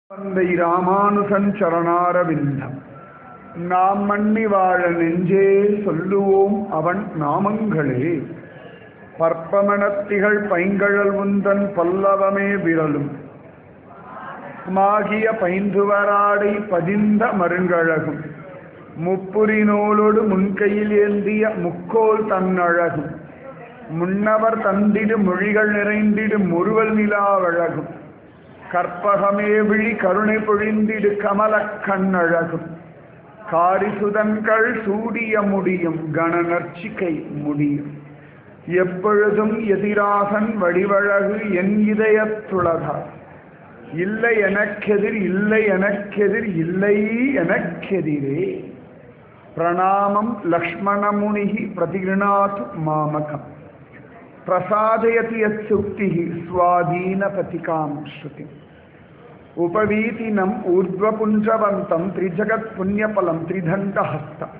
தந்தை ராமானுசன் சரணாரவிந்தம் நாம் மண்ணி வாழ நெஞ்சே சொல்லுவோம் அவன் நாமங்களே பற்பமணத்திகள் பைங்கழல் உந்தன் பல்லவமே விரலும் மாகிய பைந்துவராடை பதிந்த மருங்கழகும் முப்புரி நூலோடு முன்கையில் ஏந்திய முக்கோல் தன்னழகும் முன்னவர் தந்திடு மொழிகள் நிறைந்திடு முறுவல் நிலாவழகும் கற்பகமே விழி கருணை பொழிந்திடு கமல கண்ணழகும் காரிசுதன்கள் சூடிய முடியும் கணநர்ச்சிக்கை முடியும் எப்பொழுதும் எதிராகன் வடிவழகு என் இதயத்துளதார் இல்லை எனக்கெதிர் இல்லை எனக்கெதிர் இல்லை எனக்கெதிரே பிரணாமம் லக்ஷ்மணமுனிகி பிரதிகிருணாத்து மாமகம் பிரசாதயதி யத் சுக்திः स्वाधीनपतिकां श्रुतिम् उपवीतिनम् ऊर्ध्वपुञ्जवन्तं त्रिजगत्पुण्यफलं त्रिदण्डहस्तम्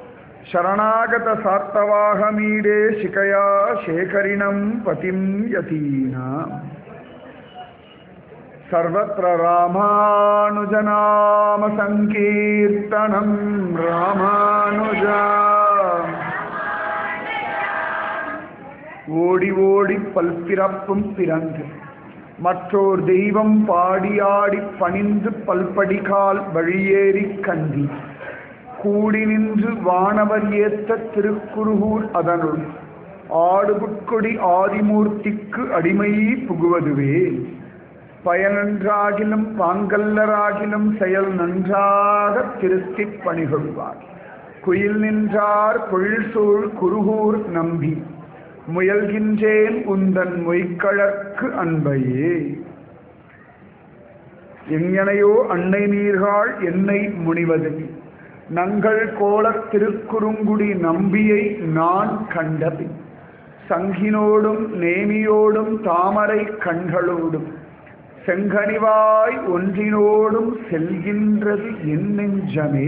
शरणागतसार्तवाहमीडे शिकया शेखरिणं पतिं यतीनाम् सर्वत्र रामानुजनामसङ्कीर्तनं रामानुजा ஓடி ஓடி பல்பிறப்பும் பிறந்து மற்றோர் தெய்வம் பாடியாடி பணிந்து பல்படிகால் வழியேறி கந்தி கூடி நின்று வானவர் ஏத்த திருக்குருகூர் அதனுள் ஆடுபுட்கொடி ஆதிமூர்த்திக்கு அடிமை புகுவதுவே பயனன்றாகிலும் பாங்கல்லராகிலும் செயல் நன்றாக திருத்திப் பணிகொள்வார் குயில் நின்றார் பொழில்சூழ் குருகூர் நம்பி முயல்கின்றேன் உந்தன் மொய்க்கழற்கு அன்பையே எங்கனையோ அன்னை நீர்காள் என்னை முனிவது நங்கள் கோலத் திருக்குறுங்குடி நம்பியை நான் கண்டது சங்கினோடும் நேமியோடும் தாமரை கண்களோடும் செங்கனிவாய் ஒன்றினோடும் செல்கின்றது என் நெஞ்சமே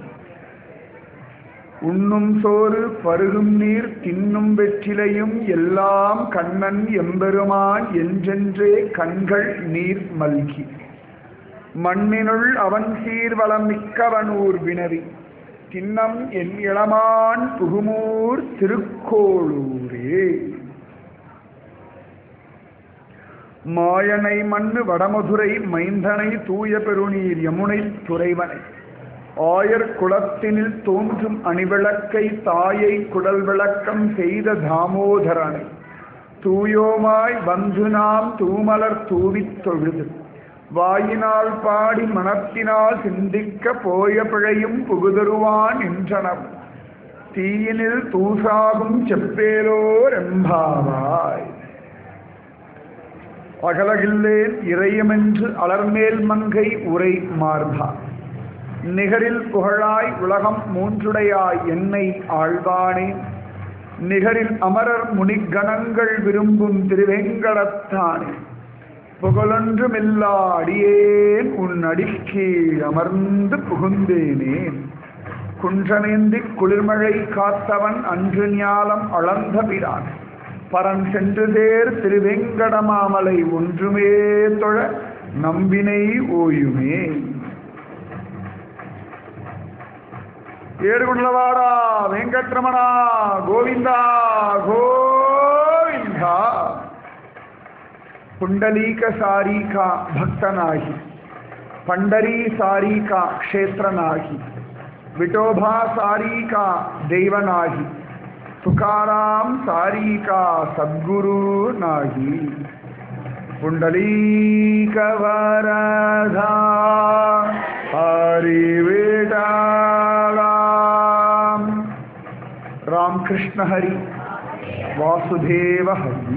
உண்ணும் சோறு பருகும் நீர் தின்னும் வெற்றிலையும் எல்லாம் கண்ணன் எம்பெருமான் என்றென்றே கண்கள் நீர் மல்கி மண்ணினுள் அவன் சீர்வளம் மிக்கவன் ஊர் வினவி தின்னம் என் இளமான் புகுமூர் திருக்கோளூரே மாயனை மண்ணு வடமதுரை மைந்தனை தூய பெருநீர் யமுனை துறைவனை ஆயர் குளத்தினில் தோன்றும் அணிவிளக்கை தாயை குடல் விளக்கம் செய்த தாமோதரனை தூயோமாய் வந்து நாம் தூமலர் தூவித் தொழுது வாயினால் பாடி மனத்தினால் சிந்திக்க போய பிழையும் புகுதருவான் என்றனர் தீயினில் தூசாகும் செப்பேலோர் எம்பாவாய் அகலகில்லேன் இறையமென்று அலர்மேல் மங்கை உரை மார்பா நிகரில் புகழாய் உலகம் மூன்றுடையாய் என்னை ஆழ்வானே நிகரில் அமரர் முனிகணங்கள் விரும்பும் திருவேங்கடத்தானே புகழொன்றுமில்லா அடியேன் உன் அடிக்கீழ் அமர்ந்து புகுந்தேனே குன்றனேந்தி குளிர்மழை காத்தவன் அன்று ஞாலம் அளந்த பிரான் பரன் சென்று தேர் திருவேங்கடமாமலை ஒன்றுமே தொழ நம்பினை ஓயுமே ఏడుగుండ్లవాడా వెంకట్రమణ గోవింద గోవింద పుండలీక సారీక భక్తనాహి పండరీ సారీక క్షేత్రనాహి విఠోబా సారీక దైవనాహి తుకారాం సారీక సద్గురు నాహి పుండలీక వరధా हरि वेदालाम राम कृष्ण हरि वासुदेव हरि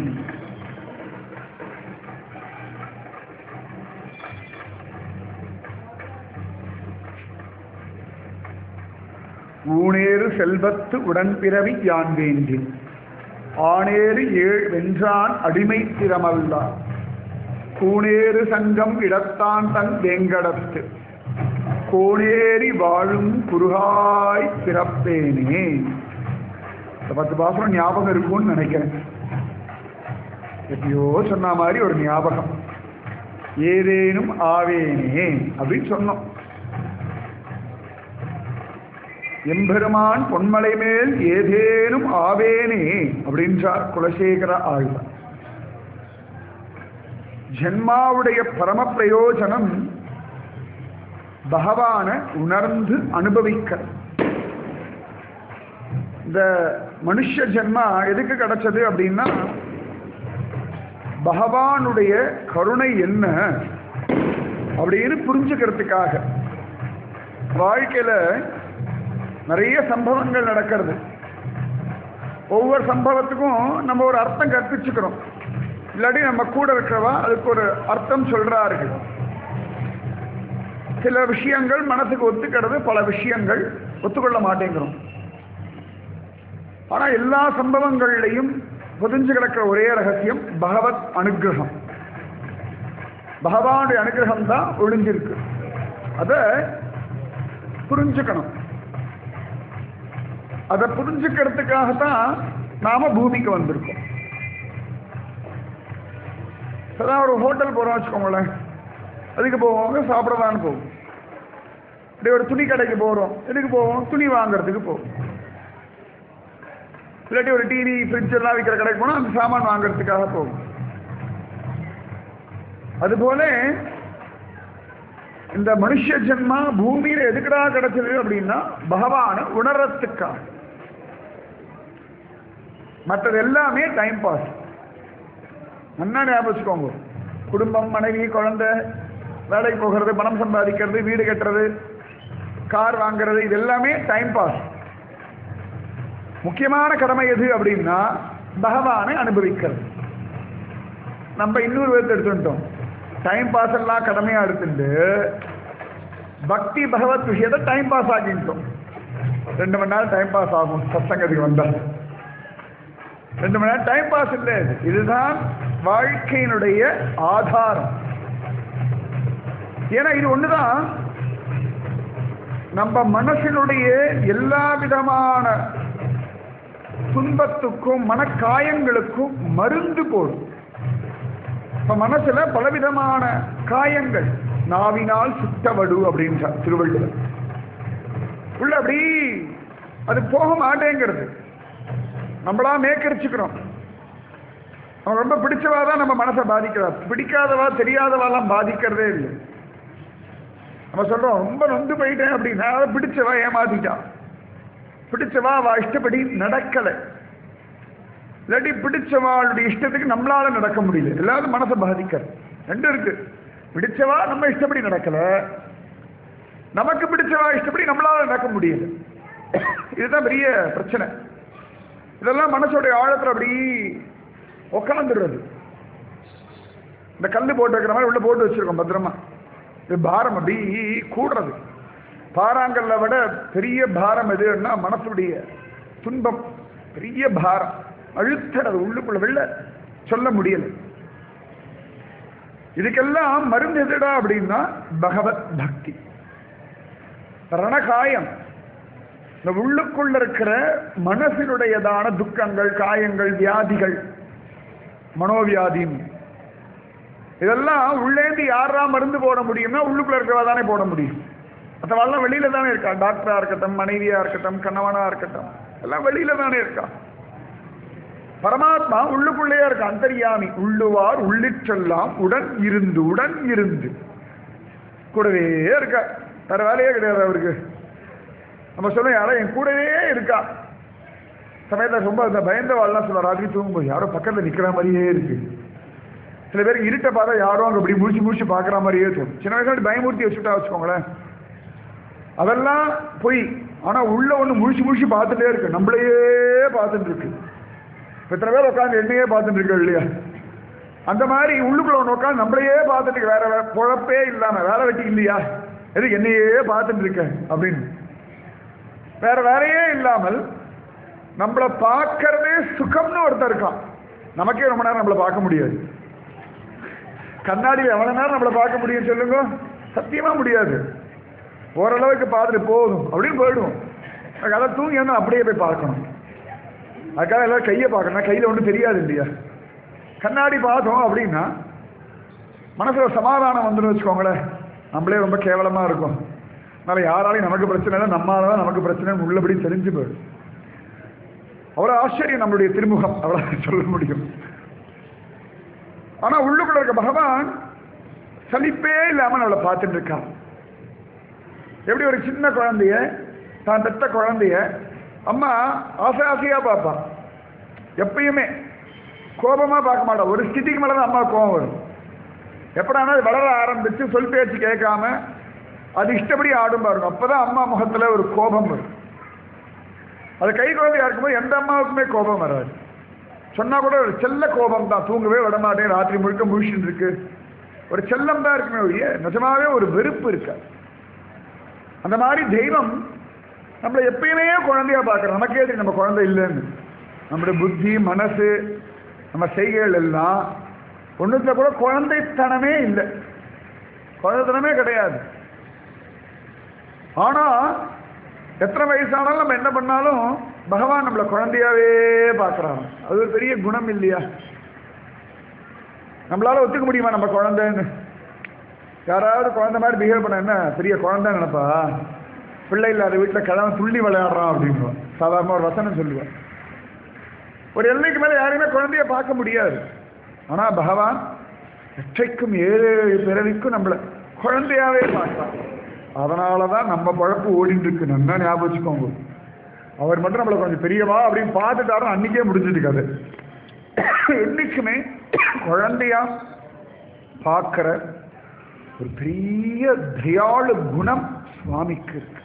ஊனேறு செல்வத்து உடன்பிறவி யான் வேண்டேன் ஆனேறு ஏழ் வென்றான் அடிமை திறமல்லார் கூனேறு சங்கம் இடத்தான் தன் வேங்கடத்து கோளேறி வாழும் குருகாய் பிறப்பேனே இந்த பத்து பாசனம் ஞாபகம் இருக்கும்னு நினைக்கிறேன் எப்பயோ சொன்ன மாதிரி ஒரு ஞாபகம் ஏதேனும் ஆவேனே அப்படின்னு சொன்னோம் எம்பெருமான் பொன்மலை மேல் ஏதேனும் ஆவேனே அப்படின்றார் குலசேகர ஆழ்வார் ஜென்மாவுடைய பரம பிரயோஜனம் பகவான உணர்ந்து அனுபவிக்கிறது இந்த மனுஷ ஜென்மா எதுக்கு கிடைச்சது அப்படின்னா பகவானுடைய கருணை என்ன அப்படின்னு புரிஞ்சுக்கிறதுக்காக வாழ்க்கையில நிறைய சம்பவங்கள் நடக்கிறது ஒவ்வொரு சம்பவத்துக்கும் நம்ம ஒரு அர்த்தம் கற்பிச்சுக்கிறோம் இல்லாட்டி நம்ம கூட இருக்கிறவா அதுக்கு ஒரு அர்த்தம் சொல்றார்கள் சில விஷயங்கள் மனசுக்கு ஒத்துக்கிறது பல விஷயங்கள் ஒத்துக்கொள்ள மாட்டேங்கிறோம் ஆனா எல்லா சம்பவங்கள்லையும் பொதிஞ்சு கிடக்கிற ஒரே ரகசியம் பகவத் அனுகிரகம் பகவானுடைய அனுகிரகம் தான் ஒளிஞ்சிருக்கு அத புரிஞ்சுக்கணும் அதை புரிஞ்சுக்கிறதுக்காகத்தான் நாம பூமிக்கு வந்திருக்கோம் அதான் ஒரு ஹோட்டல் போறோம் வச்சுக்கோங்களேன் அதுக்கு போவோம் சாப்பிடலான்னு போவோம் இப்படி ஒரு துணி கடைக்கு போறோம் எதுக்கு போவோம் துணி வாங்குறதுக்கு போவோம் இல்லாட்டி ஒரு டிவி ஃப்ரிட்ஜ் எல்லாம் விற்கிற கடைக்கு போனால் அந்த சாமான் வாங்குறதுக்காக போகும் அதுபோல இந்த மனுஷ ஜென்மா பூமியில எதுக்குடா கிடைச்சது அப்படின்னா பகவான உணர்றதுக்காக மற்றது எல்லாமே டைம் பாஸ் நல்லா ஞாபகம் வச்சுக்கோங்க குடும்பம் மனைவி குழந்தை வேலைக்கு போகிறது பணம் சம்பாதிக்கிறது வீடு கட்டுறது கார் வாங்குறது இது எல்லாமே டைம் பாஸ் முக்கியமான கடமை எது அப்படின்னா பகவானை அனுபவிக்கிறது நம்ம இன்னொரு விதத்தை எடுத்துட்டோம் டைம் பாஸ் எல்லாம் கடமையா எடுத்துட்டு பக்தி பகவத் விஷயத்தை டைம் பாஸ் ஆகிட்டோம் ரெண்டு மணி நேரம் டைம் பாஸ் ஆகும் சத்சங்கத்துக்கு வந்தா ரெண்டு மணி நேரம் டைம் பாஸ் இல்லை இது இதுதான் வாழ்க்கையினுடைய ஆதாரம் ஏன்னா இது ஒண்ணுதான் நம்ம மனசினுடைய எல்லா விதமான துன்பத்துக்கும் மனக்காயங்களுக்கும் மருந்து போடும் இப்ப மனசுல பலவிதமான காயங்கள் நாவினால் சுட்டவடு அப்படின்றார் திருவள்ளுவர் உள்ள அப்படி அது போக மாட்டேங்கிறது நம்மளா மேக்கரிச்சுக்கிறோம் அவன் ரொம்ப பிடிச்சவா தான் நம்ம மனசை பாதிக்கிறா பிடிக்காதவா தெரியாதவாலாம் பாதிக்கிறதே இல்லை நம்ம சொல்றோம் ரொம்ப நொந்து போயிட்டேன் அப்படின்னா அதை பிடிச்சவா ஏமாத்திட்டான் பிடிச்சவா அவ இஷ்டப்படி நடக்கலை இல்லாட்டி பிடிச்சவாளுடைய இஷ்டத்துக்கு நம்மளால நடக்க முடியல எல்லாரும் மனசை பாதிக்கிறது ரெண்டும் இருக்கு பிடிச்சவா நம்ம இஷ்டப்படி நடக்கல நமக்கு பிடிச்சவா இஷ்டப்படி நம்மளால நடக்க முடியல இதுதான் பெரிய பிரச்சனை இதெல்லாம் மனசோடைய ஆழத்துல அப்படி உட்காந்துடுறது இந்த கல் போட்டு வைக்கிற மாதிரி உள்ள போட்டு வச்சிருக்கோம் பத்திரமா இது பாரம் அப்படி கூடுறது பாறாங்கல்ல விட பெரிய பாரம் எதுன்னா மனசுடைய துன்பம் பெரிய பாரம் அழுத்தறது உள்ளுக்குள்ள வெளில சொல்ல முடியல இதுக்கெல்லாம் மருந்து எதுடா அப்படின்னா பகவத் பக்தி ரணகாயம் இந்த உள்ளுக்குள்ள இருக்கிற மனசினுடையதான துக்கங்கள் காயங்கள் வியாதிகள் மனோவியாதியும் இதெல்லாம் உள்ளேந்து யாரா மருந்து போட முடியும்னா உள்ளுக்குள்ள இருக்கிறவா தானே போட முடியும் மற்றவாள்லாம் வெளியில தானே இருக்கா டாக்டரா இருக்கட்டும் மனைவியா இருக்கட்டும் கணவனா இருக்கட்டும் எல்லாம் வெளியில தானே இருக்கா பரமாத்மா உள்ளுக்குள்ளேயே இருக்க அந்தரியாமி உள்ளுவார் உள்ளிற்றெல்லாம் உடன் இருந்து உடன் இருந்து கூடவே இருக்க வேற வேலையே கிடையாது அவருக்கு நம்ம சொல்ல யாரோ என் கூடவே இருக்கா சமயத்தில் ரொம்ப அந்த பயந்தவாள்லாம் சொல்ல ராத்திரி தூங்கும்போது யாரோ பக்கத்தில் நிற்கிற மாதிரியே இருக்கு சில பேருக்கு இருட்டை பார்த்தா யாரோ அங்கே அப்படி முடிச்சு முடிச்சு பார்க்குற மாதிரியே தோணும் சின்ன வயசுல பயமூர்த்தி வச்சுட்டா வச்சுக்கோங்களேன் அதெல்லாம் பொய் ஆனால் உள்ள ஒன்று முழிச்சு முழிச்சு பார்த்துட்டே இருக்கு நம்மளையே பார்த்துட்டு இருக்கு இப்ப இத்தனை பேர் உட்காந்து என்னையே பார்த்துட்டு இருக்கோம் இல்லையா அந்த மாதிரி உள்ளுக்குள்ள ஒன்று உட்காந்து நம்மளையே பார்த்துட்டு இருக்கு. வேற வேற பொழப்பே இல்லாம வேலை வெட்டி இல்லையா எது என்னையே பார்த்துட்டு இருக்கேன் அப்படின்னு வேற வேலையே இல்லாமல் நம்மளை பார்க்கறதே சுகம்னு ஒருத்தர் இருக்கான் நமக்கே ரொம்ப நேரம் நம்மளை பார்க்க முடியாது கண்ணாடியில் எவ்வளவு நேரம் நம்மளை பார்க்க முடியும் சொல்லுங்க சத்தியமா முடியாது ஓரளவுக்கு பார்த்துட்டு போதும் அப்படின்னு போயிடுவோம் அதை தூங்கி வந்து அப்படியே போய் பார்க்கணும் அதுக்காக எல்லாரும் கையை பார்க்கணும் கையில் ஒன்றும் தெரியாது இல்லையா கண்ணாடி பார்த்தோம் அப்படின்னா மனசுல சமாதானம் வந்துன்னு வச்சுக்கோங்களேன் நம்மளே ரொம்ப கேவலமா இருக்கும் அதனால யாராலையும் நமக்கு பிரச்சனை இல்லை நம்மளால தான் நமக்கு பிரச்சனை உள்ளபடி தெரிஞ்சு போயிடும் அவ்வளோ ஆச்சரியம் நம்மளுடைய திருமுகம் அவ்வளோ சொல்ல முடியும் ஆனா உள்ளுக்குள்ள இருக்க பகவான் சலிப்பே இல்லாம நம்மளை பார்த்துட்டு இருக்கான் எப்படி ஒரு சின்ன குழந்தைய தான் பெத்த குழந்தைய அம்மா ஆசை ஆசையா பார்ப்பா எப்பயுமே கோபமா பார்க்க மாட்டா ஒரு ஸ்திதிக்கு மேல தான் அம்மா கோபம் வரும் எப்படானா அது வளர ஆரம்பிச்சு சொல் பேச்சு கேட்காம அது இஷ்டப்படி ஆடும் பாருங்க அப்பதான் அம்மா முகத்துல ஒரு கோபம் வரும் அது கை குழந்தையா இருக்கும்போது எந்த அம்மாவுக்குமே கோபம் வராது சொன்னா கூட ஒரு செல்ல கோபம் தான் தூங்கவே விட மாட்டேன் ராத்திரி முழுக்க முழிச்சுட்டு இருக்கு ஒரு செல்லம் தான் இருக்குமே ஒழிய நிஜமாவே ஒரு வெறுப்பு இருக்க அந்த மாதிரி தெய்வம் நம்மளை எப்பயுமே குழந்தையா பார்க்கறோம் நமக்கே தெரியும் நம்ம குழந்தை இல்லைன்னு நம்முடைய புத்தி மனசு நம்ம செய்கைகள் எல்லாம் ஒண்ணுத்துல கூட குழந்தைத்தனமே இல்லை குழந்தைத்தனமே கிடையாது ஆனா எத்தனை வயசானாலும் நம்ம என்ன பண்ணாலும் பகவான் நம்மளை குழந்தையாவே பார்க்கறாங்க அது ஒரு பெரிய குணம் இல்லையா நம்மளால ஒத்துக்க முடியுமா நம்ம குழந்தைன்னு யாராவது குழந்தை மாதிரி பிஹேவ் பண்ண என்ன பெரிய குழந்தை நினைப்பா பிள்ளை இல்லாத வீட்டில் கிழமை துள்ளி விளையாடுறான் அப்படின்வான் சாதாரண ஒரு வசனம் சொல்லுவேன் ஒரு எல்லைக்கு மேலே யாரையுமே குழந்தைய பார்க்க முடியாது ஆனா பகவான் எற்றைக்கும் ஏழு ஏழு பிறவிக்கும் நம்மளை குழந்தையாவே பார்க்கலாம் அதனால தான் நம்ம பழப்பு ஓடிட்டு இருக்கு நல்லா ஞாபகம் வச்சுக்கோங்க அவர் மட்டும் நம்மளை கொஞ்சம் பெரியவா அப்படின்னு பார்த்துட்டாரும் அன்னைக்கே முடிஞ்சிட்டு கதை என்னைக்குமே குழந்தையா பார்க்கிற ஒரு பெரிய தயாளு குணம் சுவாமிக்கு இருக்கு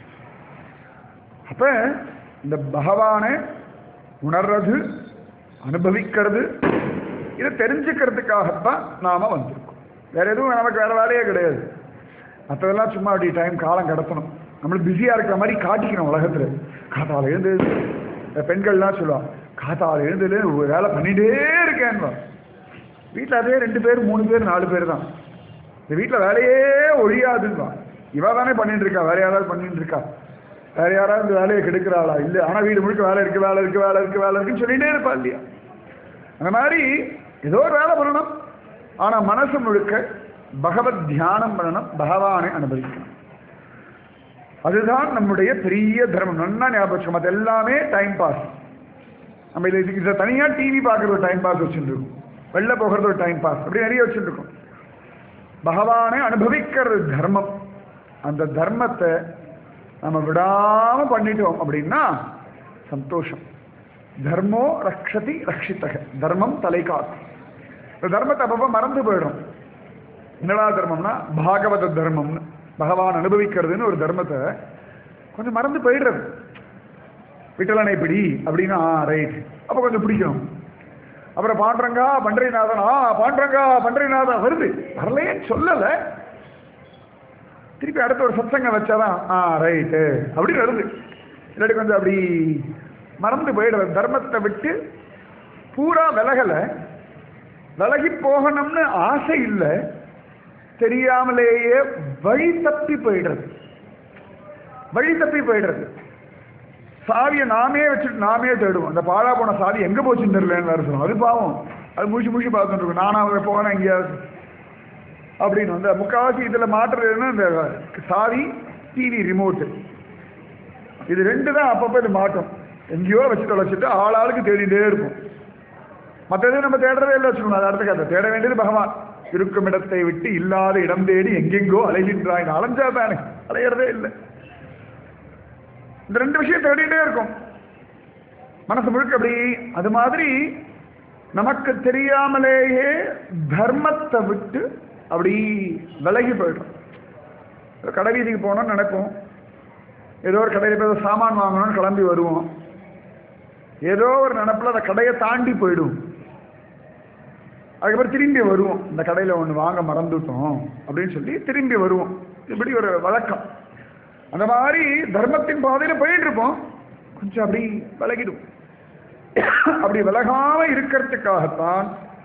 அப்ப இந்த பகவானை உணர்றது அனுபவிக்கிறது இதை தெரிஞ்சுக்கிறதுக்காகத்தான் நாம வந்திருக்கோம் வேற எதுவும் நமக்கு வேற வேலையே கிடையாது மற்றதெல்லாம் சும்மா அப்படி டைம் காலம் கடத்தணும் நம்மளுக்கு பிஸியா இருக்கிற மாதிரி காட்டிக்கணும் உலகத்துல காத்தால எழுந்து இந்த பெண்கள்லாம் சொல்லுவாங்க காத்தால எழுந்து ஒரு வேலை பண்ணிட்டே இருக்கேன்னு வீட்டில் அதே ரெண்டு பேர் மூணு பேர் நாலு பேர் தான் இந்த வீட்டில் வேலையே ஒழியாதுன்னு இவ தானே பண்ணிட்டு இருக்கா வேற யாராவது பண்ணிட்டு இருக்கா வேற யாராவது இந்த வேலையை கெடுக்கிறாளா இல்லை ஆனால் வீடு முழுக்க வேலை இருக்கு வேலை இருக்கு வேலை இருக்கு வேலை இருக்குன்னு சொல்லிட்டே இருப்பா இல்லையா அந்த மாதிரி ஏதோ ஒரு வேலை பண்ணணும் ஆனால் மனசு முழுக்க பகவத் தியானம் பண்ணணும் பகவானை அனுபவிக்கணும் அதுதான் நம்முடைய பெரிய தர்மம் நல்லா ஞாபகம் வச்சுக்கணும். மத்த எல்லாமே டைம் பாஸ் நம்ம இதை இதை தனியாக டிவி பார்க்குறது ஒரு டைம் பாஸ் வச்சுட்டு இருக்கோம் வெளில போகிறது ஒரு டைம் பாஸ் அப்படி நிறைய வச்சுட்டு இருக்கோம் பகவானை அனுபவிக்கிறது தர்மம் அந்த தர்மத்தை நம்ம விடாம பண்ணிட்டோம் அப்படின்னா சந்தோஷம் தர்மோ ரக்ஷதி ரக்ஷித்தக தர்மம் தலை காக்கும் இந்த தர்மத்தை அப்பப்போ மறந்து போயிடும் என்னடா தர்மம்னா பாகவத தர்மம்னு பகவான் அனுபவிக்கிறதுன்னு ஒரு தர்மத்தை கொஞ்சம் மறந்து போயிடுறது விட்டலனை பிடி அப்படின்னா ரைட் அப்போ கொஞ்சம் பிடிக்கணும் அப்புறம் பாண்டரங்கா பண்டரிநாதன் ஆ பாண்டரங்கா பண்டரிநாதா வருது வரலையேன்னு சொல்லலை திருப்பி அடுத்த ஒரு சத்சங்கம் வச்சாதான் ஆ ரைட்டு அப்படின்னு வருது இல்லாட்டி கொஞ்சம் அப்படி மறந்து போயிடுறது தர்மத்தை விட்டு பூரா விலகலை விலகி போகணும்னு ஆசை இல்லை தெரியாமலேயே வழி தப்பி போயிடுறது வழி தப்பி போயிடுறது சாவியை நாமே வச்சுட்டு நாமே தேடுவோம் அந்த பாழா போன சாவி எங்க போச்சுன்னு தெரியலன்னு வேற சொல்லுவோம் அது பாவம் அது முழிச்சு முழிச்சு பார்த்துட்டு இருக்கோம் நானா அங்க போனேன் எங்கேயாவது அப்படின்னு வந்து முக்கால்வாசி இதுல மாற்றுறதுன்னா இந்த சாவி டிவி ரிமோட்டு இது ரெண்டு தான் அப்பப்போ இது மாட்டும் எங்கேயோ வச்சு தொலைச்சிட்டு ஆள் ஆளுக்கு தேடிட்டே இருக்கும் மற்றது நம்ம தேடுறதே இல்லை வச்சுக்கணும் அது அடுத்த கதை தேட வேண்டியது பகவான் இருக்கும் இடத்தை விட்டு இல்லாத இடம் தேடி எங்கெங்கோ அலைகின்றாய் அலைஞ்சா தானே அலையிறதே இல்லை இந்த ரெண்டு விஷயம் தேடிட்டே இருக்கும் மனசு முழுக்க அப்படி அது மாதிரி நமக்கு தெரியாமலேயே தர்மத்தை விட்டு அப்படி விலகி போயிடும் கடை வீதிக்கு போனோம்னு நினைப்போம் ஏதோ ஒரு கடையில் போய் சாமான் வாங்கணும்னு கிளம்பி வருவோம் ஏதோ ஒரு நினப்பில் அந்த கடையை தாண்டி போயிடும் அதுக்கப்புறம் திரும்பி வருவோம் இந்த கடையில் ஒன்று வாங்க மறந்துட்டோம் அப்படின்னு சொல்லி திரும்பி வருவோம் இப்படி ஒரு வழக்கம் அந்த மாதிரி தர்மத்தின் பாதையில் போயிட்டு இருப்போம் கொஞ்சம் அப்படி விலகிடும் அப்படி விலகாம இருக்கிறதுக்காகத்தான்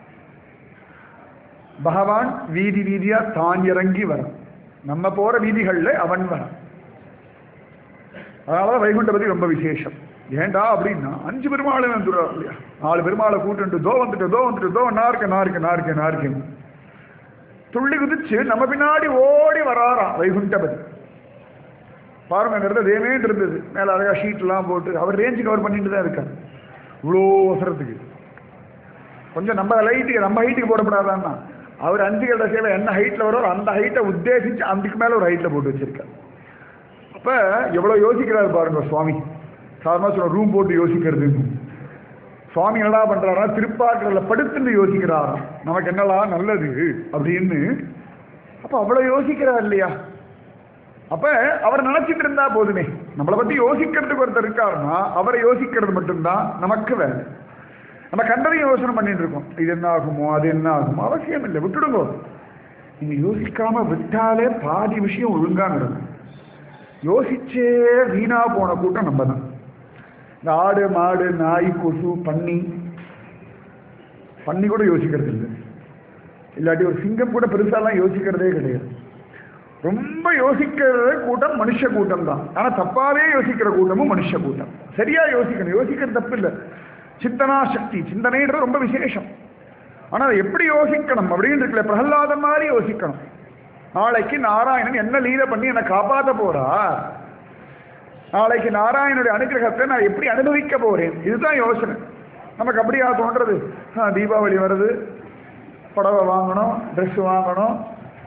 பகவான் வீதி வீதியா தான் இறங்கி வரும் நம்ம போற வீதிகள்ல அவன் வரான் அதனாலதான் வைகுண்ட பத்தி ரொம்ப விசேஷம் ஏண்டா அப்படின்னா அஞ்சு பெருமாள் வந்துடுறா இல்லையா நாலு பெருமாளை கூட்டு தோ வந்துட்டு தோ வந்துட்டு தோ நான் இருக்கேன் நான் இருக்கேன் நான் இருக்கேன் நான் இருக்கேன் துள்ளி குதிச்சு நம்ம பின்னாடி ஓடி வராராம் வைகுண்டபதி பாருங்க அந்த இடத்துல தேமேன் இருந்தது மேலே அழகா ஷீட்லாம் போட்டு அவர் ரேஞ்சு கவர் பண்ணிட்டு தான் இருக்கார் இவ்வளோ அவசரத்துக்கு கொஞ்சம் நம்ம லைட்டுக்கு நம்ம ஹைட்டுக்கு போடப்படாதான்னா அவர் அஞ்சு கட்ட சேவை என்ன ஹைட்டில் வரோ அந்த ஹைட்டை உத்தேசிச்சு அதுக்கு மேலே ஒரு ஹைட்டில் போட்டு வச்சிருக்கார் அப்போ எவ்வளோ யோசிக்கிறாரு பாருங்க சுவாமி சாதாரண சொல்ல ரூம் போட்டு யோசிக்கிறது சுவாமி என்னடா பண்றாரா திருப்பாக்கடல படுத்துட்டு யோசிக்கிறாரா நமக்கு என்னடா நல்லது அப்படின்னு அப்ப அவ்வளவு யோசிக்கிறார் இல்லையா அப்ப அவர் நினைச்சிட்டு இருந்தா போதுமே நம்மளை பத்தி யோசிக்கிறதுக்கு ஒருத்தர் இருக்காருன்னா அவரை யோசிக்கிறது மட்டும்தான் நமக்கு வேலை நம்ம கண்டதையும் யோசனை பண்ணிட்டு இருக்கோம் இது என்ன ஆகுமோ அது என்ன ஆகுமோ அவசியம் இல்லை விட்டுடுங்க நீங்க யோசிக்காம விட்டாலே பாதி விஷயம் ஒழுங்கா நடக்கும் யோசிச்சே வீணா போன கூட்டம் நம்ம தான் இந்த ஆடு மாடு நாய் கொசு பன்னி பன்னி கூட யோசிக்கிறது இல்லை இல்லாட்டி ஒரு சிங்கம் கூட பெருசாலாம் யோசிக்கிறதே கிடையாது ரொம்ப யோசிக்கிற கூட்டம் மனுஷ கூட்டம் தான் ஆனா தப்பாவே யோசிக்கிற கூட்டமும் மனுஷ கூட்டம் சரியா யோசிக்கணும் யோசிக்கிறது தப்பு இல்லை சிந்தனா சக்தி சிந்தனைன்றது ரொம்ப விசேஷம் ஆனா அதை எப்படி யோசிக்கணும் அப்படின்னு இருக்குல்ல பிரகலாதன் மாதிரி யோசிக்கணும் நாளைக்கு நாராயணன் என்ன லீல பண்ணி என்னை காப்பாத்த போறா நாளைக்கு நாராயணனுடைய அனுகிரகத்தை நான் எப்படி அனுபவிக்க போறேன் இதுதான் யோசனை நமக்கு அப்படியா தோன்றது ஆ, தீபாவளி வருது புடவை வாங்கணும் ட்ரெஸ் வாங்கணும்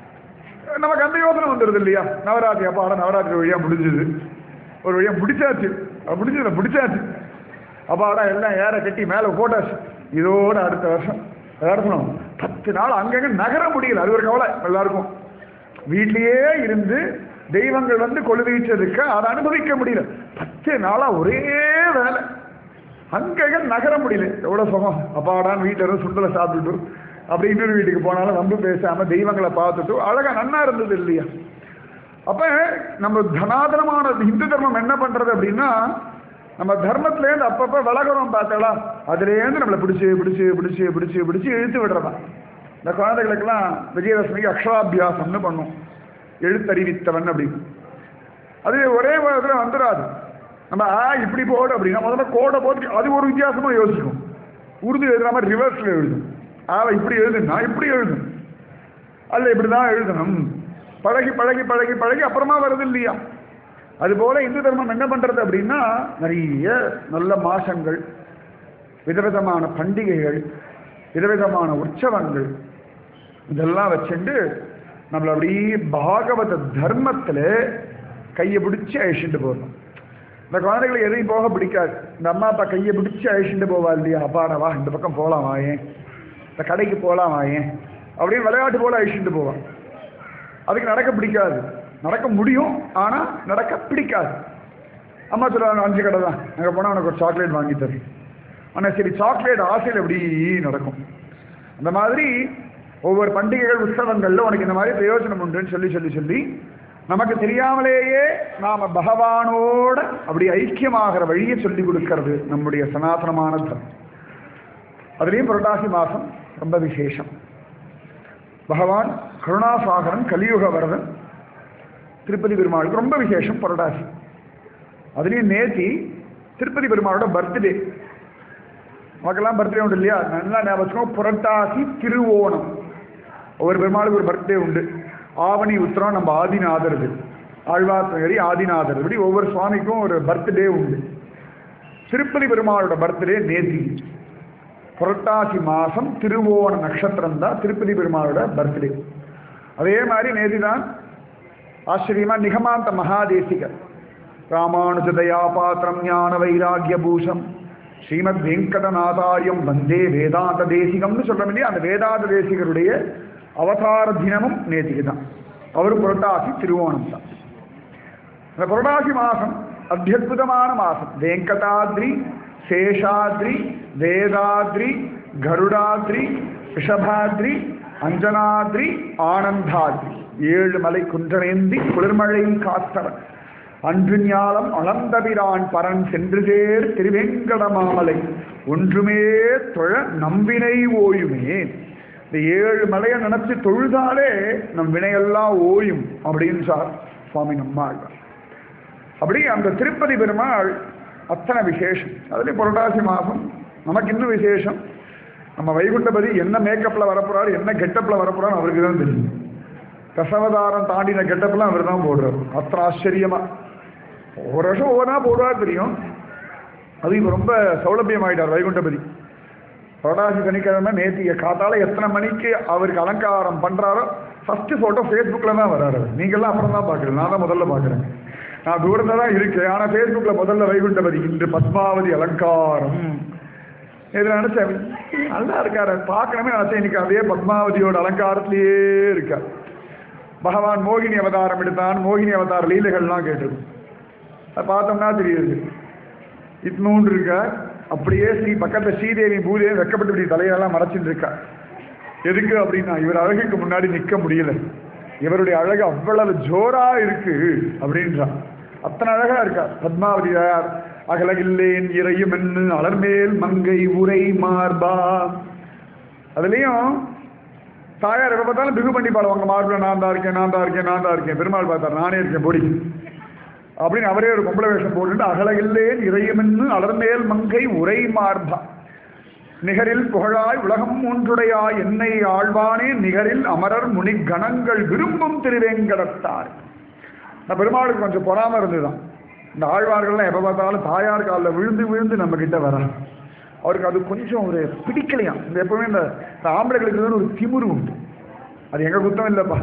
நமக்கு அந்த யோசனை வந்துடுது இல்லையா நவராத்திரி அப்பா ஆட நவராத்திரி வழியா முடிஞ்சுது ஒரு வழியா முடிச்சாச்சு அது முடிஞ்சதுல முடிச்சாச்சு அப்பாடா எல்லாம் ஏற கட்டி மேலே போட்டாச்சு இதோட அடுத்த வருஷம் நடத்தணும் பத்து நாள் அங்கங்க நகர முடியல அது ஒரு கவலை எல்லாருக்கும் வீட்லயே இருந்து தெய்வங்கள் வந்து கொழுவீச்சதுக்கு அதை அனுபவிக்க முடியல பத்து நாளா ஒரே வேலை அங்கங்க நகர முடியல எவ்வளவு சுகம் அப்பாடான்னு வீட்டில் இருந்து சுண்டலை சாப்பிட்டுட்டு அப்படி இன்னொரு வீட்டுக்கு போனாலும் வம்பு பேசாம தெய்வங்களை பார்த்துட்டு அழகா நன்னா இருந்தது இல்லையா அப்ப நம்ம தனாதனமான இந்து தர்மம் என்ன பண்றது அப்படின்னா நம்ம தர்மத்திலேருந்து அப்பப்ப விலகிறோம் பார்த்தாளா அதுலேருந்து நம்மளை பிடிச்சு பிடிச்சு பிடிச்சு பிடிச்சு பிடிச்சு இழுத்து விடுறதா இந்த குழந்தைகளுக்கெல்லாம் விஜயதசமிக்கு அக்ஷராபியாசம்னு பண்ணும் எழுத்தறிவித்தவன் அப்படின்னு அது ஒரே விதத்தில் வந்துடாது நம்ம ஆ இப்படி போடு அப்படின்னா முதல்ல கோடை போட்டு அது ஒரு வித்தியாசமா யோசிக்கும் உருது எழுதுற மாதிரி ரிவர்ஸ்ல எழுதும் ஆவை இப்படி எழுதுனா இப்படி எழுதும் அல்ல இப்படிதான் எழுதணும் பழகி பழகி பழகி பழகி அப்புறமா வருது இல்லையா அதுபோல இந்து தர்மம் என்ன பண்றது அப்படின்னா நிறைய நல்ல மாசங்கள் விதவிதமான பண்டிகைகள் விதவிதமான உற்சவங்கள் இதெல்லாம் வச்சுட்டு நம்மள அப்படியே பாகவத தர்மத்துல கையை பிடிச்சி அழிச்சுட்டு போகணும் இந்த குழந்தைகளை எதையும் போக பிடிக்காது இந்த அம்மா அப்பா கையை பிடிச்சி அழிச்சுட்டு போவா இல்லையா அப்பாடா வா இந்த பக்கம் போகலாம் வாயேன் இந்த கடைக்கு போகலாம் வாயேன் அப்படின்னு விளையாட்டு போல அழிச்சுட்டு போவான் அதுக்கு நடக்க பிடிக்காது நடக்க முடியும் ஆனா நடக்க பிடிக்காது அம்மா சொல்லுவாங்க அஞ்சு கடை தான் அங்கே போனால் உனக்கு ஒரு சாக்லேட் வாங்கி தரும் ஆனால் சரி சாக்லேட் ஆசையில் எப்படி நடக்கும் அந்த மாதிரி ஒவ்வொரு பண்டிகைகள் உற்சவங்கள்ல உனக்கு இந்த மாதிரி பிரயோஜனம் உண்டுன்னு சொல்லி சொல்லி சொல்லி நமக்கு தெரியாமலேயே நாம பகவானோட அப்படி ஐக்கியமாகிற வழியை சொல்லி கொடுக்கிறது நம்முடைய சனாதனமான தர்மம் அதுலேயும் புரட்டாசி மாசம் ரொம்ப விசேஷம் பகவான் கருணாசாகரன் கலியுக வரதன் திருப்பதி பெருமாளுக்கு ரொம்ப விசேஷம் புரட்டாசி அதுலேயும் நேத்தி திருப்பதி பெருமாளோட பர்த்டே நமக்கெல்லாம் பர்த்டே உண்டு இல்லையா நல்லா ஞாபகம் வச்சுக்கோங்க. புரட்டாசி திருவோணம் ஒவ்வொரு பெருமாளுக்கு ஒரு பர்த்டே உண்டு ஆவணி உத்திரம் நம்ம ஆதிநாதர் இது ஆழ்வார்த்தகரி ஆதிநாதர் இப்படி ஒவ்வொரு சுவாமிக்கும் ஒரு பர்த்டே உண்டு திருப்பதி பெருமாளோட பர்த்டே நேத்தி புரட்டாசி மாசம் திருவோண நட்சத்திரம் தான் திருப்பதி பெருமாளோட பர்த்டே அதே மாதிரி நேதி தான் ஆச்சரியமா நிகமாந்த மகாதேசிகர் ராமானுஜதயா பாத்திரம் ஞான வைராகிய பூஷம் ஸ்ரீமத் வெங்கடநாதாரியம் வந்தே வேதாந்த தேசிகம்னு சொல்றோம் இல்லையா அந்த வேதாந்த தேசிகருடைய அவதார தினமும் நேத்திக்கு தான் அவர் புரட்டாசி திருவோணம் தான் அந்த புரட்டாசி மாசம் அத்தியுதமான மாசம் வெங்கடாத்ரி சேஷாத்ரி வேதாத்ரி கருடாத்ரி ரிஷபாத்ரி அஞ்சனாத்ரி ஆனந்தாத்ரி ஏழு மலை குன்றனேந்தி குளிர்மழை காத்தவன் அன்று ஞாலம் அளந்தபிரான் பரன் சென்று சேர் திருவேங்கடமாமலை ஒன்றுமே தொழ நம்பினை ஓயுமே இந்த ஏழு மலையை நினைச்சு தொழுதாலே நம் வினையெல்லாம் ஓயும் அப்படின்னு சார் சுவாமி நம்மாழ்வார் அப்படி அந்த திருப்பதி பெருமாள் அத்தனை விசேஷம் அதுலேயும் புரட்டாசி மாதம் நமக்கு இன்னும் விசேஷம் நம்ம வைகுண்டபதி என்ன மேக்கப்பில் வரப்போறாரு என்ன கெட்டப்பில் வரப்போறாரு அவருக்கு தான் தெரியும் தசவதாரம் தாண்டின கெட்டப்பெல்லாம் அவர் தான் போடுறார் அத்தனை ஆச்சரியமா ஒரு வருஷம் ஒவ்வொன்றா போடுவார் தெரியும் அது இப்போ ரொம்ப சௌலபியமாயிட்டார் வைகுண்டபதி புரடாசி சனிக்கிழமை நேத்திய காத்தால எத்தனை மணிக்கு அவருக்கு அலங்காரம் பண்றாரோ ஃபர்ஸ்ட் போட்டோ ஃபேஸ்புக்ல தான் வராரு அவர். நீங்கெல்லாம் அப்புறம் தான் பார்க்குறேன் நான் தான் முதல்ல பார்க்குறேன் நான் தூரத்தில் தான் இருக்கேன் ஆனால் ஃபேஸ்புக்ல முதல்ல வைகுண்டபதி இன்று பத்மாவதி அலங்காரம் இதில் நினைச்சேன் நல்லா இருக்காரு பார்க்கணுமே நினைச்சேன் இன்னைக்கு அதே பத்மாவதியோட அலங்காரத்திலேயே இருக்கார் பகவான் மோகினி அவதாரம் எடுத்தான் மோகினி அவதார லீலைகள்லாம் கேட்டிருக்கும் அதை பார்த்தோம்னா தெரியுது இட்னூன் இருக்கா அப்படியே ஸ்ரீ பக்கத்துல ஸ்ரீதேவி பூதேவி வெக்கப்பட்டு இப்படி தலையெல்லாம் மறைச்சிட்டு இருக்கா எதுக்கு அப்படின்னா இவர் அழகுக்கு முன்னாடி நிக்க முடியல இவருடைய அழகு அவ்வளவு ஜோரா இருக்கு அப்படின்றான் அத்தனை அழகா இருக்கா பத்மாவதி யார் அகலகில்லேன் இறையும் என்று அலர்மேல் மங்கை உரை மார்பா அதுலயும் தாயார் எப்ப பார்த்தாலும் பிகு பண்ணி பாடுவாங்க மார்பில் நான் தான் இருக்கேன் நான் தான் இருக்கேன் நான் தான் இருக்கேன் பெருமாள் பார்த்தார் நானே இருக்கேன் பொடி அப்படின்னு அவரே ஒரு பொம்பளை வேஷம் போட்டுட்டு அகலகில்லேன் இறையுமென்னு அலர்மேல் மங்கை உரை மார்பா நிகரில் புகழாய் உலகம் ஒன்றுடையாய் என்னை ஆழ்வானே நிகரில் அமரர் முனி கணங்கள் விரும்பும் திருவேங்கடத்தார் நான் பெருமாளுக்கு கொஞ்சம் பொறாம இருந்துதான் இந்த ஆழ்வார்கள்லாம் எப்போ பார்த்தாலும் தாயார் காலில் விழுந்து விழுந்து நம்ம கிட்ட வரான் அவருக்கு அது கொஞ்சம் ஒரு பிடிக்கலையாம் இந்த எப்பவுமே இந்த இந்த ஆம்பளைகளுக்கு வந்து ஒரு திமிரு உண்டு அது எங்க குத்தம் இல்லைப்பா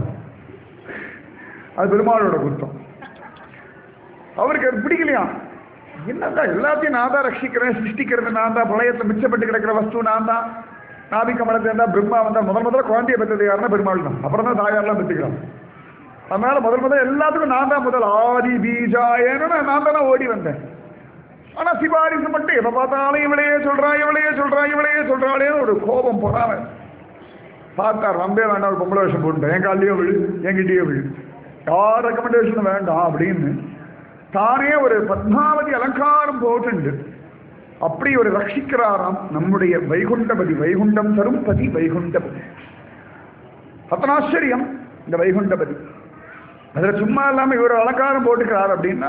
அது பெருமாளோட குத்தம் அவருக்கு அது பிடிக்கலையாம் என்னதான் எல்லாத்தையும் நான் தான் ரட்சிக்கிறேன் சிருஷ்டிக்கிறது நான் தான் பிரளயத்தில் மிச்சப்பட்டு கிடக்கிற வஸ்து நான் தான் நாபி கமலத்தை இருந்தா பிரம்மா வந்தா முதல் முதல்ல குழந்தைய பெற்றது யாருன்னா பெருமாள் தான் அப்புறம் தான் தாயார்லாம் பெற்றுக்கிறான் அதனால முதல் முதல் எல்லாத்துக்கும் நான் தான் முதல் ஆதி பீஜாயன்னு நான் தானே ஓடி வந்தேன் ஆனா சிபாரிசு மட்டும் எப்ப பார்த்தாலும் இவளையே சொல்றா இவளையே சொல்றா இவளையே சொல்றாளே ஒரு கோபம் போறாம பார்த்தார் நம்பே வேண்டாம் ஒரு பொம்பளை வேஷம் போட்டுட்டேன் என் காலையோ விழு என்கிட்டயோ விழு யார் ரெக்கமெண்டேஷன் வேண்டாம் அப்படின்னு தானே ஒரு பத்மாவதி அலங்காரம் போட்டுண்டு அப்படி ஒரு ரட்சிக்கிறாராம் நம்முடைய வைகுண்டபதி வைகுண்டம் தரும் பதி வைகுண்டபதி அத்தனாச்சரியம் இந்த வைகுண்டபதி அதுல சும்மா இல்லாம இவர் அலங்காரம் போட்டுக்கிறார் அப்படின்னா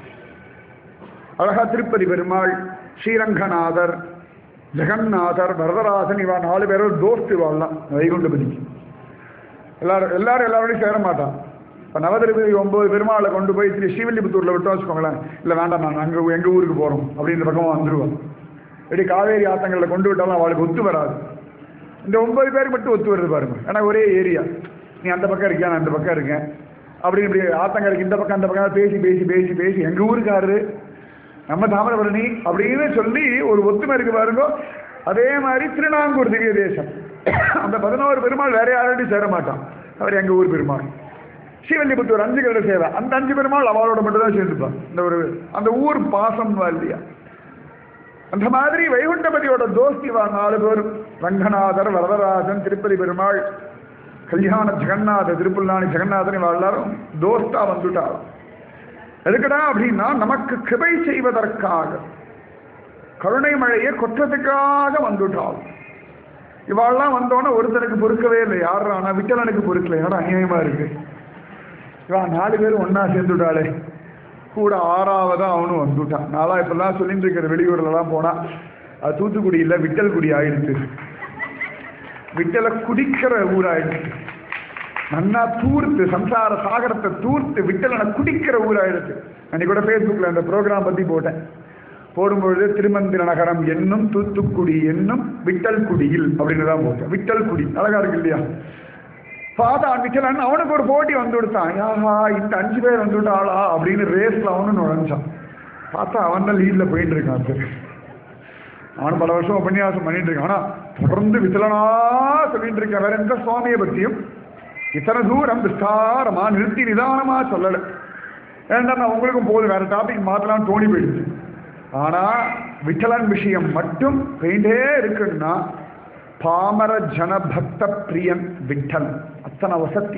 அழகா திருப்பதி பெருமாள் ஸ்ரீரங்கநாதர் ஜெகநாதர் வரதராசன் இவா நாலு பேரும் தோஸ்து வாழலாம் வைகுண்டபதிக்கு எல்லாரும் எல்லாரும் எல்லாரோடையும் சேர மாட்டான் இப்போ நவதிருப்பதி ஒன்பது பெருமாளை கொண்டு போய் திரு ஸ்ரீவில்லிபுத்தூரில் விட்டோம் வச்சுக்கோங்களேன் இல்லை வேண்டாம் நான் அங்கே எங்கள் ஊருக்கு போகிறோம் அப்படின்ற பக்கமாக வந்துடுவோம் இப்படி காவேரி ஆத்தங்களில் கொண்டு விட்டாலும் அவளுக்கு ஒத்து வராது இந்த ஒன்பது பேருக்கு மட்டும் ஒத்து வருது பாருங்க ஏன்னா ஒரே ஏரியா நீ அந்த பக்கம் இருக்கியா நான் இந்த பக்கம் இருக்கேன் அப்படி இப்படி ஆத்தங்கரைக்கு இந்த பக்கம் அந்த பக்கம் பேசி பேசி பேசி பேசி எங்கள் ஊருக்காரரு நம்ம தாமிரபரணி அப்படின்னு சொல்லி ஒரு ஒத்துமை இருக்கு பாருங்க அதே மாதிரி திருநாங்கூர் திவ்ய தேசம் அந்த பதினோரு பெருமாள் வேற யாரோடையும் சேர மாட்டான் அவர் எங்க ஊர் பெருமாள் ஸ்ரீவல்லிபுத்தூர் அஞ்சு கருட சேவை அந்த அஞ்சு பெருமாள் அவளோட மட்டும் தான் சேர்ந்துப்பான் இந்த ஒரு அந்த ஊர் பாசம் இல்லையா அந்த மாதிரி வைகுண்டபதியோட தோஸ்தி வா நாலு பேர் ரங்கநாதர் வரதராஜன் திருப்பதி பெருமாள் கல்யாண ஜெகநாத திருப்புல்லாணி ஜெகநாதன் இவ எல்லாரும் தோஸ்தா வந்துட்டார் எதுக்குடா அப்படின்னா நமக்கு கிருபை செய்வதற்காக கருணை மழையை கொற்றத்துக்காக வந்துட்டாள் இவாள்லாம் வந்தோன்னே ஒருத்தனுக்கு பொறுக்கவே இல்லை யார் ஆனா விட்டலனுக்கு பொறுக்கல என்னடா அநியாயமா இருக்கு இவா நாலு பேரும் ஒண்ணா சேர்ந்துட்டாளே கூட ஆறாவதா அவனும் வந்துட்டான் நாளா இப்பெல்லாம் சொல்லிட்டு இருக்கிற வெளியூர்லலாம் போனா அது தூத்துக்குடி இல்லை விட்டல்குடி ஆயிடுச்சு விட்டலை குடிக்கிற ஊராயிடுச்சு நன்னா தூர்த்து சம்சார சாகரத்தை தூர்த்து விட்டலனை குடிக்கிற ஊராயிடுச்சு அன்னைக்கு கூட ஃபேஸ்புக்கில் அந்த ப்ரோக்ராம் பற்றி போட்டேன் போடும்பொழுது திருமந்திர நகரம் என்னும் தூத்துக்குடி என்னும் விட்டல்குடியில் அப்படின்னு தான் போட்டேன் விட்டல்குடி அழகா இருக்கு இல்லையா பாதான் விட்டலன் அவனுக்கு ஒரு போட்டி வந்து கொடுத்தான் யாஹா இந்த அஞ்சு பேர் வந்து விட்டாளா அப்படின்னு ரேஸ்ல அவனும் நுழைஞ்சான் பார்த்தா அவன் தான் லீட்ல போயிட்டு இருக்கான் அது அவன் பல வருஷம் உபன்யாசம் பண்ணிட்டு இருக்கான் ஆனா தொடர்ந்து வித்தலனா சொல்லிட்டு இருக்கான் வேற எந்த சுவாமியை பற்றியும் இத்தனை தூரம் விஸ்தாரமா நிறுத்தி நிதானமா சொல்லலை ஏன்டா நான் உங்களுக்கும் போதும் வேற டாபிக் மாத்தலாம்னு தோணி போயிடுச்சு ஆனா விட்டலன் விஷயம் மட்டும் போயிட்டே இருக்குன்னா பாமர ஜனபக்த பிரியன் விட்டலன் அத்தனை வசதி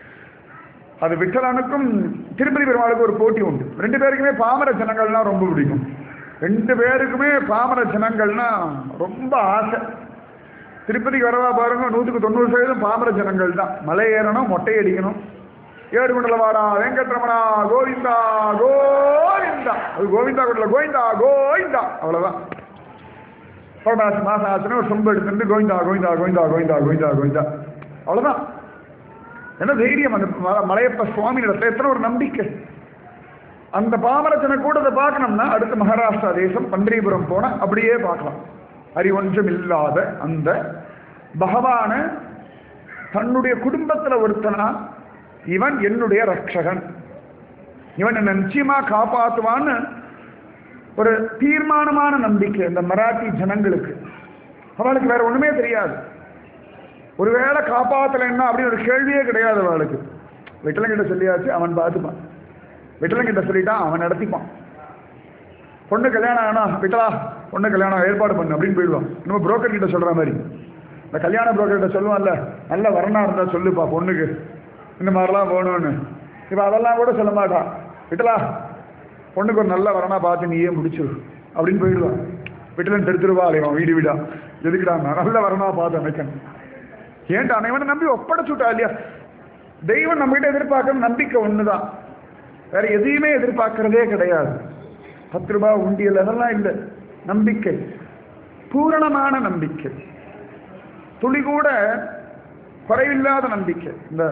அது விட்டலனுக்கும் திருப்பதி பெருமாளுக்கு ஒரு போட்டி உண்டு ரெண்டு பேருக்குமே பாமர ஜனங்கள்னா ரொம்ப பிடிக்கும் ரெண்டு பேருக்குமே பாமர ஜனங்கள்னா ரொம்ப ஆசை திருப்பதிக்கு வரவா பாருங்க நூற்றுக்கு தொண்ணூறு சதவீதம் பாமர ஜனங்கள் தான் மலை ஏறணும் மொட்டை அடிக்கணும் ஏடுகுண்டல வாடா வெங்கட்ரமணா கோவிந்தா கோவிந்தா அது கோவிந்தா குண்டல கோவிந்தா கோவிந்தா அவ்வளவுதான் புரட்டாசி மாசம் ஆச்சுன்னா ஒரு சொம்பு எடுத்துட்டு கோவிந்தா கோவிந்தா கோவிந்தா கோவிந்தா கோவிந்தா கோவிந்தா அவ்வளவுதான் என்ன தைரியம் அந்த ம- மலையப்ப சுவாமி இடத்துல எத்தனை ஒரு நம்பிக்கை அந்த பாமரச்சனை கூட அதை பார்க்கணும்னா அடுத்து மகாராஷ்டிரா தேசம் பண்டரிபுரம் போனா அப்படியே பார்க்கலாம் அறிவொன்றும் இல்லாத அந்த பகவான தன்னுடைய குடும்பத்துல ஒருத்தனா இவன் என்னுடைய ரட்சகன் இவன் என்னை நிச்சயமா காப்பாத்துவான்னு ஒரு தீர்மானமான நம்பிக்கை இந்த மராட்டி ஜனங்களுக்கு அவளுக்கு வேற ஒண்ணுமே தெரியாது ஒருவேளை காப்பாத்தலைன்னா அப்படின்னு ஒரு கேள்வியே கிடையாது அவளுக்கு விட்டலங்கிட்ட சொல்லியாச்சு அவன் பார்த்துப்பான் விட்டலங்கிட்ட சொல்லிட்டான் அவன் நடத்திப்பான் பொண்ணு கல்யாணம் ஆனா விட்டலா பொண்ணு கல்யாணம் ஏற்பாடு பண்ணு அப்படின்னு போயிடுவான் நம்ம புரோக்கர் கிட்ட சொல்ற மாதிரி இந்த கல்யாண புரோக்கர் கிட்ட சொல்லுவான்ல நல்ல வரனா இருந்தா சொல்லுப்பா பொண்ணுக்கு இந்த மாதிரிலாம் வேணும்னு இப்ப அதெல்லாம் கூட சொல்ல மாட்டான் விட்டலா பொண்ணுக்கு ஒரு நல்ல வரனா பார்த்து நீயே முடிச்சிரு அப்படின்னு போயிடுவான் விட்டலன் தெடுத்துருவா அலைவான் வீடு வீடா எதுக்குடா நல்ல வரனா பார்த்து அமைக்கணும் ஏன்டா இவனை நம்பி ஒப்படைச்சுட்டா இல்லையா தெய்வம் நம்மகிட்ட எதிர்பார்க்கற நம்பிக்கை ஒண்ணுதான் வேற எதையுமே எதிர்பார்க்கறதே கிடையாது பத்து ரூபாய் உண்டியல் அதெல்லாம் இல்லை நம்பிக்கை பூரணமான நம்பிக்கை துளி கூட குறைவில்லாத நம்பிக்கை இந்த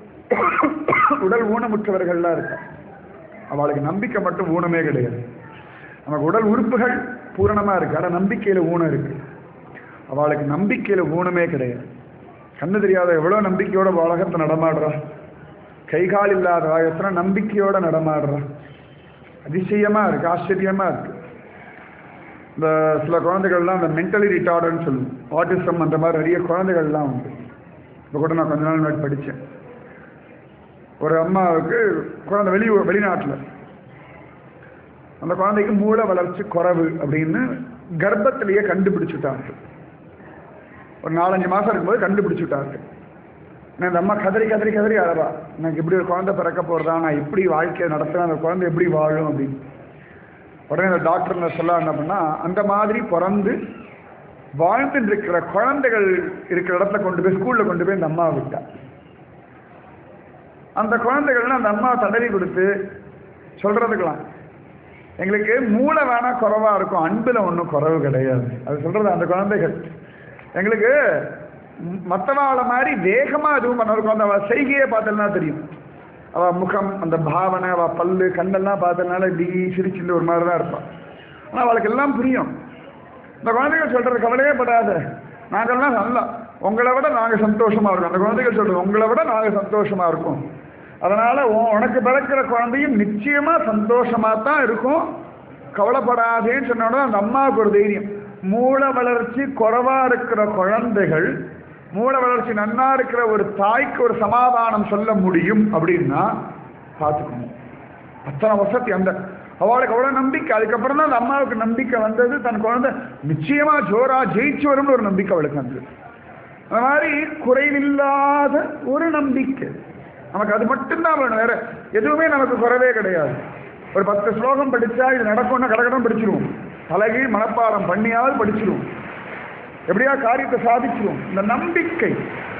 உடல் ஊனமுற்றவர்கள்லாம் இருக்கா அவளுக்கு நம்பிக்கை மட்டும் ஊனமே கிடையாது நமக்கு உடல் உறுப்புகள் பூரணமா இருக்கு ஆனா நம்பிக்கையில ஊனம் இருக்கு அவளுக்கு நம்பிக்கையில ஊனமே கிடையாது கண்ணு தெரியாத எவ்வளவு நம்பிக்கையோட உலகத்தை நடமாடுறா கை கால் இல்லாத எத்தனை நம்பிக்கையோட நடமாடுறா அதிசயமா இருக்கு ஆச்சரியமா இருக்கு இந்த சில குழந்தைகள்லாம் இந்த மென்டலி ரிட்டார்டுன்னு சொல்லுவோம் ஆட்டிசம் அந்த மாதிரி நிறைய குழந்தைகள்லாம் உண்டு இப்போ கூட நான் கொஞ்ச நாள் முன்னாடி படித்தேன் ஒரு அம்மாவுக்கு குழந்தை வெளி வெளிநாட்டில் அந்த குழந்தைக்கு மூளை வளர்ச்சி குறைவு அப்படின்னு கர்ப்பத்திலேயே கண்டுபிடிச்சுட்டாங்க ஒரு நாலஞ்சு மாசம் இருக்கும்போது கண்டுபிடிச்சுட்டாங்க நான் இந்த அம்மா கதறி கதறி கதறி அழறா எனக்கு இப்படி ஒரு குழந்தை பிறக்க போறதா நான் எப்படி வாழ்க்கையை நடத்துவேன் அந்த குழந்தை எப்படி வாழும் அப்படின்னு உடனே அந்த டாக்டர் சொல்ல என்ன பண்ணா அந்த மாதிரி பிறந்து வாழ்ந்துட்டு இருக்கிற குழந்தைகள் இருக்கிற இடத்துல கொண்டு போய் ஸ்கூல்ல கொண்டு போய் இந்த அம்மா விட்டா அந்த குழந்தைகள் அந்த அம்மா தடவி கொடுத்து சொல்றதுக்கெல்லாம் எங்களுக்கு மூளை வேணா குறைவா இருக்கும் அன்புல ஒன்றும் குறைவு கிடையாது அது சொல்றது அந்த குழந்தைகள் எங்களுக்கு மற்றவாளை மாதிரி வேகமா எதுவும் பண்ண இருக்கும் அந்த செய்கையே பார்த்தோம்னா தெரியும் அவ முகம் அந்த பாவனை அவ பல்லு கண்ணெல்லாம் பார்த்ததுனால இப்படி சிரிச்சுட்டு ஒரு மாதிரி தான் இருப்பான் ஆனால் அவளுக்கு எல்லாம் புரியும் இந்த குழந்தைகள் சொல்றது கவலையே படாத நாங்கள்லாம் நல்லா உங்களை விட நாங்கள் சந்தோஷமா இருக்கோம் அந்த குழந்தைகள் சொல்றது உங்களை விட நாங்கள் சந்தோஷமா இருக்கோம் அதனால உன் உனக்கு பிறக்கிற குழந்தையும் நிச்சயமா சந்தோஷமா தான் இருக்கும் கவலைப்படாதேன்னு சொன்னோட அந்த அம்மாவுக்கு ஒரு தைரியம் மூளை வளர்ச்சி குறைவா இருக்கிற குழந்தைகள் மூளை வளர்ச்சி நன்னா இருக்கிற ஒரு தாய்க்கு ஒரு சமாதானம் சொல்ல முடியும் அப்படின்னா பார்த்துக்கணும் அத்தனை வசதி அந்த அவளுக்கு அவ்வளோ நம்பிக்கை அதுக்கப்புறம் தான் அந்த அம்மாவுக்கு நம்பிக்கை வந்தது தன் குழந்தை நிச்சயமா ஜோரா ஜெயிச்சு வரும்னு ஒரு நம்பிக்கை அவளுக்கு வந்தது அந்த மாதிரி குறைவில்லாத ஒரு நம்பிக்கை நமக்கு அது மட்டும்தான் வேணும் வேற எதுவுமே நமக்கு குறைவே கிடையாது ஒரு பத்து ஸ்லோகம் படிச்சா இது நடக்கும்னா கடகடம் படிச்சிருவோம் பழகி மனப்பாடம் பண்ணியாவது படிச்சிருவோம் எப்படியா காரியத்தை சாதிச்சிருவோம் இந்த நம்பிக்கை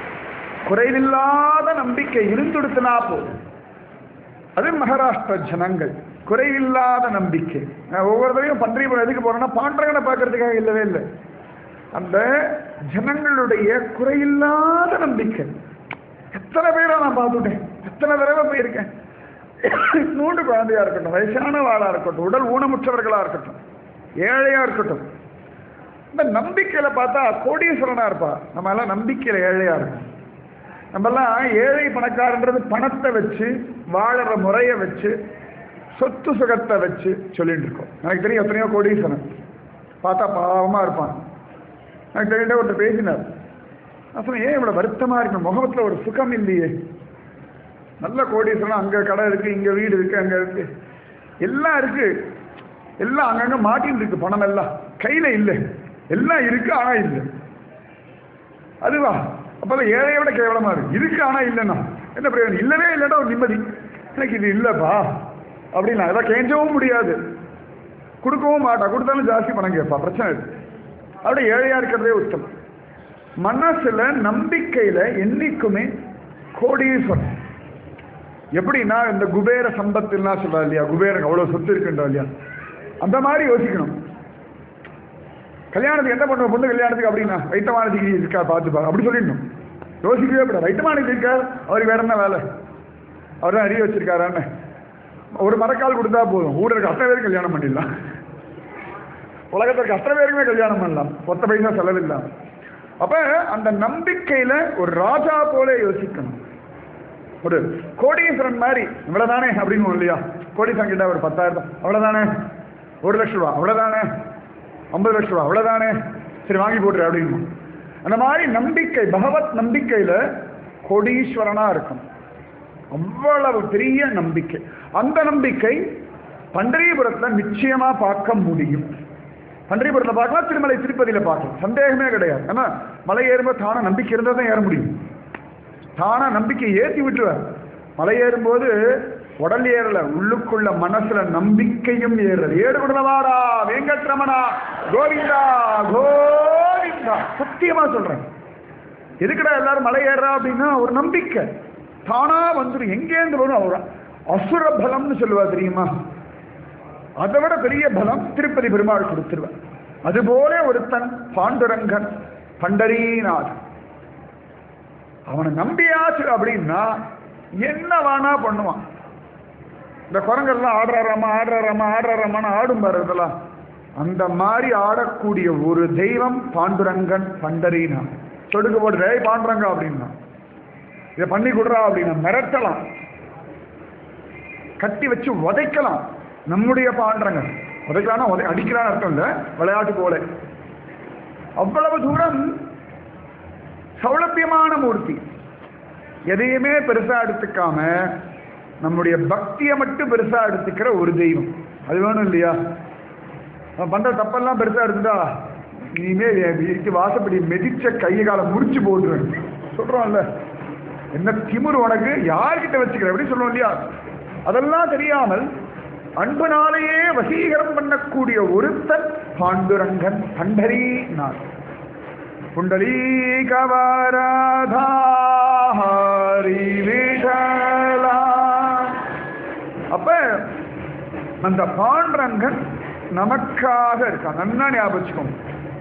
குறைவில்லாத நம்பிக்கை இருந்துடுத்துனா போதும் அது மகாராஷ்டிர ஜனங்கள் குறைவில்லாத நம்பிக்கை நான் ஒவ்வொரு தடவையும் பன்றிபுரம் எதுக்கு போறேன்னா பாண்டரங்கனை பார்க்கறதுக்காக இல்லவே இல்லை அந்த ஜனங்களுடைய குறையில்லாத நம்பிக்கை எத்தனை பேரை நான் பார்த்துட்டேன் எத்தனை தடவை போயிருக்கேன் நூண்டு குழந்தையா இருக்கட்டும் வயசானவாளா இருக்கட்டும் உடல் ஊனமுற்றவர்களா இருக்கட்டும் ஏழையா இருக்கட்டும் இந்த நம்பிக்கையில பார்த்தா கோடீஸ்வரனா இருப்பா நம்ம எல்லாம் நம்பிக்கையில ஏழையா இருக்கும் நம்மெல்லாம் ஏழை பணக்காரன்றது பணத்தை வச்சு வாழற முறையை வச்சு சொத்து சுகத்தை வச்சு சொல்லிட்டு இருக்கோம் எனக்கு தெரியும் எத்தனையோ கோடீஸ்வரன் பார்த்தா பாவமா இருப்பான் எனக்கு தெரிஞ்ச ஒருத்தர் பேசினார் நான் சொன்னேன் ஏன் இவ்வளவு வருத்தமா இருக்கு முகத்துல ஒரு சுகம் இல்லையே நல்ல கோடீஸ்வரன் அங்க கடை இருக்கு இங்க வீடு இருக்கு அங்க இருக்கு எல்லாம் இருக்கு எல்லாம் அங்கங்க மாட்டின்னு இருக்கு பணம் எல்லாம் கையில இல்லை எல்லாம் இருக்கு ஆனா இல்லை அதுவா அப்பதான் ஏழையை விட கேவலமா இருக்கு இருக்கு ஆனா இல்லைன்னா என்ன பிரயோஜனம் இல்லவே இல்லைன்னா ஒரு நிம்மதி எனக்கு இது இல்லப்பா அப்படின்னா அதான் கேஞ்சவும் முடியாது கொடுக்கவும் மாட்டா கொடுத்தாலும் ஜாஸ்தி பணம் கேட்பா பிரச்சனை இருக்கு அப்படியே ஏழையா இருக்கிறதே உத்தமம் மனசுல நம்பிக்கையில என்னைக்குமே கோடீஸ்வரன் எப்படின்னா இந்த குபேர சம்பத்துலாம் சொல்றா இல்லையா குபேரன் அவ்வளவு சொத்து இருக்குன்றா இல்லையா அந்த மாதிரி யோசிக்கணும் கல்யாணத்துக்கு என்ன பண்ணுவோம் பொண்ணு கல்யாணத்துக்கு அப்படின்னா வைத்தமான டிகிரி இருக்கா பார்த்துப்பா அப்படி சொல்லிடணும் யோசிக்கவே கூடாது வைட்டமானி இருக்கார் அவருக்கு வேற என்ன வேலை அவர் தான் அறிய வச்சிருக்காரான்னு ஒரு மரக்கால் கொடுத்தா போதும் ஊரில் இருக்க அத்தனை பேரும் கல்யாணம் பண்ணிடலாம் உலகத்தில் இருக்க அத்தனை பேருக்குமே கல்யாணம் பண்ணலாம் ஒத்த பைசா செலவில்லாம் அப்ப அந்த நம்பிக்கையில ஒரு ராஜா போல யோசிக்கணும் ஒரு கோடீஸ்வரன் மாதிரி இவ்வளவுதானே அப்படின்னு இல்லையா கோடீஸ்வரன் கிட்ட ஒரு பத்தாயிரம் ரூபாய் அவ்வளவுதானே ஒரு லட்ச ரூபா அவ்வளவுதானே ஐம்பது லட்ச ரூபா அவ்வளவுதானே சரி வாங்கி போட்டுரு அப்படின்னு அந்த மாதிரி நம்பிக்கை பகவத் நம்பிக்கையில கோடீஸ்வரனா இருக்கும் அவ்வளவு பெரிய நம்பிக்கை அந்த நம்பிக்கை பண்டரிபுரத்துல நிச்சயமா பார்க்க முடியும் பண்டரிபுரத்துல பார்க்கலாம் திருமலை திருப்பதியில பார்க்கலாம் சந்தேகமே கிடையாது ஏன்னா மலை ஏறும்போது தான நம்பிக்கை இருந்தால் தான் ஏற முடியும் தானா நம்பிக்கையை ஏற்றி விட்டுருவார் மலை ஏறும்போது உடல் ஏறல உள்ளுக்குள்ள மனசுல நம்பிக்கையும் ஏறுறது ஏடு குடலவாடா வெங்கட்ரமணா கோவிந்தா கோவிந்தா சத்தியமா சொல்றேன் எதுக்குடா எல்லாரும் மலை ஏறுறா அப்படின்னா ஒரு நம்பிக்கை தானா வந்துடும் எங்கேருந்து வரும் அவர் அசுர பலம்னு சொல்லுவா தெரியுமா அதை விட பெரிய பலம் திருப்பதி பெருமாள் கொடுத்துருவார் அதுபோல ஒருத்தன் பாண்டுரங்கன் பண்டரீநாதன் அவனை நம்பியாச்சு அப்படின்னா என்ன வேணா பண்ணுவான் இந்த குரங்கெல்லாம் ஆடுறாராமா ஆடுறாராமா ஆடுறாராமான்னு ஆடும் பாரு இதெல்லாம் அந்த மாதிரி ஆடக்கூடிய ஒரு தெய்வம் பாண்டுரங்கன் பண்டரீனா சொடுக்கு போட்டு "ஏய் பாண்டுரங்கா அப்படின்னா இதை பண்ணி கொடுறா அப்படின்னா மிரட்டலாம் கட்டி வச்சு உதைக்கலாம் நம்முடைய பாண்டரங்கன் உதைக்கலாம்னா உதை அடிக்கலான்னு அர்த்தம் இல்லை விளையாட்டு போல அவ்வளவு தூரம் சௌலபியமான மூர்த்தி எதையுமே பெருசா எடுத்துக்காம நம்முடைய பக்தியை மட்டும் பெருசா எடுத்துக்கிற ஒரு தெய்வம் அது வேணும் இல்லையா அவன் பண்ற தப்பெல்லாம் பெருசா எடுத்துட்டா இனிமே என் வீட்டு வாசப்படி மெதிச்ச கையை காலை முடிச்சு போட்டுருவேன் சொல்றோம்ல என்ன திமிரு உனக்கு யார்கிட்ட வச்சுக்கிற எப்படி சொல்லுவோம் இல்லையா அதெல்லாம் தெரியாமல் அன்புனாலேயே வசீகரம் பண்ணக்கூடிய ஒருத்தன் பாண்டுரங்கன் பண்டரிநாத் புண்டலீகவராதாரி விடலா அப்ப அந்த பாண்டரங்கன் நமக்காக இருக்கான் நன்னா ஞாபகம் வச்சுக்கோங்க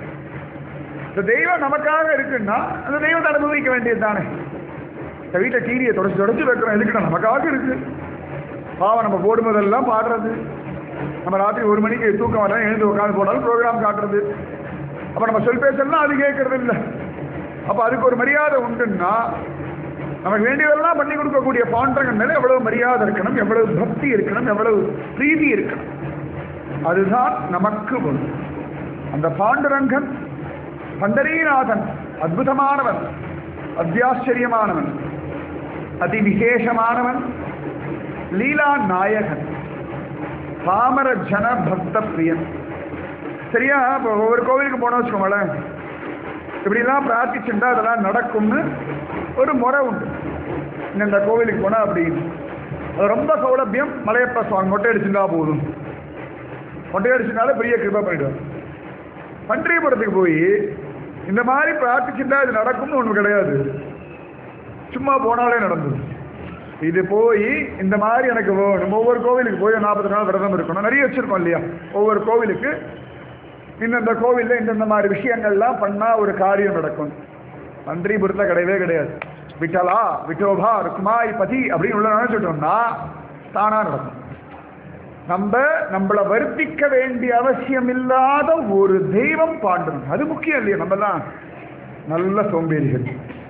இந்த தெய்வம் நமக்காக இருக்குன்னா அந்த தெய்வத்தை அனுபவிக்க வேண்டியது தானே இந்த வீட்டை டீரியை தொடச்சு தொடச்சு வைக்கிறோம் எதுக்கிட்ட நமக்காக இருக்கு பாவம் நம்ம போடும்போதெல்லாம் பாடுறது நம்ம ராத்திரி ஒரு மணிக்கு தூக்கம் வரலாம் எழுந்து உட்காந்து போனாலும் ப்ரோக்ராம் காட்டுறது அப்போ நம்ம சொல் பேசலாம் அது கேட்கறது இல்லை அப்போ அதுக்கு ஒரு மரியாதை உண்டுன்னா நமக்கு வேண்டியதெல்லாம் பண்ணி கொடுக்கக்கூடிய பாண்டரங்கன் மேலே எவ்வளவு மரியாதை இருக்கணும் எவ்வளவு பக்தி இருக்கணும் எவ்வளவு பிரீதி இருக்கணும் அதுதான் நமக்கு ஒன்று அந்த பாண்டுரங்கன் பண்டரீநாதன் அற்புதமானவன் அத்தியாச்சரியமானவன் அதி விசேஷமானவன் லீலா நாயகன் பாமர ஜன பக்த பிரியன் சரியா இப்போ ஒவ்வொரு கோவிலுக்கு போனோம் வச்சுக்கோங்களேன் இப்படிலாம் பிரார்த்திச்சுட்டா அதெல்லாம் நடக்கும்னு ஒரு முறை உண்டு இன்னும் இந்த கோவிலுக்கு போனால் அப்படின்னு அது ரொம்ப சௌலபியம் மலையப்ப சுவாமி மொட்டை அடிச்சுட்டா போதும் மொட்டை அடிச்சுனாலே பெரிய கிருபா பண்ணிடுவார் பன்றியபுரத்துக்கு போய் இந்த மாதிரி பிரார்த்திச்சுட்டா இது நடக்கும்னு ஒன்று கிடையாது சும்மா போனாலே நடந்தது இது போய் இந்த மாதிரி எனக்கு வேணும் ஒவ்வொரு கோவிலுக்கு போய் நாற்பது நாள் விரதம் இருக்கணும் நிறைய வச்சிருக்கோம் இல்லையா ஒவ்வொரு கோவிலுக்கு இந்தந்த கோவிலில் இந்தந்த மாதிரி விஷயங்கள்லாம் பண்ணால் ஒரு காரியம் நடக்கும் பன்றிபுரத்தில் கிடையவே கிடையாது விட்டலா விட்டோபா ருக்மாய் பதி அப்படின்னு உள்ள நினைச்சிட்டோம்னா தானா நடக்கும் நம்ம நம்மளை வருத்திக்க வேண்டிய அவசியம் இல்லாத ஒரு தெய்வம் பாண்டணும் அது முக்கியம் இல்லையா நம்மலாம் நல்ல சோம்பேறிகள்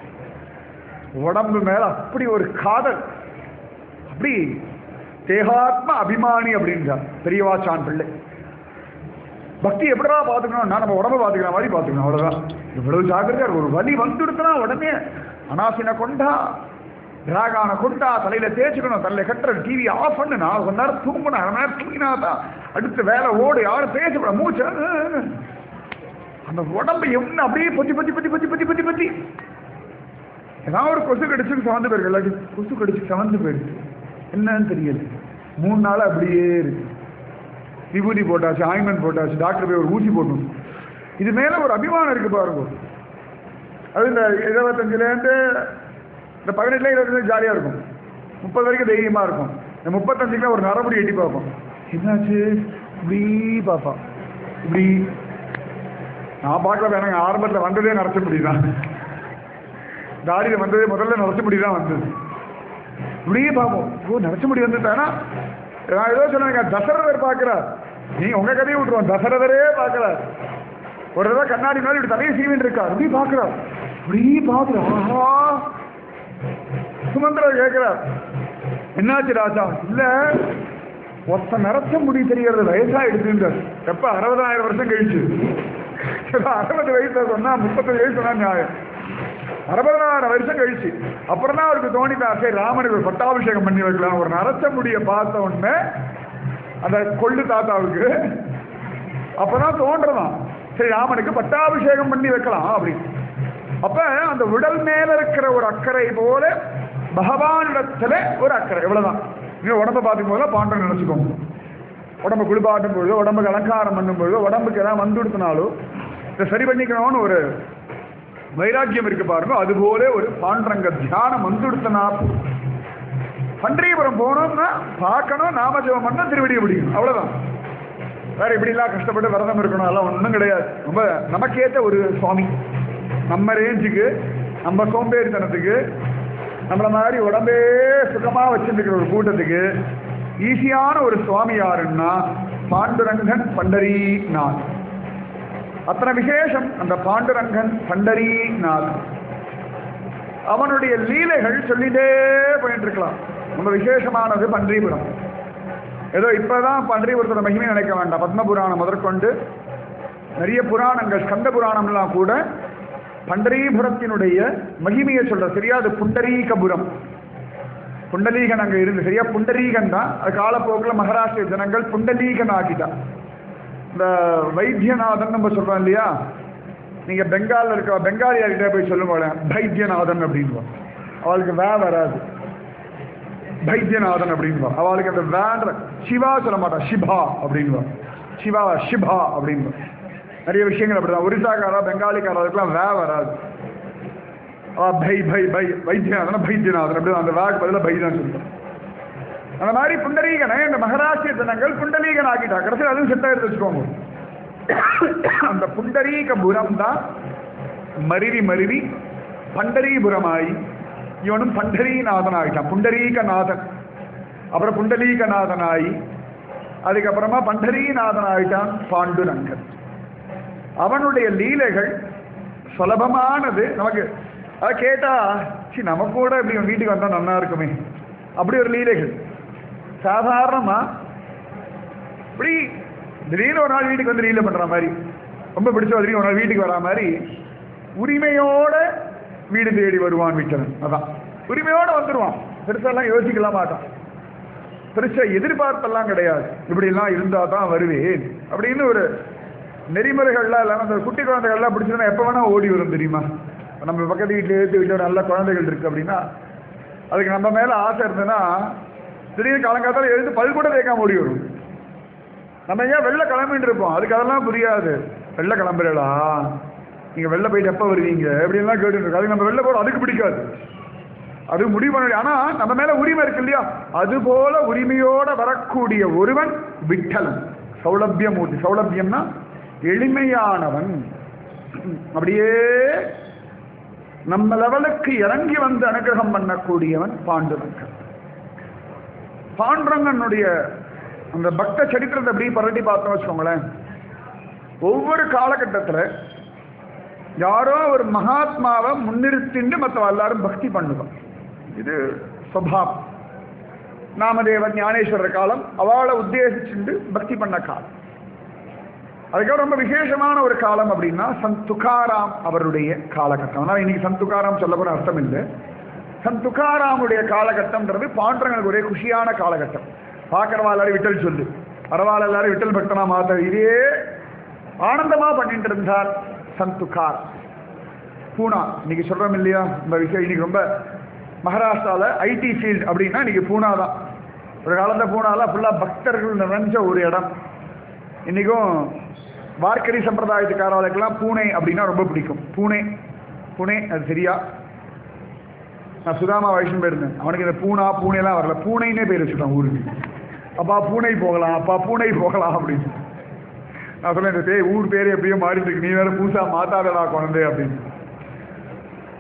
உடம்பு மேல அப்படி ஒரு காதல் அப்படி தேகாத்ம அபிமானி அப்படின்றார் பெரியவாச்சான் பிள்ளை பக்தி எப்படிடா பார்த்துக்கணும் நான் நம்ம உடம்ப பார்த்துக்கிற மாதிரி பார்த்துக்கணும் அவ்வளோதான் இவ்வளவு ஜாக்கிரதையா இருக்கு. ஒரு வலி வந்துடுத்துனா உடனே அனாசினை கொண்டா டிராகானை கொண்டா தலையில தேய்ச்சிக்கணும் தலையில கட்டுற டிவி ஆஃப் பண்ணு நான் கொஞ்ச நேரம் தூங்கணும் அரை மணி நேரம் தூங்கினா தான் அடுத்து வேலை ஓடு யாரும் பேசப்பட மூச்சு அஹ், அந்த உடம்பு என்ன அப்படியே பத்தி பத்தி பத்தி பத்தி பத்தி பத்தி பத்தி ஏதாவது ஒரு கொசு கடிச்சு சவந்து போயிருக்கு இல்லாட்டி கொசு கடிச்சு சவந்து போயிருக்கு என்னன்னு தெரியல மூணு நாள் அப்படியே இருக்கு விபூதி போட்டாச்சு ஆயின்மெண்ட் போட்டாச்சு டாக்டர் போய் ஒரு ஊசி போட்டணும் இது மேல ஒரு அபிமானம் இருக்கு பாருங்க அது இந்த இருபத்தஞ்சுலேருந்து இந்த பதினெட்டுல இருபத்தஞ்சு ஜாலியாக இருக்கும் முப்பது வரைக்கும் தைரியமாக இருக்கும் இந்த முப்பத்தஞ்சுக்குலாம் ஒரு நரமுடி எட்டி பார்ப்போம் என்னாச்சு இப்படி பார்ப்பா இப்படி நான் பார்க்கல வேணாங்க ஆரம்பத்தில் வந்ததே நடத்த முடியுதான் தாடியில் வந்தது முதல்ல நரச முடி தான் வந்தது இப்படியே பார்ப்போம் ஓ நரச முடி வந்துட்டானா நான் ஏதோ சொன்னாங்க தசரதர் பார்க்கிறார் நீங்க உங்க கதையை விட்டுருவோம் தசரதரே பார்க்கிறார் ஒரு தடவை கண்ணாடி மாதிரி இப்படி தலையை சீவின்னு இருக்கார் இப்படி பார்க்கிறார் இப்படி பார்க்கிறார் ஆஹா சுமந்திரர் கேட்கிறார் என்னாச்சு ராஜா இல்ல ஒத்த நிறச்ச முடி தெரியறது வயசா எடுத்துட்டார் எப்ப அறுபதாயிரம் வருஷம் கழிச்சு அறுபது வயசுல சொன்னா முப்பத்தஞ்சு வயசு சொன்னா நியாயம் அறுபதாயிரம் வருஷம் கழிச்சு அப்புறம் தான் அவருக்கு தோணிதா சரி ராமனுக்கு ஒரு பட்டாபிஷேகம் பண்ணி வைக்கலாம் ஒரு நரச்ச முடிய பார்த்த உடனே அந்த கொள்ளு தாத்தாவுக்கு அப்பதான் தோன்றதான் சரி ராமனுக்கு பட்டாபிஷேகம் பண்ணி வைக்கலாம் அப்படின்னு அப்ப அந்த உடல் மேல இருக்கிற ஒரு அக்கறை போல பகவானிடத்துல ஒரு அக்கறை இவ்வளவுதான் நீங்க உடம்ப பார்க்கும் போதுல பாண்டம் நினைச்சுக்கோங்க உடம்ப குளிப்பாட்டும் பொழுதோ உடம்புக்கு அலங்காரம் பண்ணும் பொழுதோ உடம்புக்கு ஏதாவது வந்துடுத்தினாலோ இதை சரி பண்ணிக்கணும்னு ஒரு வைராக்கியம் இருக்கு பாருங்க அதுபோல ஒரு பாண்டரங்க தியானம் வந்துடுத்தனா பன்றியபுரம் போனோம்னா பார்க்கணும் நாமஜபம் பண்ணா திருவடியை பிடிக்கணும் அவ்வளவுதான் வேற இப்படிலாம் கஷ்டப்பட்டு விரதம் இருக்கணும் அதெல்லாம் ஒன்றும் கிடையாது ரொம்ப நமக்கேற்ற ஒரு சுவாமி நம்ம ரேஞ்சுக்கு நம்ம சோம்பேறித்தனத்துக்கு நம்மள மாதிரி உடம்பே சுகமா வச்சிருக்கிற ஒரு கூட்டத்துக்கு ஈஸியான ஒரு சுவாமி யாருன்னா பாண்டுரங்கன் பண்டரிநாத் அத்தனை விசேஷம் அந்த பாண்டுரங்கன் பண்டரிநாத் அவனுடைய லீலைகள் சொல்லிட்டே போயிட்டு இருக்கலாம் ரொம்ப விசேஷமானது பன்றிபுரம் ஏதோ இப்பதான் பன்றிபுரத்தோட மகிமை நினைக்க வேண்டாம் பத்ம புராணம் முதற்கொண்டு நிறைய புராணங்கள் ஸ்கந்த புராணம்லாம் கூட பண்டரீபுரத்தினுடைய மகிமையை சொல்ற சரியா அது புண்டரீகபுரம் புண்டலீகன் அங்க இருந்து சரியா புண்டரீகன் தான் அது காலப்போக்கில் மகாராஷ்டிர ஜனங்கள் புண்டலீகன் ஆக்கிட்டான் இந்த வைத்தியநாதன் நம்ம சொல்றோம் இல்லையா நீங்க பெங்கால்ல இருக்க பெங்காலியார்கிட்ட போய் சொல்லுங்க பைத்தியநாதன் அப்படின்னு அவளுக்கு வே வராது பைத்தியநாதன் அப்படின்னு அவளுக்கு அந்த வேன்ற சிவா சொல்ல மாட்டா சிபா அப்படின்னு சிவா சிபா அப்படின்னு நிறைய விஷயங்கள் அப்படிதான் ஒரிசாக்காரா பெங்காலிக்காரருக்குலாம் வே வராது அவ பை பை பை வைத்தியநாதன் பைத்தியநாதன் அப்படி அந்த வேக்கு பதிலாக பை தான் சொல்லுவோம் அந்த மாதிரி புண்டரீகனை இந்த மகாராஷ்டிர ஜனங்கள் புண்டரீகன் ஆக்கிட்டா கடைசியில் அதுவும் செட்டா எடுத்து வச்சுக்கோங்க அந்த புண்டரீகபுரம் தான் மருவி மருவி பண்டரீபுரமாயி இவனும் பண்டரீநாதன் ஆகிட்டான் புண்டரீகநாதன் அப்புறம் புண்டலீகநாதன் ஆகி அதுக்கப்புறமா பண்டரீநாதன் ஆகிட்டான் பாண்டுரங்கன் அவனுடைய லீலைகள் சுலபமானது நமக்கு அதை கேட்டா சி நமக்கு கூட இப்படி இவன் வீட்டுக்கு வந்தா நல்லா இருக்குமே அப்படி ஒரு லீலைகள் சாதாரணமா இப்படி திடீர்னு ஒரு நாள் வீட்டுக்கு வந்து லீலை பண்ற மாதிரி ரொம்ப பிடிச்ச திடீர்னு ஒரு நாள் வீட்டுக்கு வரா மாதிரி உரிமையோட வீடு தேடி வருவான் விட்டவன் அதான் உரிமையோட வந்துடுவான் பெருசாலாம் யோசிக்கலாம் மாட்டான் பெருசா எதிர்பார்ப்பெல்லாம் கிடையாது இப்படிலாம் இருந்தா தான் வருவேன் அப்படின்னு ஒரு நெறிமுறைகள்லாம் இல்லாமல் அந்த குட்டி குழந்தைகள்லாம் பிடிச்சதுன்னா எப்போ வேணா ஓடி வரும் தெரியுமா நம்ம பக்கத்து வீட்டில் ஏற்று வீட்டில் நல்ல குழந்தைகள் இருக்கு அப்படின்னா அதுக்கு நம்ம மேல ஆசை இருந்ததுன்னா திடீர்னு காலங்காத்தால எழுந்து பல் கூட தேய்க்காம ஓடி வரும் நம்ம ஏன் வெளில கிளம்பிட்டு இருப்போம் அதுக்கு அதெல்லாம் புரியாது வெளில கிளம்புறா நீங்க வெளில போயிட்டு எப்போ வருவீங்க எப்படின்லாம் கேட்டு இருக்கு அதுக்கு நம்ம வெளில போறோம் அதுக்கு பிடிக்காது அது முடிவு பண்ண முடியாது. ஆனா நம்ம மேல உரிமை இருக்கு இல்லையா அது போல உரிமையோட வரக்கூடிய ஒருவன் விட்டலன் சௌலபியமூர்த்தி சௌலபியம்னா எளிமையானவன் அப்படியே நம்ம லெவலுக்கு இறங்கி வந்து அனுகிரகம் பண்ணக்கூடியவன் பாண்டுரங்கன் பாண்டுரங்கனுடைய அந்த பக்த சரித்திரத்தை அப்படி பரட்டி பார்த்தோம் வச்சுக்கோங்களேன் ஒவ்வொரு காலகட்டத்தில் யாரோ ஒரு மகாத்மாவை முன்னிறுத்திண்டு மற்ற எல்லாரும் பக்தி பண்ணுவோம் இது சுவாவம் நாமதேவன் ஞானேஸ்வரர் காலம் அவளை உத்தேசிச்சுண்டு பக்தி பண்ண காலம் அதுக்கப்புறம் ரொம்ப விசேஷமான ஒரு காலம் அப்படின்னா சந்த் துகாராம் அவருடைய காலகட்டம் ஆனால் இன்னைக்கு சந்த் துகாராம் சொல்ல போற அர்த்தம் இல்லை சந்த் துகாராமுடைய காலகட்டம்ன்றது பாண்டவங்களுக்கு ஒரே குஷியான காலகட்டம் பார்க்கறவா எல்லாரும் விட்டல் சொல்லு பரவாயில்ல எல்லாரும் விட்டல் பக்தனா மாத்த இதே ஆனந்தமா பண்ணிட்டு இருந்தார் சந்த் துகார் பூனா இன்னைக்கு சொல்றோம் இல்லையா இந்த விஷயம் இன்னைக்கு ரொம்ப மகாராஷ்டிரால ஐடி ஃபீல்ட் அப்படின்னா இன்னைக்கு பூனா தான் ஒரு காலத்துல பூனால ஃபுல்லா பக்தர்கள் நிறைஞ்ச ஒரு இடம் இன்னைக்கும் வார்க்கரி சம்பிரதாயத்துக்காரர்களுக்கெல்லாம் பூனே அப்படின்னா ரொம்ப பிடிக்கும் பூனே பூனே அது சரியா நான் சுதாமா வயசுன்னு போயிருந்தேன் அவனுக்கு இந்த பூனா பூனேலாம் வரல பூனைன்னே பேர் வச்சுட்டான் ஊருக்கு அப்பா பூனை போகலாம் அப்பா பூனை போகலாம் அப்படின்னு நான் சொன்னேன் இந்த பேர் ஊர் பேர் எப்படியோ மாறிட்டு இருக்கு நீ வேற பூசா மாத்தாதடா குழந்தை அப்படின்னு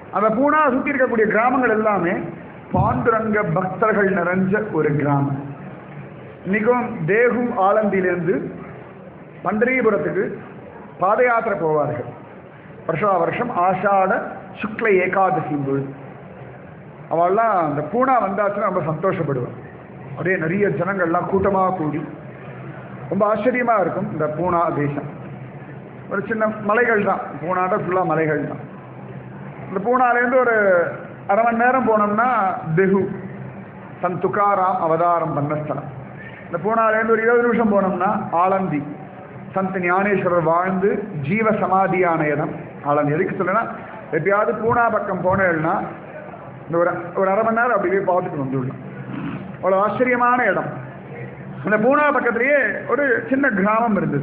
அந்த பூனா சுற்றி இருக்கக்கூடிய கிராமங்கள் எல்லாமே பாண்டுரங்க பக்தர்கள் நிறைஞ்ச ஒரு கிராமம் இன்னைக்கும் தேகும் ஆலந்தியிலேருந்து பண்டரிபுரத்துக்கு பாத யாத்திரை போவார்கள் வருஷா வருஷம் ஆஷாட சுக்ல ஏகாதசி பொழுது அவள்லாம் அந்த பூனா வந்தாச்சுன்னா ரொம்ப சந்தோஷப்படுவாள் அப்படியே நிறைய ஜனங்கள்லாம் கூட்டமாக கூடி ரொம்ப ஆச்சரியமாக இருக்கும் இந்த பூனா தேசம் ஒரு சின்ன மலைகள் தான் பூனாட்ட ஃபுல்லாக மலைகள் தான் இந்த பூனாலேருந்து ஒரு அரை மணி நேரம் போனோம்னா தெஹு சன் துக்காராம் அவதாரம் பண்ண ஸ்தலம் இந்த பூனாலேருந்து ஒரு இருபது நிமிஷம் போனோம்னா ஆலந்தி சந்த் ஞானேஸ்வரர் வாழ்ந்து ஜீவ சமாதியான இடம் ஆலந்தி எதுக்கு சொல்லுன்னா எப்பயாவது பூனா பக்கம் போனேன்னா இந்த ஒரு ஒரு அரை மணி நேரம் அப்படியே பார்த்துட்டு வந்துடலாம் அவ்வளோ ஆச்சரியமான இடம் அந்த பூனா பக்கத்துலேயே ஒரு சின்ன கிராமம் இருந்தது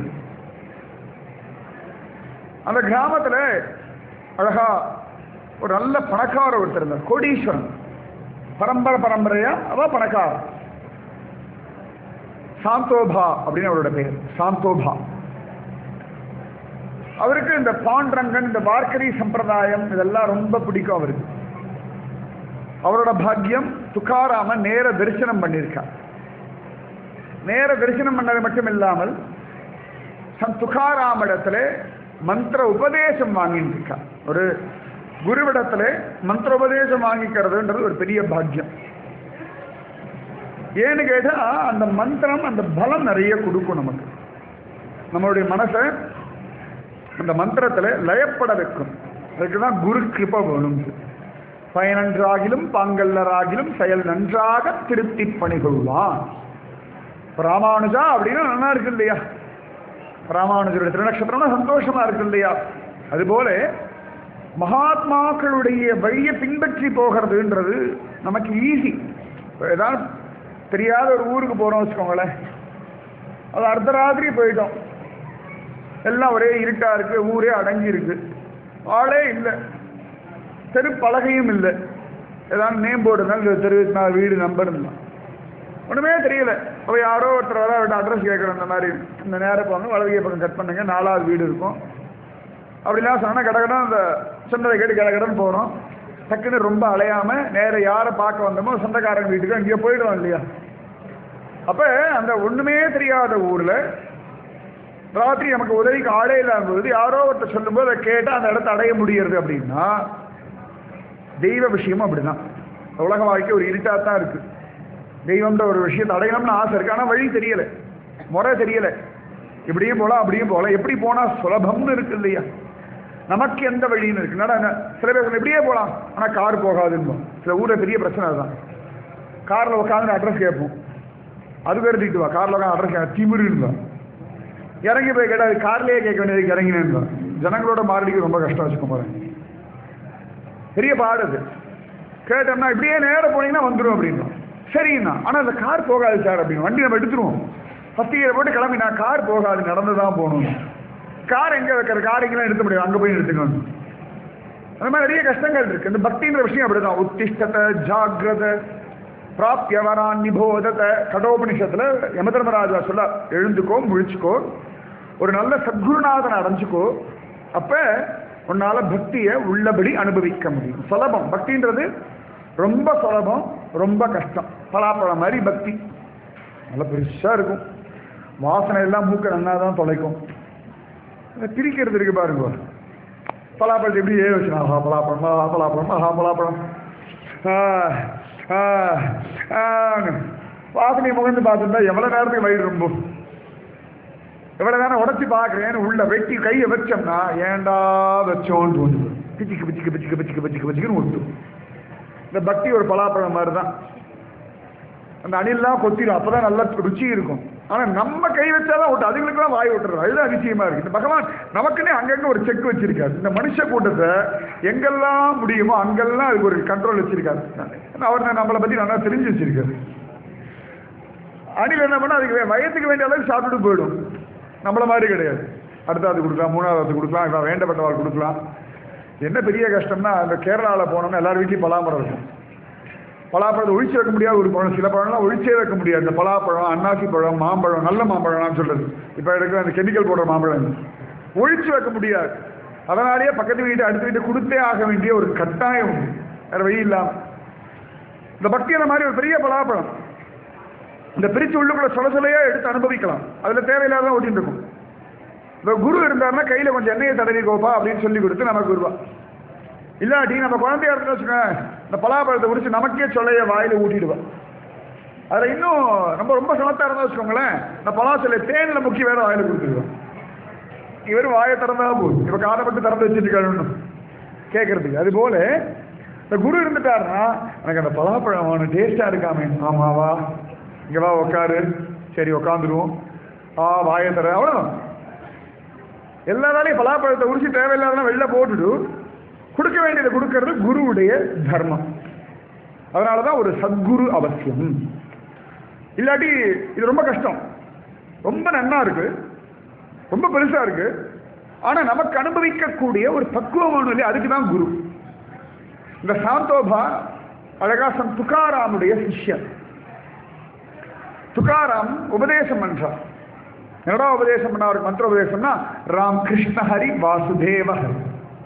அந்த கிராமத்தில் அழகா ஒரு நல்ல பணக்கார ஒருத்தர் இருந்தார் கோடீஸ்வரன் பரம்பரை பரம்பரையா அவ பணக்காரர் சாந்தோபா அப்படின்னு அவரோட பெயர் சாந்தோபா அவருக்கு இந்த பாண்டரங்கன் இந்த வார்க்கரி சம்பிரதாயம் இதெல்லாம் ரொம்ப பிடிக்கும் அவருக்கு அவரோட பாக்கியம் துக்காராம நேர தரிசனம் பண்ணியிருக்கார் நேர தரிசனம் பண்ணது மட்டும் இல்லாமல் சன் துக்காராமிடத்துல மந்திர உபதேசம் வாங்கிட்டு இருக்கார் ஒரு குருவிடத்துல மந்திர உபதேசம் வாங்கிக்கிறதுன்றது ஒரு பெரிய பாக்கியம் ஏன்னு கேட்டா அந்த மந்திரம் அந்த பலம் நிறைய கொடுக்கும் நமக்கு நம்மளுடைய மனசை அந்த மந்திரத்துல லயப்பட வைக்கும் அதுக்கு தான் குரு கிருப வேணும் பயனன்றாகிலும் பாங்கல்லராகிலும் செயல் நன்றாக திருப்தி பணிகொள்வான் ராமானுஜா அப்படின்னா நல்லா இருக்கு இல்லையா ராமானுஜருடைய திருநக்ஷத்திரம்னா சந்தோஷமா இருக்கு இல்லையா அதுபோல மகாத்மாக்களுடைய வழியை பின்பற்றி போகிறதுன்றது நமக்கு ஈஸி ஏதாவது தெரியாத ஒரு ஊருக்கு போகிறோம் வச்சுக்கோங்களேன் அது அர்த்தராத்திரி போயிட்டோம் எல்லாம் ஒரே இருட்டா இருக்கு ஊரே அடங்கி இருக்கு ஆளே இல்லை தெரு பலகையும் இல்லை ஏதாவது நேம் போர்டு இருந்தாலும் தெருவுக்கு நாலு வீடு நம்பர் இருந்தான் ஒன்றுமே தெரியல அப்போ யாரோ ஒருத்தர் வர அவர்கிட்ட அட்ரஸ் கேட்குறோம் இந்த மாதிரி இந்த நேரம் போங்க வலதுகை பக்கம் கட் பண்ணுங்க நாலாவது வீடு இருக்கும் அப்படிலாம் சொன்னால் கடகடன் அந்த சொன்னதை கேட்டு கடகடன் போகிறோம் டக்குன்னு ரொம்ப அலையாமல் நேர யாரை பார்க்க வந்தோமோ சொந்தக்காரங்க வீட்டுக்கு அங்கேயோ போயிடுவோம் இல்லையா அப்போ அந்த ஒன்றுமே தெரியாத ஊரில் ராத்திரி நமக்கு உதவிக்கு ஆளே இல்லாத போது யாரோ ஒருத்தர் சொல்லும்போது அதை கேட்டால் அந்த இடத்த அடைய முடியறது அப்படின்னா தெய்வ விஷயமும் அப்படிதான் உலக வாழ்க்கை ஒரு இருட்டாக தான் இருக்கு தெய்வம்ன்ற ஒரு விஷயத்தை அடையணும்னு ஆசை இருக்கு ஆனால் வழி தெரியல முறை தெரியல இப்படியும் போகலாம் அப்படியும் போகலாம் எப்படி போனால் சுலபம்னு இருக்கு இல்லையா நமக்கு எந்த வழின்னு இருக்கு என்னடா சில பேர் சொல்ல இப்படியே போகலாம் ஆனால் கார் போகாதுன்னு சில ஊரில் பெரிய பிரச்சனை அதுதான் காரில் உட்காந்து அட்ரஸ் கேட்போம் அது எடுத்துக்கிட்டு வா காரில் உட்காந்து அட்ரஸ் திமிருன்னு இறங்கி போய் கேட்டால் அது கார்லேயே கேட்க வேண்டியதுக்கு இறங்கினேன்னு ஜனங்களோட மாரடிக்கு ரொம்ப கஷ்டம் வச்சுக்கோ போகிறேன் பெரிய பாடு அது கேட்டோம்னா இப்படியே நேரம் போனீங்கன்னா வந்துடும் அப்படின்னா சரிண்ணா ஆனால் அந்த கார் போகாது சார் அப்படின்னு வண்டி நம்ம எடுத்துருவோம் ஃபஸ்ட் இயர் போட்டு கிளம்பினா கார் போகாது நடந்து தான் போகணும் கார் எங்கே வைக்கிற கார் எங்கெல்லாம் நிறுத்த முடியும் அங்கே போய் நிறுத்துக்கணும் அந்த மாதிரி நிறைய கஷ்டங்கள் இருக்கு இந்த பக்தின்ற விஷயம் அப்படிதான் உத்திஷ்டத்தை ஜாகிரத பிராப்தியவரான் நிபோதத கடோபனிஷத்துல யமதர்மராஜா சொல்ல எழுந்துக்கோ முழிச்சுக்கோ ஒரு நல்ல சத்குருநாதனை அடைஞ்சுக்கோ அப்ப உன்னால பக்தியை உள்ளபடி அனுபவிக்க முடியும் சுலபம் பக்தின்றது ரொம்ப சுலபம் ரொம்ப கஷ்டம் பலாப்பழம் மாதிரி பக்தி நல்ல பெருசா இருக்கும் வாசனை எல்லாம் மூக்க நன்னா தான் தொலைக்கும் அதை பிரிக்கிறது இருக்கு பாருங்க பலாப்பழத்தை எப்படி ஏ வச்சுனா ஆஹா பலாப்பழம் ஆஹா பலாப்பழம் ஆஹா பலாப்பழம் வாசனை முகந்து பார்த்துட்டா எவ்வளோ நேரத்துக்கு வயிறு ரொம்ப எவ்வளோ நேரம் உடச்சி பார்க்குறேன்னு உள்ள வெட்டி கையை வச்சோம்னா ஏண்டா வச்சோன்னு தோணுது பிச்சுக்கு பிச்சுக்கு பிச்சுக்கு பிச்சுக்கு பிச்சுக்கு பிச்சுக்குன்னு ஒட்டும் இந்த பக்தி ஒரு பலாப்பழம் மாதிரி தான் அந்த அணில்லாம் கொத்திடும் அப்போ தான் நல்லா ருச்சி இருக்கும் ஆனால் நம்ம கை வச்சாதான் விட்டு அதுங்களுக்குலாம் வாய் விட்டுறது அதுதான் அதிசயமா இருக்கு இந்த பகவான் நமக்குன்னே அங்கங்கே ஒரு செக் வச்சிருக்காரு இந்த மனுஷ கூட்டத்தை எங்கெல்லாம் முடியுமோ அங்கெல்லாம் அதுக்கு ஒரு கண்ட்ரோல் வச்சிருக்காரு அவர் நம்மளை பற்றி நல்லா தெரிஞ்சு வச்சிருக்காரு அணில் என்ன பண்ணால் அதுக்கு வயத்துக்கு வேண்டிய அளவுக்கு சாப்பிட்டுட்டு போயிடும் நம்மள மாதிரி கிடையாது அடுத்தாவது கொடுக்கலாம் மூணாவது கொடுக்கலாம் இவன் வேண்டப்பட்டவாள் கொடுக்கலாம் என்ன பெரிய கஷ்டம்னா அந்த கேரளாவில் போனோம்னா எல்லார் வீட்லையும் பலாமரம் இருக்கும் பலாப்பழத்தை ஒழிச்சு வைக்க முடியாத ஒரு பழம் சில பழம்லாம் ஒழிச்சே வைக்க முடியாது இந்த பலாப்பழம் அன்னாசி பழம் மாம்பழம் நல்ல மாம்பழம்லாம் சொல்றது இப்போ எடுக்கிற அந்த கெமிக்கல் போடுற மாம்பழம் ஒழிச்சு வைக்க முடியாது அதனாலேயே பக்கத்து வீட்டு அடுத்த வீட்டு கொடுத்தே ஆக வேண்டிய ஒரு கட்டாயம் உண்டு வேற வழி இல்லாம இந்த பக்தி அந்த மாதிரி ஒரு பெரிய பலாப்பழம் இந்த பிரிச்சு உள்ளுக்குள்ள சொல சொலையா எடுத்து அனுபவிக்கலாம் அதுல தேவையில்லாத ஓட்டிட்டு இருக்கும் இந்த குரு இருந்தாருன்னா கையில கொஞ்சம் எண்ணெயை தடவி கோப்பா அப்படின்னு சொல்லி கொடுத்து நமக்கு வருவா இல்லாட்டி நம்ம குழந்தையா இருந்தா வச்சுக்கோங்க இந்த பலாப்பழத்தை உரிச்சு நமக்கே சொல்லைய வாயில ஊட்டிடுவா அதுல இன்னும் நம்ம ரொம்ப சமத்தா இருந்தா வச்சுக்கோங்களேன் இந்த பலாச்சொல்லை தேன்ல முக்கி வேற வாயில கொடுத்துருவோம் இவர் வாயை திறந்தா போதும் இப்ப காதை மட்டும் திறந்து வச்சுட்டு கழுவணும் கேட்கறதுக்கு அது போல இந்த குரு இருந்துட்டாருன்னா எனக்கு அந்த பலாப்பழம் அவனு டேஸ்டா இருக்காமே ஆமாவா இங்க வா உட்காரு சரி உட்காந்துருவோம் ஆ வாயை தர அவ்வளவுதான் எல்லா வேலையும் பலாப்பழத்தை உரிச்சு தேவையில்லாதெல்லாம் வெளில போட்டுட்டு கொடுக்க வேண்டியதை கொடுக்கறது குருவுடைய தர்மம் அதனாலதான் ஒரு சத்குரு அவசியம் இல்லாட்டி இது ரொம்ப கஷ்டம் ரொம்ப நன்னா இருக்கு ரொம்ப பெருசா இருக்கு ஆனா நமக்கு அனுபவிக்கக்கூடிய ஒரு பக்குவமான இல்லையா அதுக்கு தான் குரு இந்த சாந்தோபா அழகாசன் துகாராமுடைய சிஷ்யன் துகாராம் உபதேசம் பண்றார் என்னடா உபதேசம் பண்ண அவருக்கு மந்திர உபதேசம்னா ராம் கிருஷ்ண ஹரி வாசுதேவ ஹரி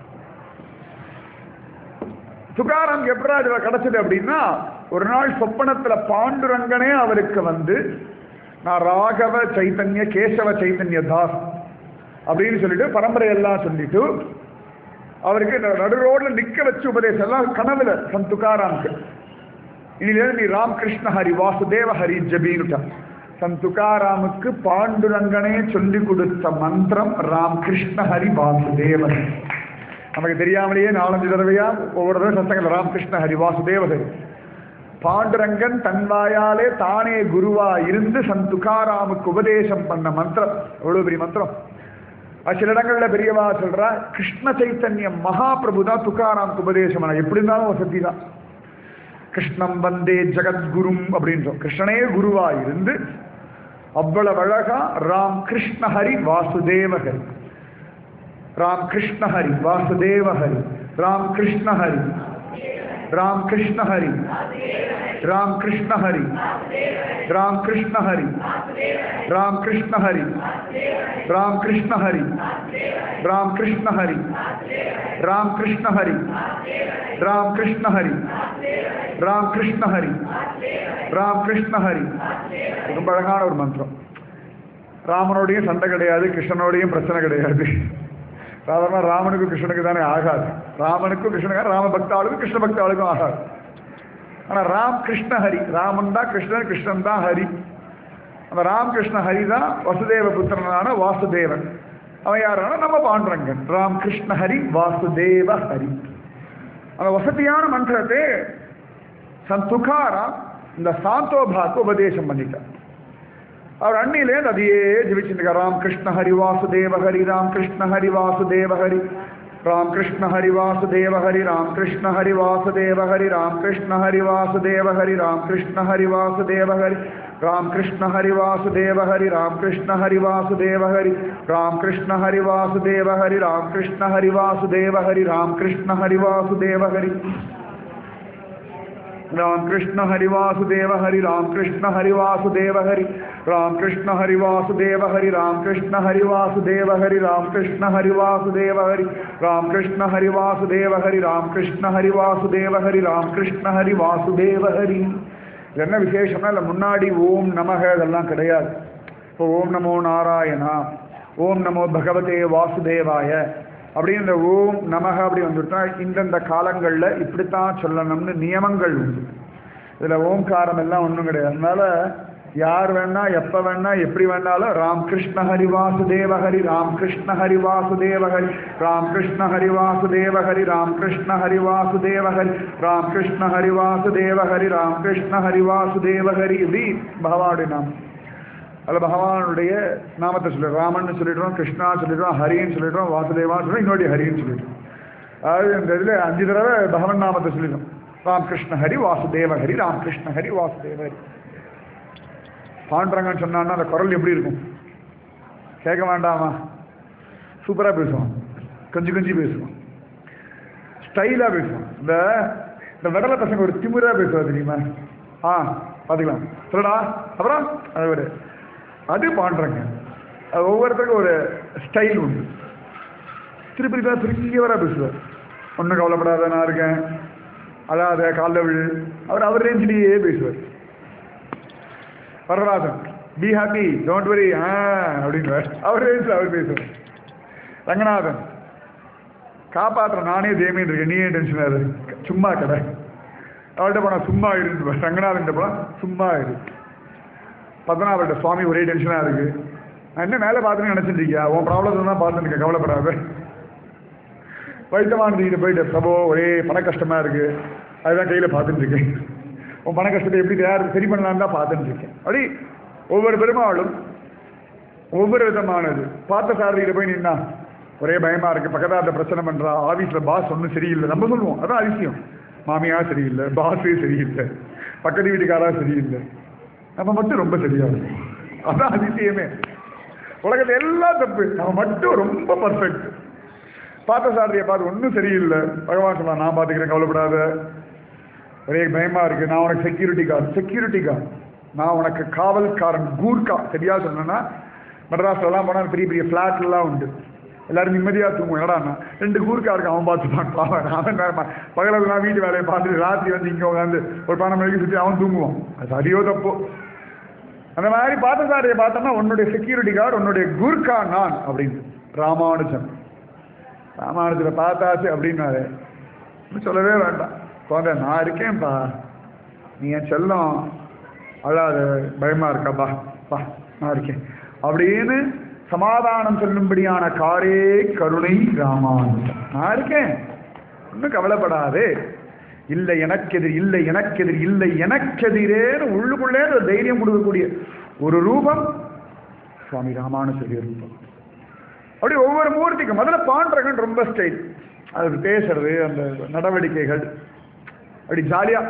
துகாராம் எப்படா இதுல கிடைச்சது அப்படின்னா ஒரு நாள் சொப்பனத்துல பாண்டுரங்கனே அவருக்கு வந்து நான் ராகவ சைத்தன்ய கேசவ சைத்தன்ய தாஸ் அப்படின்னு சொல்லிட்டு பரம்பரையெல்லாம் சொல்லிட்டு அவருக்கு இந்த நடு ரோட்ல நிக்க வச்சு உபதேசம் எல்லாம் கனவுல சன் துகாராமுக்கு இனிலேருந்து நீ ராமகிருஷ்ண ஹரி வாசுதேவ ஹரி ஜபீனுட்டா சன் துகாராமுக்கு பாண்டுரங்கனே சொல்லி கொடுத்த மந்திரம் ராம் கிருஷ்ண ஹரி வாசுதேவ ஹரி நமக்கு தெரியாமலேயே நாலஞ்சு தடவையா ஒவ்வொரு தடவை சத்தங்கள் ராமகிருஷ்ண ஹரி வாசுதேவ ஹரி பாண்டுரங்கன் தன் வாயாலே தானே குருவா இருந்து சன் துகாராமுக்கு உபதேசம் பண்ண மந்திரம் எவ்வளவு பெரிய மந்திரம் அது சில இடங்கள்ல பெரியவா சொல்றா கிருஷ்ண சைத்தன்யம் மகாபிரபு தான் துகாராமுக்கு உபதேசம் பண்ண எப்படி இருந்தாலும் ஒரு சக்தி தான் கிருஷ்ணம் வந்தே ஜெகத்குரும் அப்படின்றோம் கிருஷ்ணனே குருவா இருந்து அவ்வளவு அழகா ராம் கிருஷ்ண ஹரி வாசுதேவ ஹரி ராம் கிருஷ்ண ஹரி வாசுதேவ ஹரி ராம் கிருஷ்ண ஹரி ராம் கிருஷ்ண ஹரி ராம் கிருஷ்ண ஹரி ராம் கிருஷ்ண ஹரி ராம் கிருஷ்ண ஹரி ராம் கிருஷ்ண ஹரி ராம் கிருஷ்ண ஹரி ராம் கிருஷ்ண ஹரி ராம் கிருஷ்ண ஹரி ராம் கிருஷ்ண ஹரி ராம் கிருஷ்ண ஹரி ரொம்ப அழகான ஒரு மந்திரம் ராமனோடையும் சண்டை கிடையாது கிருஷ்ணனோடையும் பிரச்சனை கிடையாது சாதாரண ராமனுக்கும் கிருஷ்ணனுக்கு தானே ஆகாது ராமனுக்கும் கிருஷ்ணனுக்கு ராம பக்தாளுக்கும் கிருஷ்ண பக்தாளுக்கும் ஆகாது ஆனா ராம் கிருஷ்ண ஹரி ராமன் தான் கிருஷ்ணன் கிருஷ்ணன் தான் ஹரி அந்த ராம் கிருஷ்ண ஹரி தான் வசுதேவ புத்திரனான வாசுதேவன் அவன் யாருன்னா நம்ம பாண்டுரங்கன் ராம் கிருஷ்ண ஹரி வாசுதேவ ஹரி அந்த வசதியான மந்திரத்தை சன் துகாராம் இந்த சாந்தோபாக்கு உபதேசம் பண்ணிட்டார் அவர் அண்ணிலேருந்து அதையே ஜெபிச்சுட்டு ராம் கிருஷ்ண ஹரி வாசுதேவ ஹரி ராம் கிருஷ்ண ஹரி வாசுதேவ ஹரி ராம் கிருஷ்ண ஹரி வாசுதேவ ஹரி ராம் கிருஷ்ண ஹரி வாசுதேவ ஹரி ராம் கிருஷ்ண ஹரி வாசுதேவ ஹரி ராம் கிருஷ்ண ஹரி வாசுதேவ ஹரி ராம் கிருஷ்ண ஹரி வாசுதேவ ஹரி ராம் கிருஷ்ண ஹரி வாசுதேவ ஹரி ராம் கிருஷ்ண ஹரி வாசுதேவ ஹரி ராம் கிருஷ்ண ஹரி வாசுதேவ ஹரி ராம் கிருஷ்ண ஹரி வாசுதேவ ஹரி राम कृष्ण हरि वासुदेव हरि राम कृष्ण हरि वासुदेव हरि राम कृष्ण हरि वासुदेव हरि राम कृष्ण हरि वासुदेव हरि राम कृष्ण हरि वासुदेव हरि राम कृष्ण हरि वासुदेव हरि राम कृष्ण हरि वासुदेव हरि राम कृष्ण हरि वासुदेव हरि இது என்ன விசேஷம்னா இல்லை முன்னாடி ஓம் நமக இதெல்லாம் கிடையாது இப்போ ஓம் நமோ நாராயணா ஓம் நமோ பகவதே வாசுதேவாய அப்படின்னு இந்த ஓம் நமக அப்படி வந்துட்டா இந்தந்த காலங்களில் இப்படித்தான் சொல்லணும்னு நியமங்கள் உண்டு இதில் ஓம்காரம் எல்லாம் ஒன்றும் கிடையாது அதனால யார் வேணா எப்போ வேணா எப்படி வேணாலும் ராம் கிருஷ்ண ஹரி வாசுதேவ ஹரி ராம் கிருஷ்ண ஹரி வாசுதேவ ஹரி ராம் கிருஷ்ண ஹரி வாசுதேவ ஹரி ராம் கிருஷ்ண ஹரி வாசுதேவ ஹரி ராம் கிருஷ்ண ஹரி வாசுதேவ ஹரி ராம் கிருஷ்ண ஹரி வாசுதேவ ஹரி இப்படி பகவானுடைய நாமம் அதில் பகவானுடைய நாமத்தை சொல்லிடுறோம் ராமன் சொல்லிடுறோம் கிருஷ்ணா சொல்லிடுறோம் ஹரின்னு சொல்லிடுறோம் வாசுதேவா சொல்லிடுறோம் இன்னொரு ஹரின்னு சொல்லிடுறோம் அதாவது இந்த இதில் அஞ்சு தடவை பகவன் நாமத்தை சொல்லிடும் ராம் கிருஷ்ண ஹரி வாசுதேவ ஹரி ராம் கிருஷ்ண ஹரி வாசுதேவ ஹரி பாண்டரங்கன்னு சொன்னான்னா அந்த குரல் எப்படி இருக்கும் கேட்க வேண்டாமா சூப்பராக பேசுவான் கொஞ்சம் கொஞ்சம் பேசுவான் ஸ்டைலாக பேசுவான் இந்த இந்த விடலை பசங்க ஒரு திமிராக பேசுவா தெரியுமா ஆ பார்த்துக்கலாம் சொல்லுடா அப்புறம் அது ஒரு அது பாண்டுறங்க அது ஒவ்வொருத்தருக்கும் ஒரு ஸ்டைல் உண்டு திருப்பி பெரியவராக பேசுவார் ஒன்றும் கவலைப்படாத நான் இருக்கேன் அழாத காலைல விழு அவர் அவர் ரேஞ்சிலேயே பேசுவார் Vararajan be happy don't worry ஆ அப்படின்வார் அவர் ரேஞ்சில் அவர் பேசுவார் ரங்கநாதன் காப்பாற்றுற நானே தேமின்னு இருக்கேன் நீயே டென்ஷன் ஆகுது சும்மா கடை அவள்கிட்ட போனால் சும்மா இருந்து ரங்கநாதன் போனால் சும்மா இரு பத்மநாபர்கிட்ட சுவாமி ஒரே டென்ஷனாக இருக்கு நான் என்ன மேலே பார்த்துன்னு நினச்சிட்டு இருக்கியா உன் ப்ராப்ளத்தை தான் பார்த்துட்டு இருக்கேன் கவலைப்படாத வைத்தமானதிக்கிட்ட போயிட்டு பிரபோ ஒரே பண கஷ்டமா இருக்கு அதுதான் கையில் பார்த்துட்டு இருக்கேன் உன் பண கஷ்டத்தை எப்படி தயார் சரி பண்ணலான்னு தான் பார்த்துட்டு இருக்கேன் அப்படி ஒவ்வொரு பெருமாளும் ஒவ்வொரு விதமானது பார்த்த சாரதியில போய் நின்னா ஒரே பயமா இருக்கு பக்கத்தாட்ட பிரச்சனை பண்றா ஆபீஸ்ல பாஸ் ஒன்றும் சரியில்லை நம்ம சொல்லுவோம் அதான் அதிசயம் மாமியா சரியில்லை பாஸே சரியில்லை பக்கத்து வீட்டுக்காரா சரியில்லை நம்ம மட்டும் ரொம்ப சரியா இருக்கும் அதான் அதிசயமே உலகத்துல எல்லாம் தப்பு நம்ம மட்டும் ரொம்ப பர்ஃபெக்ட் பார்த்த சாரதியை பார்த்து ஒன்றும் சரியில்லை பகவான் சொல்லலாம் நான் பார்த்துக்கிறேன் கவலைப்படாத ஒரே பயமா இருக்கு நான் உனக்கு செக்யூரிட்டி கார்டு செக்யூரிட்டி கார்டு நான் உனக்கு காவல்காரன் கூர்க்கா சரியா சொன்னேன்னா மெட்ராஸ்லலாம் போனால் பெரிய பெரிய ஃப்ளாட்லாம் உண்டு எல்லாரும் நிம்மதியாக தூங்குவோம் என்னடா ரெண்டு கூர்க்கா இருக்கு அவன் பார்த்துப்பான் பாவன் அவன் பகலில் நான் வீட்டு வேலையை பார்த்துட்டு ராத்திரி வந்து இங்கே உட்காந்து ஒரு பன்னெண்டு மணிக்கு சுற்றி அவன் தூங்குவான் அது சரியோ தப்போ அந்த மாதிரி பார்த்தசாரியை பார்த்தோம்னா உன்னுடைய செக்யூரிட்டி கார்டு உன்னுடைய குர்கா நான் அப்படின்னு ராமானுஜன் ராமானுஜரை பார்த்தாச்சு அப்படின்னாரு இன்னும் சொல்லவே வேண்டாம் குழந்தை நான் இருக்கேன்ப்பா நீ என் செல்லம் அழாத பயமா இருக்கா பா பா நான் இருக்கேன் அப்படின்னு சமாதானம் சொல்லும்படியான காரே கருணை ராமானுஜன் நான் இருக்கேன் ஒன்றும் கவலைப்படாதே இல்லை எனக்கெதிர் இல்லை எனக்கெதிர் இல்லை எனக்கெதிரேன்னு உள்ளுக்குள்ளே ஒரு தைரியம் கொடுக்கக்கூடிய ஒரு ரூபம் சுவாமி ராமானுஜரிய ரூபம் அப்படி ஒவ்வொரு மூர்த்திக்கும் முதல்ல பாண்டரகன் ரொம்ப ஸ்டைல் அது பேசுறது அந்த நடவடிக்கைகள் அப்படி ஜாலியா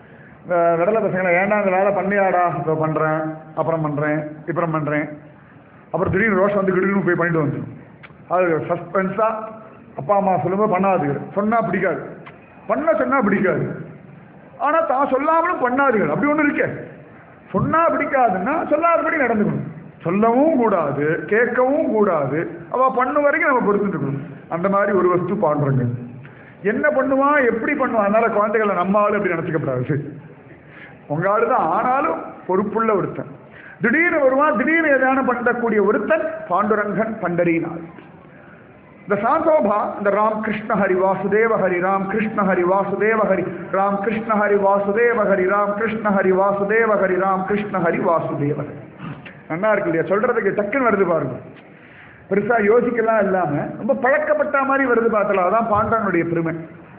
விடலை பசங்களை ஏன்டா அந்த வேலை பண்ணியாடா இப்போ பண்ணுறேன் அப்புறம் பண்ணுறேன் இப்புறம் பண்ணுறேன் அப்புறம் திடீர்னு ரோஷம் வந்து கிடுன்னு போய் பண்ணிட்டு வந்துடும் அது சஸ்பென்ஸாக அப்பா அம்மா சொல்லும்போது பண்ணாதுகள் சொன்னால் பிடிக்காது பண்ண சொன்னால் பிடிக்காது ஆனால் தான் சொல்லாமலும் பண்ணாதுகள் அப்படி ஒன்று இருக்கே சொன்னால் பிடிக்காதுன்னா சொல்லாதபடி நடந்துக்கணும் சொல்லவும் கூடாது கேட்கவும் கூடாது அவள் பண்ண வரைக்கும் நம்ம பொறுத்துட்டுக்கணும் அந்த மாதிரி ஒரு வஸ்து பாடுறங்க என்ன பண்ணுவான் எப்படி பண்ணுவான் அதனால குழந்தைகளை நம்ம ஆளு அப்படி நினச்சிக்கப்படாது உங்க ஆளு தான் ஆனாலும் பொறுப்புள்ள ஒருத்தன் திடீர்னு வருவான் திடீர்னு எதான பண்ணக்கூடிய ஒருத்தன் பாண்டுரங்கன் பண்டரினாள் இந்த சாந்தோபா இந்த ராம் கிருஷ்ண ஹரி வாசுதேவ ஹரி ராம் கிருஷ்ண ஹரி வாசுதேவ ஹரி ராம் கிருஷ்ண ஹரி வாசுதேவ ஹரி ராம் கிருஷ்ண ஹரி வாசுதேவ ஹரி ராம் கிருஷ்ண ஹரி வாசுதேவ ஹரி நல்லா இருக்கு இல்லையா சொல்றதுக்கு டக்குன்னு வருது பாருங்க பெருசா யோசிக்கலாம் இல்லாம ரொம்ப பழக்கப்பட்ட மாதிரி வருது பார்த்தலாம் அதான் பாண்டவனுடைய பெருமை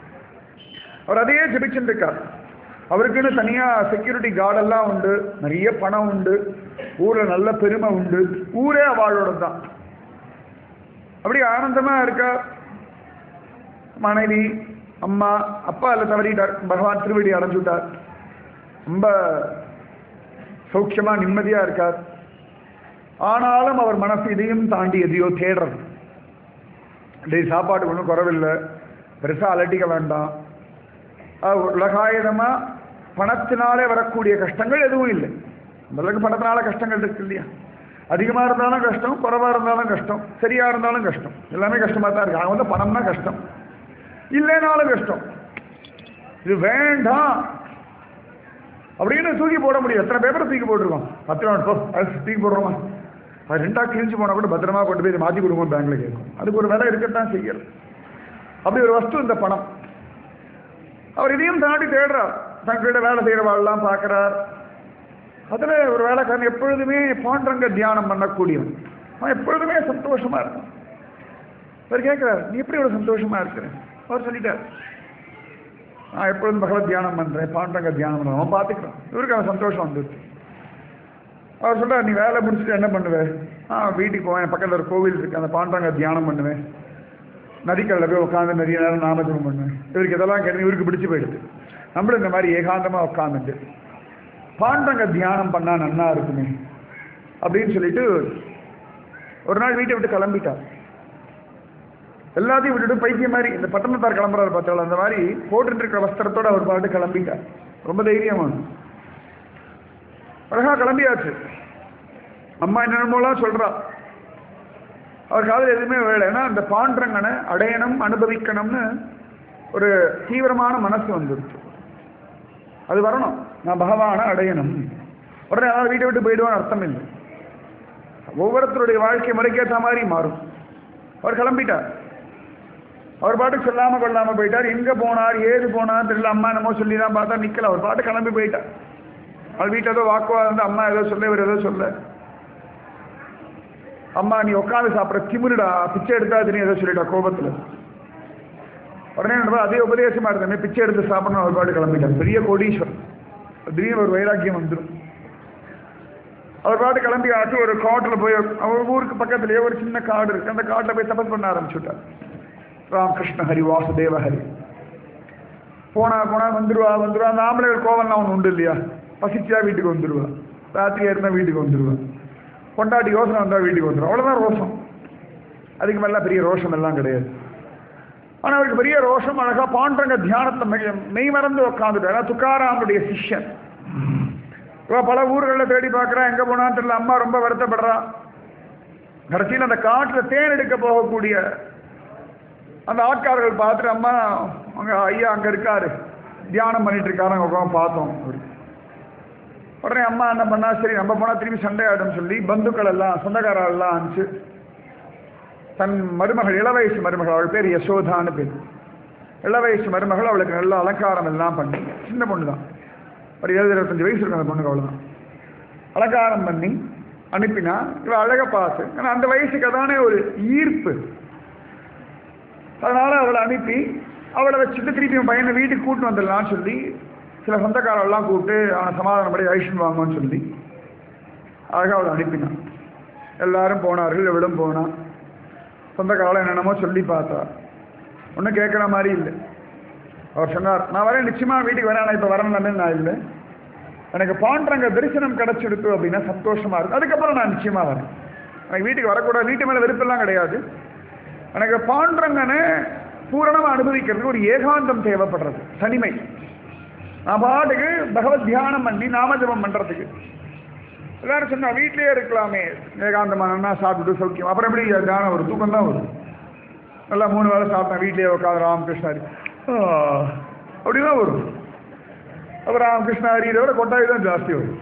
அவர் அதையே ஜெபிச்சுட்டு இருக்கார் அவருக்குன்னு தனியா செக்யூரிட்டி கார்டெல்லாம் உண்டு நிறைய பணம் உண்டு ஊர்ல நல்ல பெருமை உண்டு ஊரே அவளோட தான் அப்படி ஆனந்தமா இருக்கா மனைவி அம்மா அப்பா இல்ல தவறிட்டார் பகவான் திருவடி அடைஞ்சுட்டார் ரொம்ப சௌக்கியமா நிம்மதியா இருக்கார் ஆனாலும் அவர் மனசு இதையும் தாண்டி எதையோ தேடுறது டேய் சாப்பாடு ஒன்றும் குறவில்லை பெருசாக அலட்டிக்க வேண்டாம் அஹ் உலகாயுதமா பணத்தினாலே வரக்கூடிய கஷ்டங்கள் எதுவும் இல்லை நம்மளுக்கு பணத்தினால கஷ்டங்கள் இருக்கு இல்லையா அதிகமாக இருந்தாலும் கஷ்டம் குறைவாக இருந்தாலும் கஷ்டம் சரியாக இருந்தாலும் கஷ்டம் எல்லாமே கஷ்டமாக தான் இருக்கு அவங்க வந்து பணம்னா கஷ்டம் இல்லைனாலும் கஷ்டம் இது வேண்டாம் அப்படின்னு தூக்கி போட முடியும் எத்தனை பேப்பரை தூக்கி போட்டிருக்கோம் பத்திரம் போ அது தூக்கி போடுறோமா அது ரெண்டா கிழிஞ்சு போனால் கூட பத்திரமா கொண்டு போய் மாற்றி கொடுங்க பேங்க்ல கேட்கும் அதுக்கு ஒரு வேலை இருக்கத்தான் செய்யறது அப்படி ஒரு வஸ்து இந்த பணம் அவர் இதையும் தாண்டி தேடுறார் தங்கிட்ட வேலை செய்கிறவாள்லாம் பார்க்குறார் அதில் ஒரு வேலைக்காரன் எப்பொழுதுமே பாண்டரங்க தியானம் பண்ணக்கூடியவன் அவன் எப்பொழுதுமே சந்தோஷமா இருக்கான் அவர் கேட்குறாரு நீ எப்படி இவ்வளோ சந்தோஷமா இருக்கிற அவர் சொல்லிட்டார் நான் எப்பொழுதும் பகவத் தியானம் பண்ணுறேன் பாண்டரங்க தியானம் பண்ணுறேன் அவன் பார்த்துக்கிறான் இவருக்கு அவன் சந்தோஷம் வந்துருச்சு அவர் சொல்றார் நீ வேலை முடிச்சுட்டு என்ன பண்ணுவேன் ஆ வீட்டுக்கு போவேன் பக்கத்தில் ஒரு கோவில் இருக்கு அந்த பாண்டரங்க தியானம் பண்ணுவேன் நதிக்கடலில் போய் உட்காந்து நிறைய நேரம் நாமஜபம் பண்ணுவேன் இவருக்கு இதெல்லாம் கேட்டு இவருக்கு பிடிச்சு போயிடுது நம்மளும் இந்த மாதிரி ஏகாந்தமாக உட்காந்துட்டு பாண்டங்க தியானம் பண்ணா நன்னா இருக்குமே அப்படின்னு சொல்லிட்டு ஒரு நாள் வீட்டை விட்டு கிளம்பிட்டார் எல்லாத்தையும் விட்டுட்டு பைத்தியம் மாதிரி இந்த பட்டணத்தார் கிளம்புறாரு பார்த்தாலும் அந்த மாதிரி போட்டுட்டு இருக்கிற வஸ்திரத்தோட அவர் பாட்டு கிளம்பிட்டார் ரொம்ப தைரியமான அழகா கிளம்பியாச்சு அம்மா என்னென்னமோலாம் சொல்றா அவர் காதில் எதுவுமே வேலை ஏன்னா அந்த பாண்டரங்கனை அடையணும் அனுபவிக்கணும்னு ஒரு தீவிரமான மனசு வந்துருச்சு அது வரணும் நான் பகவானை அடையணும் உடனே யாராவது வீட்டை விட்டு போயிடுவான்னு அர்த்தம் இல்லை ஒவ்வொருத்தருடைய வாழ்க்கை முறைக்கேற்ற மாதிரி மாறும் அவர் கிளம்பிட்டார் அவர் பாட்டுக்கு சொல்லாம கொள்ளாம போயிட்டார் எங்க போனார் ஏது போனார் தெரியல அம்மா என்னமோ சொல்லி தான் பார்த்தா நிக்கல அவர் பாட்டு கிளம்பி போயிட்டார் அவர் வீட்டில் ஏதோ வாக்குவாதம் வந்து அம்மா ஏதோ சொல்ல இவர் ஏதோ சொல்ல அம்மா நீ உட்காந்து சாப்பிட்ற திமிருடா பிச்சை எடுத்தா நீ ஏதோ சொல்லிட்டா கோபத்துல உடனே என்ன பண்ணா, அதே உபதேசமா இருந்தேன் பிச்சை எடுத்து சாப்பிடணும் அவர் பாட்டு கிளம்பிட்டார் பெரிய கோடீஸ்வரர் திடீர்னு ஒரு வைராக்கியம் வந்துடும் அவர் பாட்டு கிளம்பி ஆச்சு ஒரு காட்டில் போய் அவர் ஊருக்கு பக்கத்துலயே ஒரு சின்ன காடு இருக்கு அந்த காட்டில் போய் தபஸ் பண்ண ஆரம்பிச்சுட்டார் ராமகிருஷ்ண ஹரி வாசுதேவ ஹரி போனா போனா வந்துருவா வந்துருவா அந்த ஆம்பளைகள் கோவம்லாம் ஒன்று உண்டு இல்லையா பசிச்சா வீட்டுக்கு வந்துருவா ராத்திரி இருந்தால் வீட்டுக்கு வந்துருவா கொண்டாட்டி யோசனை வந்தால் வீட்டுக்கு வந்துடும் அவ்வளோதான் ரோஷம் அதுக்கு மேல பெரிய ரோஷம் எல்லாம் கிடையாது ஆனால் அவருக்கு பெரிய ரோஷம் அழகா பாண்டங்க தியானத்தில் மெய் மெய் மறந்து உட்காந்துட்டார் ஏன்னா துக்காராமுடைய சிஷ்யன் இவ பல ஊர்களில் தேடி பார்க்குறா எங்கே போனான்னு தெரியல அம்மா ரொம்ப வருத்தப்படுறா கடைசியில் அந்த காட்டில் தேன் எடுக்க போகக்கூடிய அந்த ஆட்காரர்கள் பார்த்துட்டு அம்மா அங்கே ஐயா அங்கே இருக்காரு தியானம் பண்ணிட்டு இருக்காரு அங்கே உட்காந்து பார்த்தோம் உடனே அம்மா என்ன பண்ணா சரி நம்ம போனால் திரும்பி சண்டை ஆயிடும் சொல்லி பந்துக்கள் எல்லாம் சொந்தக்காரர்கள் எல்லாம் அனுப்பிச்சு தன் மருமகள் இளவயசு மருமகள் அவள் பேர் யசோதான்னு பேர் இளவயசு மருமகள் அவளுக்கு நல்ல அலங்காரம் எல்லாம் பண்ணி சின்ன பொண்ணு தான் ஒரு இருபது இருபத்தஞ்சு வயசு இருக்கும் அந்த பொண்ணுக்கு அவ்வளோதான் அலங்காரம் பண்ணி அனுப்பினா இவ அழக பார்த்து ஏன்னா அந்த வயசுக்கு அதானே ஒரு ஈர்ப்பு அதனால அவளை அனுப்பி அவளை வச்சுட்டு திருப்பி என் பையனை வீட்டுக்கு கூட்டு வந்துடலாம்னு சொல்லி சில சொந்தக்காரெல்லாம் கூப்பிட்டு அவனை சமாதானப்படி ஐஷன் வாங்குவோன்னு சொல்லி அழகாக அவளை அனுப்பினான் எல்லாரும் போனார்கள் இவளும் போனான் சொந்தக்காரெல்லாம் என்னென்னமோ சொல்லி பார்த்தா ஒன்றும் கேட்குற மாதிரி இல்லை அவர் சொன்னார் நான் வரேன் நிச்சயமா வீட்டுக்கு வரேன் நான் இப்போ வரணும்னு நான் இல்லை எனக்கு பாண்டரங்க தரிசனம் கிடைச்சிடுத்து அப்படின்னா சந்தோஷமா இருக்கு அதுக்கப்புறம் நான் நிச்சயமா வரேன் எனக்கு வீட்டுக்கு வரக்கூடாது வீட்டு மேலே வெறுப்பெல்லாம் கிடையாது எனக்கு பாண்டரங்கனை பூரணமாக அனுபவிக்கிறதுக்கு ஒரு ஏகாந்தம் தேவைப்படுறது தனிமை நான் பாட்டுக்கு பகவத் தியானம் பண்ணி நாமஜபம் பண்றதுக்கு எல்லாரும் சொன்னா வீட்லயே இருக்கலாமே ஏகாந்தமான சாப்பிட்டுட்டு சௌக்கியம் அப்புறம் எப்படி தியானம் வரும் தூக்கம் தான் வரும் நல்லா மூணு வேளை சாப்பிட்டேன் வீட்லயே உட்காந்து ராமகிருஷ்ணாரி அப்படிதான் வரும் அப்புறம் ராமகிருஷ்ணாரி இதை விட கொட்டாய் தான் ஜாஸ்தி வரும்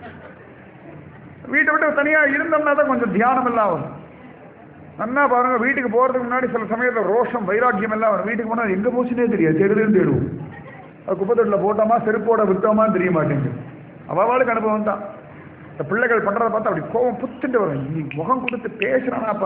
வீட்டை விட்டு தனியாக இருந்தோம்னா தான் கொஞ்சம் தியானம் எல்லாம் வரும் நன்னா பாருங்க வீட்டுக்கு போகிறதுக்கு முன்னாடி சில சமயத்தில் ரோஷம் வைராக்கியம் எல்லாம் வரும் வீட்டுக்கு போனால் எங்கே போச்சுனே தெரியாது தேடுதுன்னு தேடுவோம் அது குப்பத்தொட்டில் போட்டோமா செருப்போட விட்டோமான்னு தெரிய மாட்டேங்குது அவளுக்கு அனுபவம் தான் இந்த பிள்ளைகள் பண்ணுறத பார்த்தா அப்படி கோவம் புத்துட்டு வரும் இன்னி முகம் கொடுத்து பேசுறானாப்பா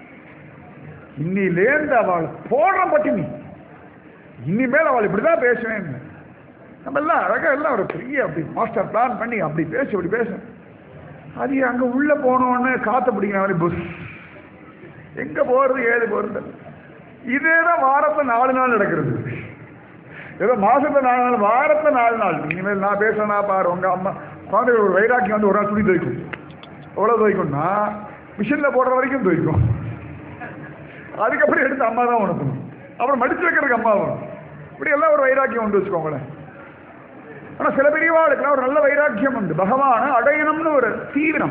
இன்னிலேருந்து அவள் போடுற பட்டினி இனிமேல் அவள் இப்படி தான் பேசுவேன் நம்ம எல்லாம் அழகாக எல்லாம் ஒரு பெரிய அப்படி மாஸ்டர் பிளான் பண்ணி அப்படி பேசு அப்படி பேசு அது அங்கே உள்ளே போனோன்னு காற்று பிடிக்கிற மாதிரி புஷ் எங்கே போகிறது ஏது போகிறது இதே தான் வாரத்தில் நாலு நாள் நடக்கிறது ஏதோ மாசத்துல நாலு நாள் வாரத்துல நாலு நாள் இனிமேல் நான் பேசுறேன்னா பாரு உங்க அம்மா குழந்தை ஒரு வைராக்கியம் வந்து ஒரு நாள் துணி துவைக்கும் எவ்வளவு துவைக்கும்னா மிஷின்ல போடுற வரைக்கும் துவைக்கும் அதுக்கப்புறம் எடுத்து அம்மா தான் உணர்த்தணும் அப்புறம் மடிச்சு வைக்கிறதுக்கு அம்மா வரும் இப்படி எல்லாம் ஒரு வைராக்கியம் உண்டு வச்சுக்கோங்களேன் ஆனா சில பெரியவாளுக்குலாம் ஒரு நல்ல வைராக்கியம் உண்டு பகவான அடையணும்னு ஒரு தீவிரம்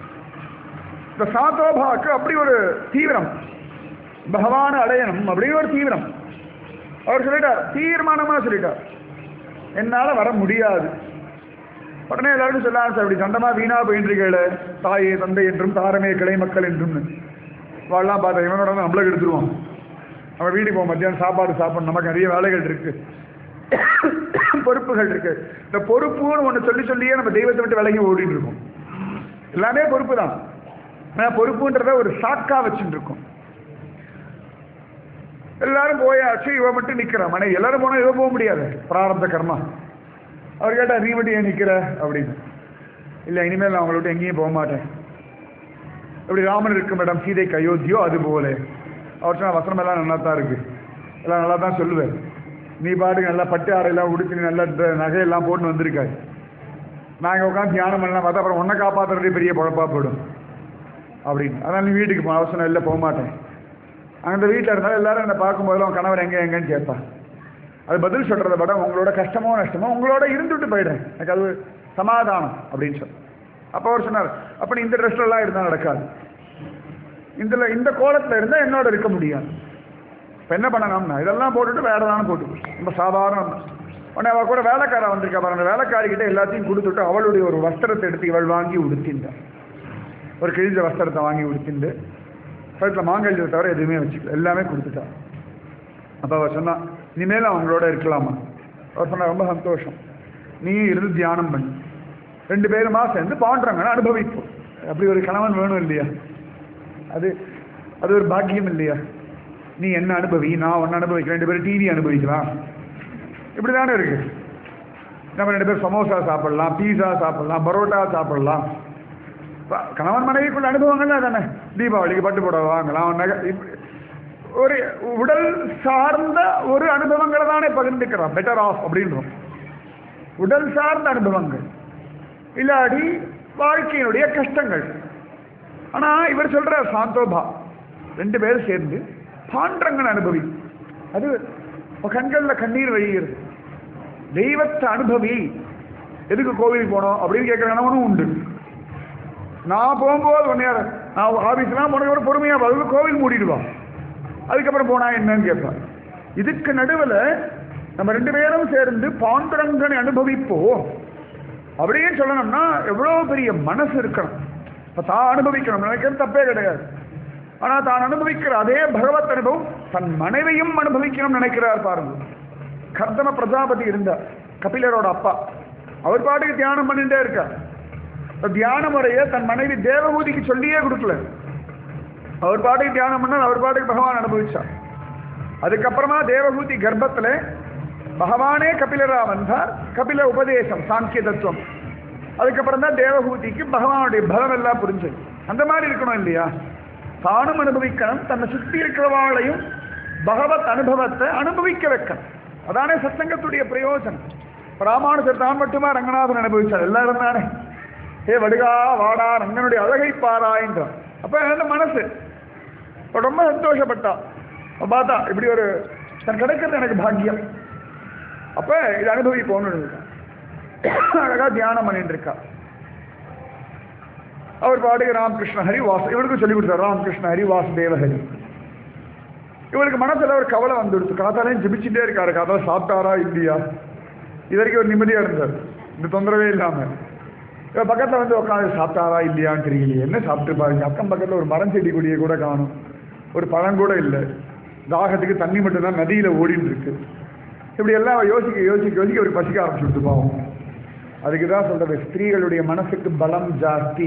இந்த சாத்தோபாக்கு அப்படி ஒரு தீவிரம் பகவான அடையணும் அப்படின்னு ஒரு தீவிரம் அவர் சொல்லிட்டார் தீர்மானமா சொல்லிட்டார் என்னால வர முடியாது உடனே எல்லாரும் சொல்ல சார் அப்படி சண்டமா வீணா போயின்றீங்கள தாயே தந்தை என்றும் தாரமே கிளை மக்கள் என்றும் வாழலாம் பார்த்தா இவனோட வந்து நம்மள எடுத்துருவோம் நம்ம வீட்டுக்கு போவோம் மத்தியானம் சாப்பாடு சாப்பிடணும் நமக்கு நிறைய வேலைகள் இருக்கு பொறுப்புகள் இருக்கு இந்த பொறுப்புன்னு ஒன்று சொல்லி சொல்லியே நம்ம தெய்வத்தை விட்டு விலகி ஓடிட்டு இருக்கோம் எல்லாமே பொறுப்பு தான் ஆனால் பொறுப்புன்றத ஒரு சாக்கா வச்சுட்டு இருக்கோம் எல்லாரும் போயாச்சு இவ மட்டும் நிக்கிறா மனைவி எல்லாரும் போனா இவ போக முடியாது பிராரப்த கர்மா அவர் கேட்டா நீ மட்டும் ஏன் நிக்கிற அப்படின்னு இல்ல இனிமேல் நான் அவங்கள விட்டு எங்கேயும் போக மாட்டேன் இப்படி ராமன் இருக்கும் இடம் சீதைக்கு அயோத்தியோ அது போல அவர் சொன்ன வசனம் எல்லாம் நல்லா தான் இருக்கு எல்லாம் நல்லா தான் சொல்லுவேன் நீ பாட்டுக்கு நல்லா பட்டு ஆடையெல்லாம் உடுத்தி நீ நல்லா இந்த நகையெல்லாம் போட்டு வந்திருக்காரு நாங்கள் உட்காந்து தியானம் பண்ணலாம் பார்த்தா அப்புறம் உன்னை காப்பாற்றுறதே பெரிய குழப்பா போயிடும் அப்படின்னு அதனால் நீ வீட்டுக்கு போ அவசரம் இல்லை போக மாட்டேன் அந்த வீட்டில் இருந்தாலும் எல்லாரும் என்னை பார்க்கும்போது அவன் கணவர் எங்கே எங்கன்னு கேட்பான் அது பதில் சொல்கிறத விட உங்களோட கஷ்டமோ நஷ்டமோ உங்களோட இருந்துட்டு போயிடுறேன் எனக்கு அது சமாதானம் அப்படின்னு சொல்லி அப்போ அவர் சொன்னார் அப்போ நீ இந்த ட்ரெஸ்லலாம் இருந்தால் நடக்காது இதுல இந்த கோலத்துல இருந்தா என்னோட இருக்க முடியாது இப்போ என்ன பண்ணணும்னா இதெல்லாம் போட்டுட்டு வேற தானே போட்டு ரொம்ப சாதாரணம் உடனே அவ கூட வேலைக்கார வந்திருக்கா பாருங்க வேலைக்காரிக்கிட்ட எல்லாத்தையும் கொடுத்துட்டு அவளுடைய ஒரு வஸ்திரத்தை எடுத்து இவள் வாங்கி உடுத்தின்றான் ஒரு கிழிஞ்ச வஸ்திரத்தை வாங்கி உடுத்திண்டு கழுத்தில் மாங்கல்யத்தை தவிர எதுவுமே வச்சுக்கல எல்லாமே கொடுத்துட்டா அப்போ அவர் சொன்னா இனிமேல் அவங்களோட இருக்கலாமா அவர் சொன்னா ரொம்ப சந்தோஷம் நீ இருந்து தியானம் பண்ணு ரெண்டு பேருமா சேர்ந்து பாண்டுறாங்கன்னு அனுபவிப்போம் அப்படி ஒரு கணவன் வேணும் இல்லையா அது அது ஒரு பாக்கியம் இல்லையா நீ என்ன அனுபவி நான் ஒன்று அனுபவிக்கிறேன் ரெண்டு பேரும் டிவி அனுபவிக்கலாம் இப்படி தானே இருக்கு நம்ம ரெண்டு பேரும் சமோசா சாப்பிடலாம் பீஸா சாப்பிடலாம் பரோட்டா சாப்பிடலாம் ப- கணவன் மனைவிக்குள்ள அனுபவங்கள் தானே தீபாவளிக்கு பட்டு புடவை வாங்கலாம் நகை இப்படி ஒரு உடல் சார்ந்த ஒரு அனுபவங்களை தானே பகிர்ந்துக்கிறோம் பெட்டர் ஆஃப் அப்படின்றோம் உடல் சார்ந்த அனுபவங்கள் இல்லாடி வாழ்க்கையினுடைய கஷ்டங்கள் ஆனா இவர் சொல்ற சாந்தோபா ரெண்டு பேரும் சேர்ந்து பாண்டரங்கன் அனுபவி அது உன் கண்கள்ல கண்ணீர் வழிகிறது தெய்வத்தை அனுபவி எதுக்கு கோவிலுக்கு போனோம் அப்படின்னு கேட்குற கணவனும் உண்டு நான் போகும்போது ஒன்று யார் நான் ஆஃபீஸ்லாம் போன கூட பொறுமையாக பதில் கோவில் மூடிடுவான் அதுக்கப்புறம் போனா என்னன்னு கேட்பான் இதுக்கு நடுவில் நம்ம ரெண்டு பேரும் சேர்ந்து பாண்டுரங்கனை அனுபவிப்போம் அப்படின்னு சொல்லணும்னா எவ்வளோ பெரிய மனசு இருக்கணும் இப்போ தான் அனுபவிக்கணும் நினைக்கிறது தப்பே கிடையாது ஆனால் தான் அனுபவிக்கிற அதே பகவத் அனுபவம் தன் மனைவியும் அனுபவிக்கணும்னு நினைக்கிறார் பாருங்க கர்தம பிரஜாபதி இருந்தார் கபிலரோட அப்பா அவர் பாட்டுக்கு தியானம் பண்ணிட்டே இருக்கார் இந்த தியான முறையை தன் மனைவி தேவபூதிக்கு சொல்லியே கொடுக்கல அவர் பாட்டுக்கு தியானம் பண்ணார் அவர் பாட்டுக்கு பகவான் அனுபவிச்சார் அதுக்கப்புறமா தேவபூதி கர்ப்பத்துல பகவானே கபிலரா வந்தார் கபில உபதேசம் சாங்கிய தத்துவம் அதுக்கப்புறம் தான் தேவபூதிக்கு பகவானுடைய பலம் எல்லாம் புரிஞ்சது அந்த மாதிரி இருக்கணும் இல்லையா தானும் அனுபவிக்கணும் தன்னை சுத்தி இருக்கிறவாளையும் பகவத் அனுபவத்தை அனுபவிக்க வைக்கணும் அதானே சத்சங்கத்துடைய பிரயோஜனம் இப்ப ராமானுஜர் தான் மட்டுமா ரங்கநாதன் அனுபவிச்சார் எல்லாரும் தானே ஏ வடுகா வாடா ரங்கனுடைய அழகை பாராயின்றான் அப்ப அந்த மனசு அவ ரொம்ப சந்தோஷப்பட்டா அவ பார்த்தா இப்படி ஒரு தன் கிடைக்கிறது எனக்கு பாக்கியம் அப்ப இது அனுபவிப்போம்னு இருக்கா அழகா தியானம் பண்ணிட்டு இருக்கா அவர் பாட்டுக்கு ராமகிருஷ்ண ஹரி வாசு இவனுக்கும் சொல்லி கொடுத்தார் ராமகிருஷ்ண ஹரி வாசுதேவ ஹரி இவருக்கு மனசுல ஒரு கவலை வந்துடுச்சு காத்தாலையும் ஜிபிச்சுட்டே இருக்காரு காத்தால சாப்பிட்டாரா இல்லையா இது வரைக்கும் ஒரு நிம்மதியா இருந்தார் இந்த தொந்தரவே இல்லாம இவ பக்கத்துல வந்து உட்காந்து சாப்பிட்டாரா இல்லையான்னு தெரியலையே என்ன சாப்பிட்டு பாருங்க அக்கம் பக்கத்துல ஒரு மரம் செடி கொடியை கூட காணும் ஒரு பழம் கூட இல்லை தாகத்துக்கு தண்ணி மட்டும்தான் நதியில ஓடின்னு இருக்கு இப்படி எல்லாம் அவ யோசிக்க யோசிக்க யோசிக்க ஒரு பசிக்க ஆரம்பிச்சுட்டு பாவம் அதுக்கு தான் சொல்றது ஸ்திரீகளுடைய மனசுக்கு பலம் ஜாஸ்தி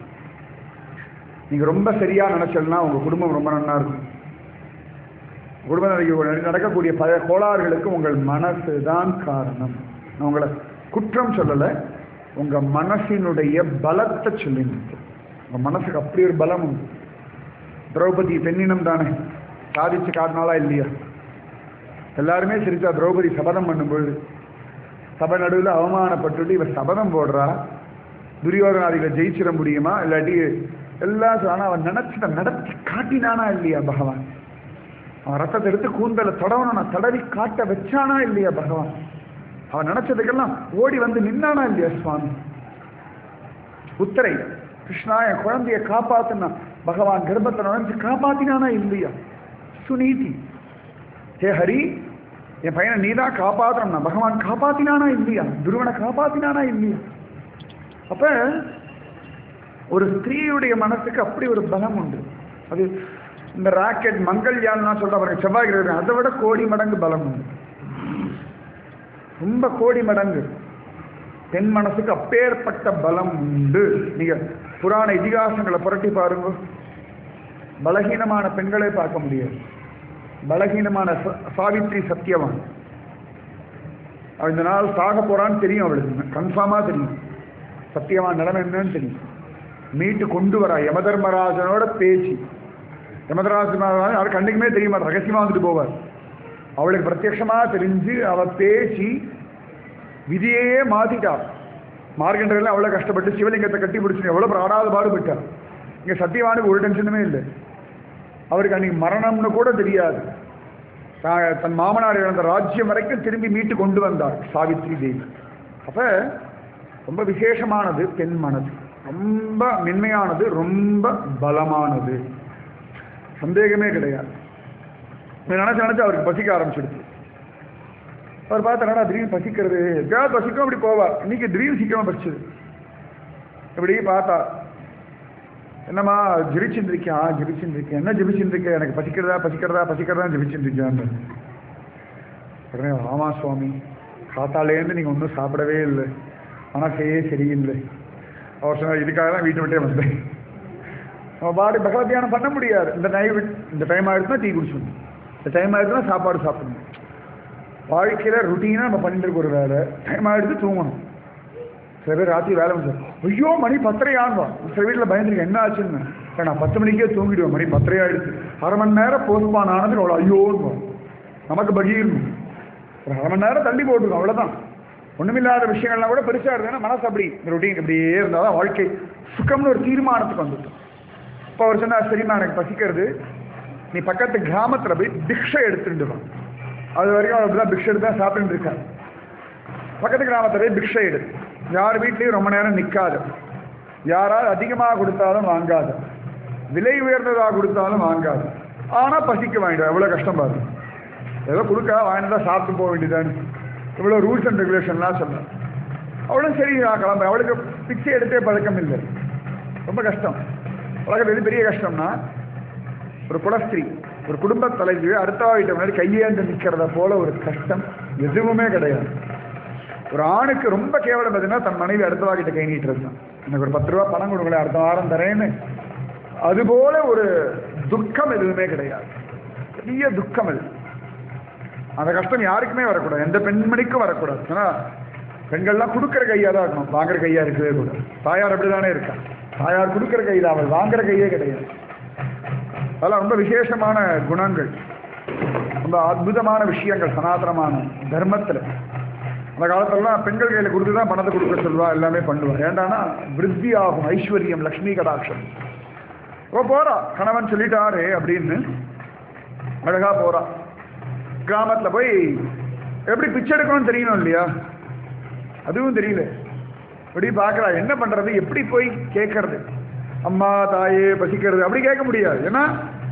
நீங்க ரொம்ப சரியா நினைச்சல்னா உங்க குடும்பம் ரொம்ப நல்லா இருக்கும் குடும்பம் நடக்க- நடக்கக்கூடிய பல கோளாறுகளுக்கு உங்கள் மனசு தான் காரணம் நான் உங்களை குற்றம் சொல்லலை உங்க மனசினுடைய பலத்தை சொல்லிட்டு உங்க மனசுக்கு அப்படி ஒரு பலம் உண்டு திரௌபதி பெண்ணினம் தானே சாதிச்சு காட்டினாலா இல்லையா எல்லாருமே சிரிச்சா திரௌபதி சபதம் பண்ணும்பொழுது சபை நடுவில் அவமானப்பட்டுட்டு இவர் சபதம் போடுறா துரியோதனாதிகளை ஜெயிச்சிட முடியுமா இல்லாட்டி எல்லாம் ஆனா அவன் நினைச்சத நடத்தி காட்டினானா இல்லையா பகவான் அவன் ரத்தத்தை எடுத்து கூந்தலை தடவனா தடவி காட்ட வச்சானா இல்லையா பகவான் அவன் நினைச்சதுக்கெல்லாம் ஓடி வந்து நின்னானா இல்லையா சுவாமி உத்தரை கிருஷ்ணா என் குழந்தைய காப்பாத்துனா பகவான் கர்ப்பத்தை நுழைஞ்சு காப்பாத்தினானா இல்லையா சுனீதி ஹே ஹரி என் பையனை நீதான் காப்பாத்தணும்னா பகவான் காப்பாத்தினானா இல்லையா துருவனை காப்பாத்தினானா இல்லையா அப்ப ஒரு ஸ்திரீயுடைய மனசுக்கு அப்படி ஒரு பலம் உண்டு அது இந்த ராக்கெட் மங்கள்யான்லாம் சொல்ற பாருங்க செவ்வாய் கிரகம் அதை விட கோடி மடங்கு பலம் உண்டு ரொம்ப கோடி மடங்கு பெண் மனசுக்கு அப்பேற்பட்ட பலம் உண்டு நீங்க புராண இதிகாசங்களை புரட்டி பாருங்க பலகீனமான பெண்களை பார்க்க முடியாது பலகீனமான ச- சாவித்ரி சத்தியவான் அவள் இந்த நாள் சாக போறான்னு தெரியும் அவளுக்கு கன்ஃபார்மா தெரியும் சத்தியவான் நிலைமை என்னன்னு தெரியும் மீட்டு கொண்டு வரா யமதர்மராஜனோட பேச்சு யமதர்மராஜன் அவர் கண்ணுக்குமே தெரிய மாட்டார் ரகசியமா வந்துட்டு போவார் அவளுக்கு பிரத்யட்சமா தெரிஞ்சு அவ பேசி விதியையே மாத்திட்டார் மார்கண்டரில் அவ்வளோ கஷ்டப்பட்டு சிவலிங்கத்தை கட்டி பிடிச்சு எவ்வளோ பிராடாத பாடுபட்டார் இங்கே சத்தியவானுக்கு ஒரு டென்ஷனுமே இல்லை அவருக்கு அன்னைக்கு மரணம்னு கூட தெரியாது தா- தன் மாமனார் இழந்த ராஜ்யம் வரைக்கும் திரும்பி மீட்டு கொண்டு வந்தார் சாவித்ரி தேவி அப்ப ரொம்ப விசேஷமானது பெண் மனது ரொம்ப மென்மையானது ரொம்ப பலமானது சந்தேகமே கிடையாது இதை நினைச்சு நினைச்சு அவருக்கு பசிக்க ஆரம்பிச்சிடுச்சு அவர் பார்த்தா திடீர்னு பசிக்கிறது எப்பயாவது பசிக்கும் அப்படி போவார் இன்னைக்கு திடீர்னு சீக்கிரமா பசிச்சது இப்படி பார்த்தா என்னம்மா ஜிரிச்சுட்டு இருக்கியா ஜிரிச்சுட்டு இருக்கேன் என்ன ஜிரிச்சுட்டு இருக்க எனக்கு பசிக்கிறதா பசிக்கிறதா பசிக்கிறதா ஜிரிச்சுட்டு இருக்கியான்னு உடனே ஆமா சுவாமி காத்தாலேருந்து நீங்கள் ஒன்றும் சாப்பிடவே இல்லை மனசே சரியில்லை அவர் சொன்னார் இதுக்காக தான் வீட்டை விட்டே வந்தேன் நம்ம பாடி பகவத் தியானம் பண்ண முடியாது இந்த டைம் இந்த டைம் ஆயிடுச்சுன்னா டீ குடிச்சணும் இந்த டைம் ஆயிடுச்சுன்னா சாப்பாடு சாப்பிடணும் வாழ்க்கையில் ருட்டீனாக நம்ம பண்ணிட்டு இருக்க ஒரு வேலை டைம் ஆயிடுச்சு தூங்கணும் சில பேர் ராத்திரி வேலை முடிச்சார் ஐயோ மணி பத்தரை ஆன்வா சில வீட்டில் பயந்துருக்கு என்ன ஆச்சுன்னு "சார், நான் பத்து மணிக்கே தூங்கிடுவேன் மணி பத்தரை ஆயிடுச்சு அரை மணி நேரம் போஸ்ட்பான் ஆனதுக்கு அவ்வளோ ஐயோன்னு நமக்கு பகீர்ணும் ஒரு அரை மணி நேரம் தள்ளி போட்டுருக்கோம் அவ்வளோதான் ஒண்ணுமில்லாத விஷயங்கள்லாம் கூட பெருசா இருந்ததுன்னா மனசு அப்படி ரொட்டீன் இப்படியே இருந்தால் தான் வாழ்க்கை சுகம்னு ஒரு தீர்மானத்துக்கு வந்துட்டோம் இப்போ அவர் சொன்னார் சரிம்மா எனக்கு பசிக்கிறது நீ பக்கத்து கிராமத்தில் போய் பிக்ஷை எடுத்துட்டு வா அது வரைக்கும் அவர் அப்படிதான் பிக்ஷை எடுத்து தான் சாப்பிட்டுட்டு இருக்கார் பக்கத்து கிராமத்தில் போய் பிக்ஷை எடு யார் வீட்லேயும் ரொம்ப நேரம் நிற்காது யாராவது அதிகமாக கொடுத்தாலும் வாங்காது விலை உயர்ந்ததாக கொடுத்தாலும் வாங்காது ஆனால் பசிக்க வாங்கிடும் எவ்வளோ கஷ்டம் பாருங்க ஏதோ கொடுக்க வாங்கினதா சாப்பிட்டு போக வேண்டியதானே இவ்வளோ ரூல்ஸ் அண்ட் ரெகுலேஷன்லாம் சொன்னேன் அவளும் சரி நான் கிளம்புறேன் அவளுக்கு பிச்சை எடுத்தே பழக்கம் இல்லை ரொம்ப கஷ்டம் பழக்கம் எது பெரிய கஷ்டம்னா ஒரு குலஸ்திரீ ஒரு குடும்ப தலைவி அடுத்த வீட்டை முன்னாடி கையேந்து நிற்கிறத போல ஒரு கஷ்டம் எதுவுமே கிடையாது ஒரு ஆணுக்கு ரொம்ப கேவலம் எதுனா தன் மனைவி அடுத்த வாக்கிட்ட கை நீட்டுறது தான் எனக்கு ஒரு பத்து ரூபா பணம் கொடுங்களேன் அடுத்த வாரம் தரேன்னு அதுபோல ஒரு துக்கம் எதுவுமே கிடையாது பெரிய துக்கம் அது அந்த கஷ்டம் யாருக்குமே வரக்கூடாது எந்த பெண்மணிக்கும் வரக்கூடாது ஏன்னா பெண்கள்லாம் கொடுக்குற கையாக தான் இருக்கணும் வாங்குற கையாக இருக்கவே கூடாது தாயார் அப்படிதானே இருக்கா தாயார் கொடுக்குற கை தான் அவள் வாங்குற கையே கிடையாது அதெல்லாம் ரொம்ப விசேஷமான குணங்கள் ரொம்ப அற்புதமான விஷயங்கள் சனாதனமான தர்மத்தில் அந்த காலத்துலலாம் பெண்கள் கையில் கொடுத்து தான் பணத்தை கொடுக்க சொல்வா எல்லாமே பண்ணுவா ஏண்டானா விருத்தி ஆகும் ஐஸ்வர்யம் லக்ஷ்மி கடாட்சம் ஓ போறா கணவன் சொல்லிட்டாரு அப்படின்னு அழகா போறா கிராமத்தில் போய் எப்படி பிச்சை எடுக்கணும்னு தெரியணும் இல்லையா அதுவும் தெரியல இப்படி பார்க்கறா என்ன பண்றது எப்படி போய் கேட்கறது அம்மா தாயே பசிக்கிறது அப்படி கேட்க முடியாது ஏன்னா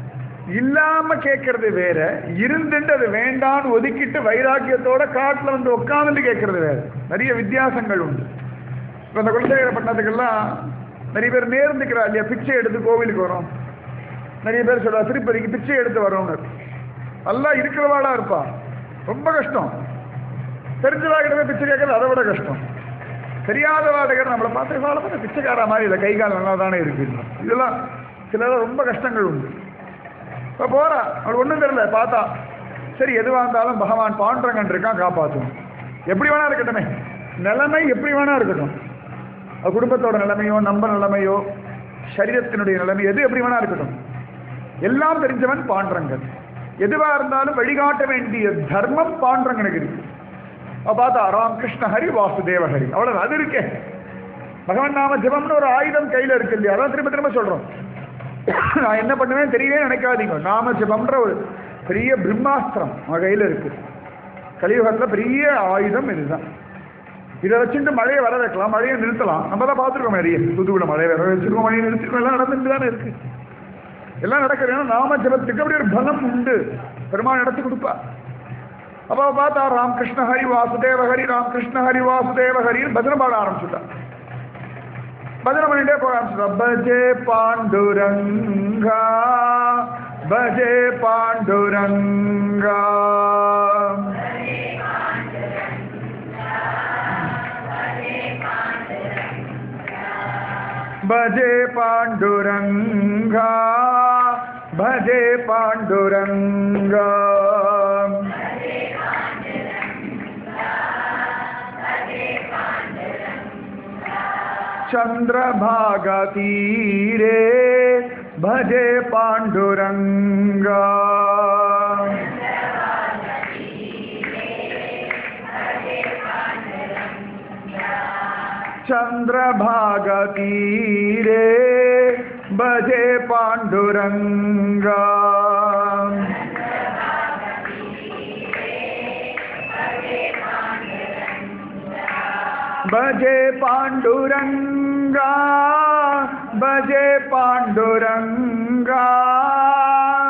இல்லாம கேட்கறது வேற இருந்துட்டு அது வேண்டான்னு ஒதுக்கிட்டு வைராக்கியத்தோட காட்டுல வந்து உட்காந்துட்டு கேட்கறது வேற நிறைய வித்தியாசங்கள் உண்டு இப்போ அந்த குலசேகர பட்டணத்துக்கெல்லாம் நிறைய பேர் நேர்ந்துக்கிறா இல்லையா பிச்சை எடுத்து கோவிலுக்கு வரோம் நிறைய பேர் சொல்றா திருப்பதிக்கு பிச்சை எடுத்து வரோம்னு நல்லா இருக்கிறவாளா இருப்பா ரொம்ப கஷ்டம் தெரிஞ்சவா கிட்ட போய் பிச்சை கேட்கறது அதை விட கஷ்டம் தெரியாத வாடகர் நம்மளை பார்த்து வாழ பார்த்து பிச்சைக்கார மாதிரி இல்லை கை கால் நல்லா தானே இருக்கு இதெல்லாம் சில ரொம்ப கஷ்டங்கள் உண்டு இப்போ போறா அவளுக்கு ஒன்றும் தெரியல பார்த்தா சரி எதுவாக இருந்தாலும் பகவான் பாண்டரங்கன் இருக்கான் காப்பாற்றும் எப்படி வேணா இருக்கட்டுமே நிலைமை எப்படி வேணா இருக்கட்டும் அது குடும்பத்தோட நிலைமையோ நம்ம நிலைமையோ சரீரத்தினுடைய நிலைமை எது எப்படி வேணா இருக்கட்டும் எல்லாம் தெரிஞ்சவன் பாண்டரங்கன் எதுவா இருந்தாலும் வழிகாட்ட வேண்டிய தர்மம் பாண்டரங்கனுக்கு இருக்கு அவ பார்த்தா ராமகிருஷ்ண ஹரி வாசுதேவ ஹரி அவ்வளவு அது இருக்கே பகவான் நாம ஜெபம்னு ஒரு ஆயுதம் கையில இருக்கு இல்லையா அதான் திரும்ப திரும்ப சொல்றோம் நான் என்ன பண்ணுவேன் தெரியவே நினைக்காதீங்க நாம ஜெபம்ன்ற ஒரு பெரிய பிரம்மாஸ்திரம் அவன் கையில இருக்கு கலியுகத்துல பெரிய ஆயுதம் இதுதான் இதை வச்சுட்டு மழையை வர வைக்கலாம் மழையை நிறுத்தலாம் நம்ம தான் பார்த்துருக்கோம் நிறைய தூத்துக்குள்ள மழையை வர வச்சிருக்கோம் மழையை நிறுத்திருக்கோம் எல்லாம் நடந்துட்டு தானே இருக்கு எல்லாம் நடக்குது ஏன்னா நாம ஜபத்துக்கு அப்படி ஒரு பலம் உண்டு பெருமாள் நடத்தி கொடுப்பா அப்ப அவ பார்த்தா ராமகிருஷ்ண ஹரி வாசுதேவ ஹரி ராமகிருஷ்ண ஹரி வாசுதேவ ஹரின்னு பஜனை பாட ஆரம்பிச்சுட்டா பஜனை பண்ணிட்டே போக ஆரம்பிச்சுட்டா பஜே பாண்டுரங்கா பஜே பாண்டுரங்கா भजे पाण्डुरङ्गा भजे पाण्डुरङ्गा चन्द्रभागतीरे भजे पाण्डुरङ्गा चन्द्रभागतीरे भजे पाण्डुरङ्गा भजे पाण्डुरङ्गा भजे पाण्डुरङ्गा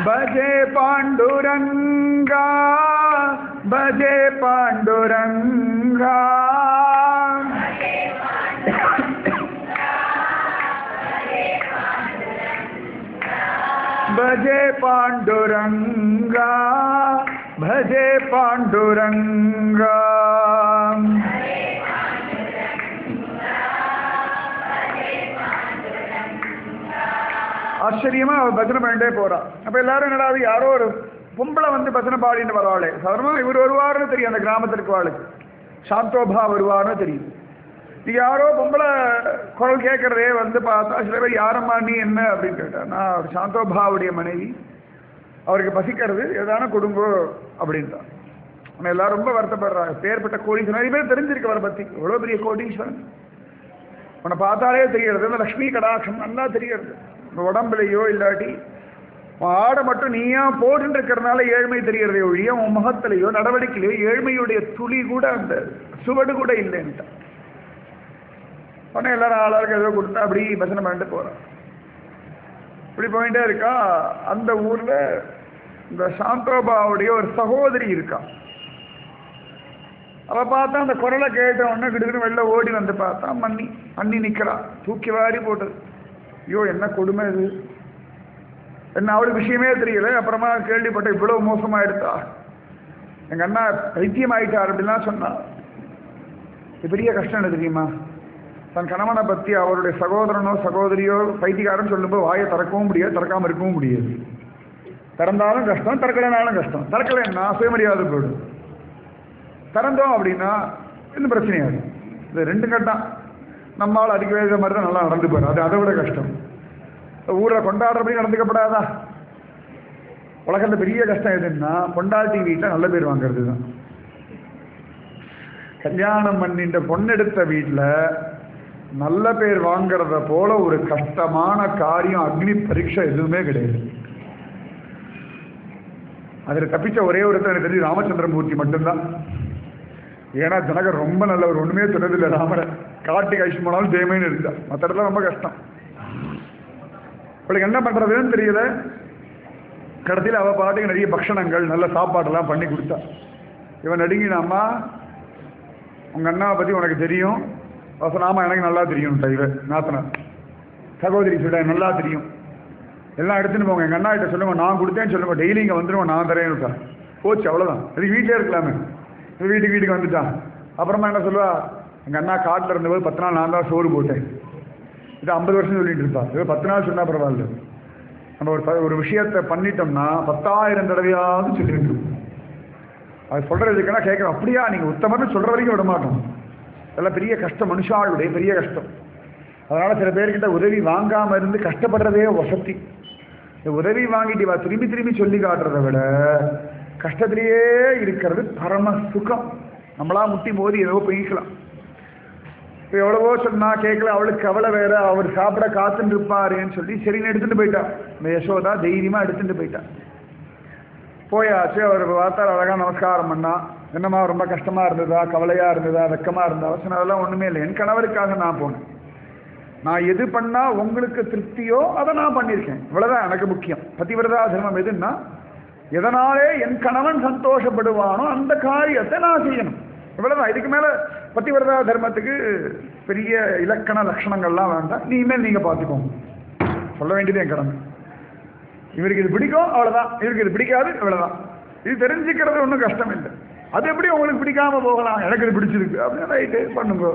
भजे पाण्डुरङ्गा भजे पाण्डुरङ्गा भजे पाण्डुरङ्गा भजे पाण्डुरङ्गा ஆச்சரியமா அவ பஜனை பண்ணிட்டே போறா அப்ப எல்லாரும் என்னடா அது யாரோ ஒரு பொம்பளை வந்து பஜனை பாடின்னு வராளே சாதாரணமா இவர் வருவாருன்னு தெரியும் அந்த கிராமத்திற்கு வாளுக்கு சாந்தோபா வருவார்னு தெரியும் இது யாரோ பொம்பளை குரல் கேட்கறதே வந்து பார்த்தா சில பேர் யாரம்மா நீ என்ன அப்படின்னு கேட்டா நான் ஒரு சாந்தோபாவுடைய மனைவி அவருக்கு பசிக்கிறது ஏதான கொடுங்கோ அப்படின்றான் ஆனால் எல்லாரும் ரொம்ப வருத்தப்படுறாங்க பேர்பட்ட கோடீஸ்வரன் நிறைய பேர் தெரிஞ்சிருக்கு அவரை பத்தி எவ்வளோ பெரிய கோடீஸ்வரன் உன்னை பார்த்தாலே தெரியறது இந்த லக்ஷ்மி கடாட்சம் நல்லா தெரியறது உன் உடம்புலையோ இல்லாட்டி உன் ஆடை மட்டும் நீயா போட்டுன்னு இருக்கிறதுனால ஏழ்மை தெரியறதே ஒழிய உன் முகத்திலேயோ நடவடிக்கையிலையோ ஏழ்மையுடைய துளி கூட அந்த சுவடு கூட இல்லைன்ட்டு உடனே எல்லாரும் ஆளாருக்கு ஏதோ கொடுத்தா அப்படி பசனை பண்ணிட்டு போறான் இப்படி போயிட்டே இருக்கா அந்த ஊர்ல இந்த சாந்தோபாவுடைய ஒரு சகோதரி இருக்கா அவ பார்த்தா அந்த குரலை கேட்ட உடனே கிடுக்குன்னு வெளில ஓடி வந்து பார்த்தா மண்ணி அண்ணி நிக்கிறா தூக்கி வாரி போட்டது ஐயோ என்ன கொடுமை இது என்ன அவளுக்கு விஷயமே தெரியல அப்புறமா கேள்விப்பட்ட இவ்வளவு மோசமாயிடுதா எங்க அண்ணா பைத்தியம் ஆயிட்டார் அப்படிலாம் சொன்னா இது பெரிய கஷ்டம் என்ன தெரியுமா தன் கணவனை பத்தி அவருடைய சகோதரனோ சகோதரியோ பைத்தியக்காரன் சொல்லும்போது வாயை திறக்கவும் முடியாது திறக்காம இருக்கவும் முடியாது திறந்தாலும் கஷ்டம் திறக்கலைனாலும் கஷ்டம் திறக்கலைன்னா சுயமரியாதை போயிடும் திறந்தோம் அப்படின்னா இன்னும் பிரச்சனையாது இது ரெண்டு கட்டம் நம்மளால் அடிக்க வேண்டிய மாதிரி தான் நல்லா நடந்து போயிடும் அது அதை விட கஷ்டம் ஊரில் கொண்டாடுறபடி நடந்துக்கப்படாதா உலகத்தில் பெரிய கஷ்டம் எதுன்னா பொண்டாட்டி வீட்டில் நல்ல பேர் வாங்குறது தான் கல்யாணம் பண்ணின்ற பொண்ணெடுத்த வீட்டில் நல்ல பேர் வாங்குறத போல ஒரு கஷ்டமான காரியம் அக்னி பரீட்சை எதுவுமே கிடையாது அதில் தப்பிச்ச ஒரே ஒருத்தர் எனக்கு தெரிஞ்சு ராமச்சந்திரமூர்த்தி மட்டும்தான் ஏன்னா ஜனகர் ரொம்ப நல்லவர் ஒண்ணுமே சொன்னதில்லை ராமரை காட்டுக்கு அழிச்சு போனாலும் ஜெயமேன்னு இருந்தா மற்ற இடத்துல ரொம்ப கஷ்டம் இவளுக்கு என்ன பண்றதுன்னு தெரியல கடைசியில் அவ பாட்டுக்கு நிறைய பக்ஷணங்கள் நல்ல சாப்பாடெல்லாம் பண்ணி கொடுத்தா இவன் நடுங்கினாமா உங்க அண்ணாவை பத்தி உனக்கு தெரியும் வசனாமா எனக்கு நல்லா தெரியும் இவ நாத்தனா சகோதரி சொல்ல நல்லா தெரியும் எல்லாம் எடுத்துன்னு போங்க எங்க அண்ணா கிட்ட சொல்லுங்க நான் கொடுத்தேன்னு சொல்லுங்க டெய்லி இங்க வந்துருவோம் நான் தரேன்னு விட்டா போச்சு அவ்வளவுதான் அதுக்கு வீட்டிலே இருக்கலாமே இவன் வீட்டுக்கு வீட்டுக்கு வந்துட்டான் அப்புறமா என்ன சொல்லுவா எங்க அண்ணா காட்டில் இருந்தபோது பத்து நாள் நான் தான் சோறு போட்டேன் இது ஐம்பது வருஷம் சொல்லிட்டு இருப்பா இது பத்து நாள் சொன்னா பரவாயில்ல நம்ம ஒரு ப- ஒரு விஷயத்தை பண்ணிட்டோம்னா பத்தாயிரம் தடவையாவது சொல்லிட்டு இருப்போம். அது சொல்றதுக்குன்னா கேட்குறோம் அப்படியா நீங்க உத்தமர்னு சொல்ற வரைக்கும் விட மாட்டோம் அதெல்லாம் பெரிய கஷ்டம் மனுஷாளுடைய பெரிய கஷ்டம் அதனால சில பேர்கிட்ட உதவி வாங்காம இருந்து கஷ்டப்படுறதே வசதி இந்த உதவி வாங்கிட்டு வா திரும்பி திரும்பி சொல்லி காட்டுறதை விட கஷ்டத்திலேயே இருக்கிறது பரம சுகம் நம்மளா முட்டி மோதி ஏதோ போய்க்கலாம் இப்போ எவ்வளவோ சொன்னா கேட்கல அவளுக்கு கவலை வேற அவர் சாப்பிட காத்துட்டு இருப்பாருன்னு சொல்லி சரின்னு எடுத்துட்டு போயிட்டா இந்த யசோதா தைரியமா எடுத்துட்டு போயிட்டா போயாச்சு அவர் பார்த்தார் அழகா நமஸ்காரம் பண்ணா என்னம்மா ரொம்ப கஷ்டமா இருந்ததா கவலையா இருந்ததா வெக்கமா இருந்தா சொன்ன அதெல்லாம் ஒண்ணுமே இல்லை என் கணவருக்காக நான் போனேன் நான் எது பண்ணா உங்களுக்கு திருப்தியோ அதை நான் பண்ணியிருக்கேன் இவ்வளவுதான் எனக்கு முக்கியம் பதிவிரதா தர்மம் எதுன்னா எதனாலே என் கணவன் சந்தோஷப்படுவானோ அந்த காரியத்தை நான் செய்யணும் இவ்வளவுதான் இதுக்கு மேல பதிவிரதா தர்மத்துக்கு பெரிய இலக்கண லட்சணங்கள்லாம் வேண்டாம் இனிமேல் நீங்க பார்த்துக்கோங்க சொல்ல வேண்டியது என் கடமை இவருக்கு இது பிடிக்கும் அவ்வளவுதான் இவருக்கு இது பிடிக்காது இவ்வளவுதான் இது தெரிஞ்சுக்கிறது ஒன்றும் கஷ்டம் இல்லை அது எப்படி உங்களுக்கு பிடிக்காம போகலாம் எனக்கு இது பிடிச்சிருக்கு அப்படின்னு ரைட்டு பண்ணுங்க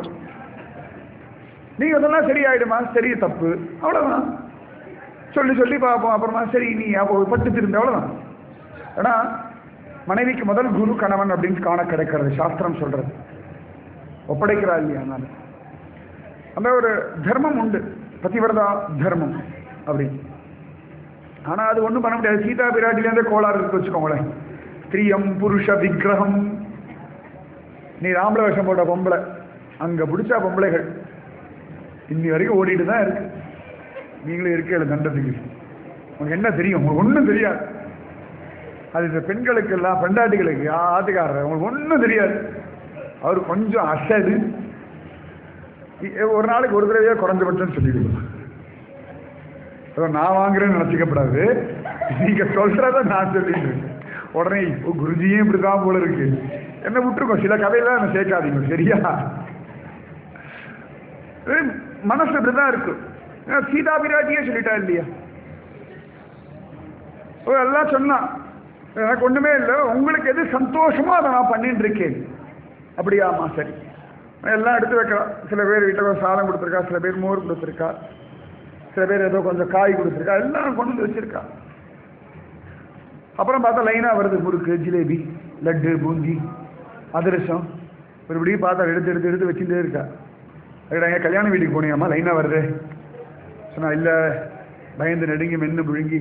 நீங்க சொன்னா சரியாயிடுமா சரி தப்பு அவ்வளவுதான் சொல்லி சொல்லி பார்ப்போம் அப்புறமா சரி நீ அப்போ பட்டு திரும்ப அவ்வளவுதான் ஏன்னா மனைவிக்கு முதல் குரு கணவன் அப்படின்னு காண கிடைக்கிறது சாஸ்திரம் சொல்றது ஒப்படைக்கிறா இல்லையா நான் அந்த ஒரு தர்மம் உண்டு பதிவிரதா தர்மம் அப்படி ஆனா அது ஒண்ணும் பண்ண முடியாது சீதா பிராட்டிலேருந்தே கோளாறு இருக்கு வச்சுக்கோங்களேன் ஸ்திரீயம் புருஷ விக்கிரகம் நீ ராம்பள வேஷம் போட்ட பொம்பளை அங்க பிடிச்சா பொம்பளைகள் இன்னி வரைக்கும் ஓடிட்டு தான் இருக்கு நீங்களும் இருக்கல தண்டத்துக்கு உங்களுக்கு என்ன தெரியும் உங்களுக்கு ஒன்றும் தெரியாது அது இந்த பெண்களுக்கு எல்லாம் பெண்டாட்டிகளுக்கு ஆத்துக்காரர் உங்களுக்கு ஒன்றும் தெரியாது அவர் கொஞ்சம் அசடு இ- ஒரு நாளைக்கு ஒரு தடவையே குறைஞ்சபட்சம் சொல்லிடுவோம் ஏதோ நான் வாங்குறேன்னு நினச்சிக்கப்படாது நீங்க சொல்றத நான் சொல்லிட்டு இருக்கேன் உடனே இப்போ குருஜியும் இப்படிதான் போல இருக்கு என்ன விட்டுருக்கோம் சில கதையெல்லாம் என்ன சேர்க்காதீங்க சரியா இது மனசு இப்படிதான் இருக்கு ஏன்னா சீதா பிராட்டியே சொல்லிட்டா இல்லையா ஓ, எல்லாம் சொன்னான் எனக்கு ஒண்ணுமே இல்லை உங்களுக்கு எது சந்தோஷமோ அதை நான் பண்ணிட்டு இருக்கேன் அப்படியாமா சரி எல்லாம் எடுத்து வைக்கலாம் சில பேர் வீட்டில் கொஞ்சம் சாதம் கொடுத்துருக்கா சில பேர் மோர் கொடுத்துருக்கா சில பேர் ஏதோ கொஞ்சம் காய் கொடுத்துருக்கா எல்லாம் கொண்டு வந்து வச்சிருக்கா அப்புறம் பார்த்தா லைனாக வருது முறுக்கு ஜிலேபி லட்டு பூந்தி அதிரசம் இப்படி பார்த்தா எடுத்து எடுத்து எடுத்து வச்சுட்டே இருக்கா அதுடா என் கல்யாண வீட்டுக்கு போனியாம்மா லைனாக வருது சொன்னா இல்லை பயந்து நடுங்கி மென்று முழுங்கி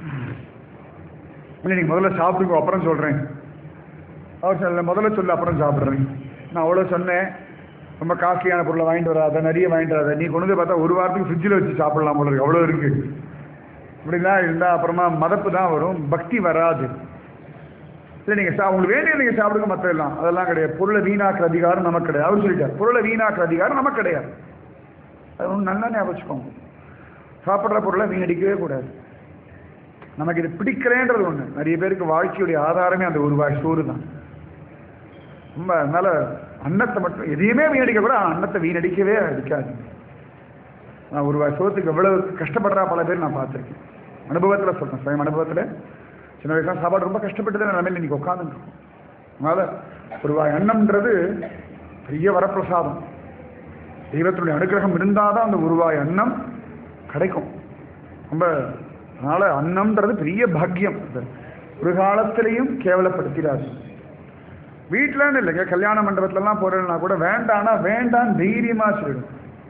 இல்லை நீங்கள் முதல்ல சாப்பிடுங்க அப்புறம் சொல்கிறேன் அவர் சொல்ல முதல்ல சொல்லு அப்புறம் சாப்பிட்றேன் நான் அவ்வளோ சொன்னேன் ரொம்ப காஸ்ட்லியான பொருளை வாங்கிட்டு வராத நிறைய வாங்கிட்டு வராத நீ கொண்டு வந்து பார்த்தா ஒரு வாரத்துக்கு ஃப்ரிட்ஜில் வச்சு சாப்பிடலாம் போல இருக்கு அவ்வளோ இருக்கு இப்படிலாம் இருந்தால் அப்புறமா மதப்பு தான் வரும் பக்தி வராது இல்லை நீங்கள் சா உங்களுக்கு வேண்டியது நீங்கள் சாப்பிடுங்க மற்ற எல்லாம் அதெல்லாம் கிடையாது பொருளை வீணாக்குற அதிகாரம் நமக்கு கிடையாது அவர் சொல்லிட்டார் பொருளை வீணாக்குற அதிகாரம் நமக்கு கிடையாது அது ஒன்று நல்லா ஞாபகம் வச்சுக்கோங்க சாப்பிட்ற பொருளை வீணடிக்கவே கூடாது நமக்கு இது பிடிக்கலேன்றது ஒன்று நிறைய பேருக்கு வாழ்க்கையுடைய ஆதாரமே அந்த ஒரு வாய் சோறு தான் ரொம்ப அதனால அன்னத்தை மட்டும் எதையுமே வீணடிக்க கூட அன்னத்தை வீணடிக்கவே அடிக்காது நான் ஒரு வாய் சோத்துக்கு எவ்வளவு கஷ்டப்படுறா பல பேர் நான் பார்த்துருக்கேன் அனுபவத்தில் சொல்கிறேன் சுயம் அனுபவத்தில் சின்ன வயசுல சாப்பாடு ரொம்ப கஷ்டப்பட்டு தான் நிலைமையில் இன்னைக்கு உட்காந்துருக்கோம் அதனால ஒரு வாய் அன்னம்ன்றது பெரிய வரப்பிரசாதம் தெய்வத்தினுடைய அனுகிரகம் இருந்தால் தான் அந்த உருவாய் அன்னம் கிடைக்கும் ரொம்ப அதனால அன்னம்ன்றது பெரிய பாக்கியம் அது ஒரு காலத்திலையும் கேவலப்படுத்திடாது வீட்டிலன்னு இல்லைங்க கல்யாண மண்டபத்திலலாம் போறேன்னா கூட வேண்டானா வேண்டாம் தைரியமா சொல்லிடும்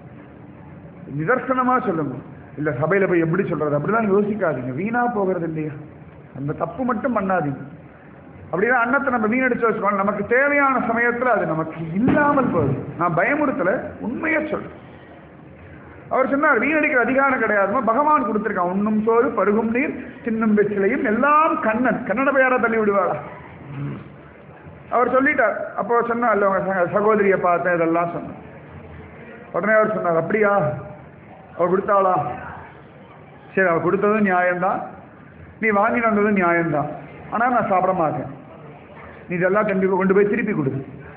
நிதர்சனமா சொல்லுங்க இல்ல சபையில போய் எப்படி சொல்றது அப்படிலாம் யோசிக்காதீங்க வீணா போகிறது இல்லையா அந்த தப்பு மட்டும் பண்ணாதீங்க அப்படின்னா அன்னத்தை நம்ம வீணடிச்சு வச்சுக்கோங்க நமக்கு தேவையான சமயத்துல அது நமக்கு இல்லாமல் போகுது நான் பயமுறுத்தல உண்மையை சொல்றேன் அவர் சொன்னார் வீணடிக்கிற அதிகாரம் கிடையாதுமா பகவான் கொடுத்திருக்கான் உண்ணும் சோறு பருகும் நீர் தின்னும் வெற்றிலையும் எல்லாம் கண்ணன் கன்னட பெயரா தள்ளி விடுவாளா அவர் சொல்லிட்டார் அப்போ சொன்னா இல்ல உங்க சக- சகோதரியை பார்த்தேன் இதெல்லாம் சொன்னேன் உடனே அவர் சொன்னார் அப்படியா அவர் கொடுத்தாளா சரி அவர் கொடுத்ததும் நியாயம்தான் நீ வாங்கி வந்ததும் நியாயம்தான் ஆனால் நான் சாப்பிட மாட்டேன் நீ இதெல்லாம் கண்டிப்பாக கொண்டு போய் திருப்பி கொடு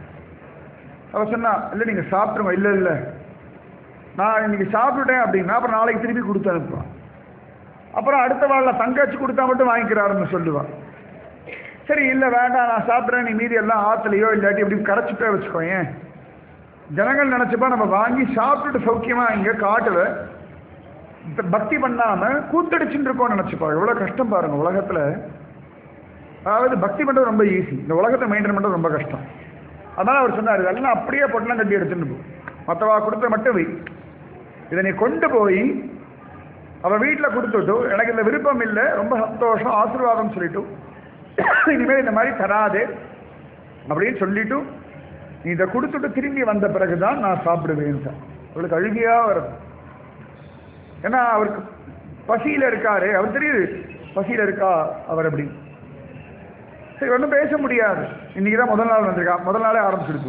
அவ சொன்னா இல்லை நீங்கள் சாப்பிட்ருங்க இல்லை இல்லை நான் இன்னைக்கு சாப்பிட்டுட்டேன் அப்படின்னா அப்புறம் நாளைக்கு திருப்பி கொடுத்து அனுப்புவான் அப்புறம் அடுத்த வாழில் தங்கச்சி கொடுத்தா மட்டும் வாங்கிக்கிறாருன்னு சொல்லுவான் சரி இல்லை வேண்டாம் நான் சாப்பிட்றேன் நீ மீதி எல்லாம் ஆற்றுலையோ இல்லாட்டி இப்படி கரைச்சிட்டே வச்சுக்கோ ஏன் ஜனங்கள் நினச்சப்பா நம்ம வாங்கி சாப்பிட்டுட்டு சௌக்கியமா இங்கே காட்டுல இந்த பக்தி பண்ணாம கூத்தடிச்சுட்டு இருக்கோம்னு நினச்சிப்பா எவ்வளோ கஷ்டம் பாருங்க உலகத்தில் அதாவது பக்தி பண்ணுறது ரொம்ப ஈஸி இந்த உலகத்தை மெயின்டைன் பண்ணுறது ரொம்ப கஷ்டம் அதனால் அவர் சொன்னார் இதெல்லாம் அப்படியே பொட்டலாம் கட்டி எடுத்துட்டு போ மற்றவா கொடுத்த மட்டும் வை இதை நீ கொண்டு போய் அவள் வீட்டில் கொடுத்துட்டு எனக்கு இந்த விருப்பம் இல்லை ரொம்ப சந்தோஷம் ஆசீர்வாதம் சொல்லிட்டு இனிமேல் இந்த மாதிரி தராதே அப்படின்னு சொல்லிட்டு நீ இதை கொடுத்துட்டு திரும்பி வந்த பிறகுதான் நான் சாப்பிடுவேன் சார் அவளுக்கு அழுகியா வரும் ஏன்னா அவருக்கு பசியில் இருக்காரு அவர் தெரியுது பசியில் இருக்கா அவர் அப்படி சரி ஒன்றும் பேச முடியாது இன்னைக்கு தான் முதல் நாள் வந்திருக்கா முதல் நாளே ஆரம்பிச்சிருக்கு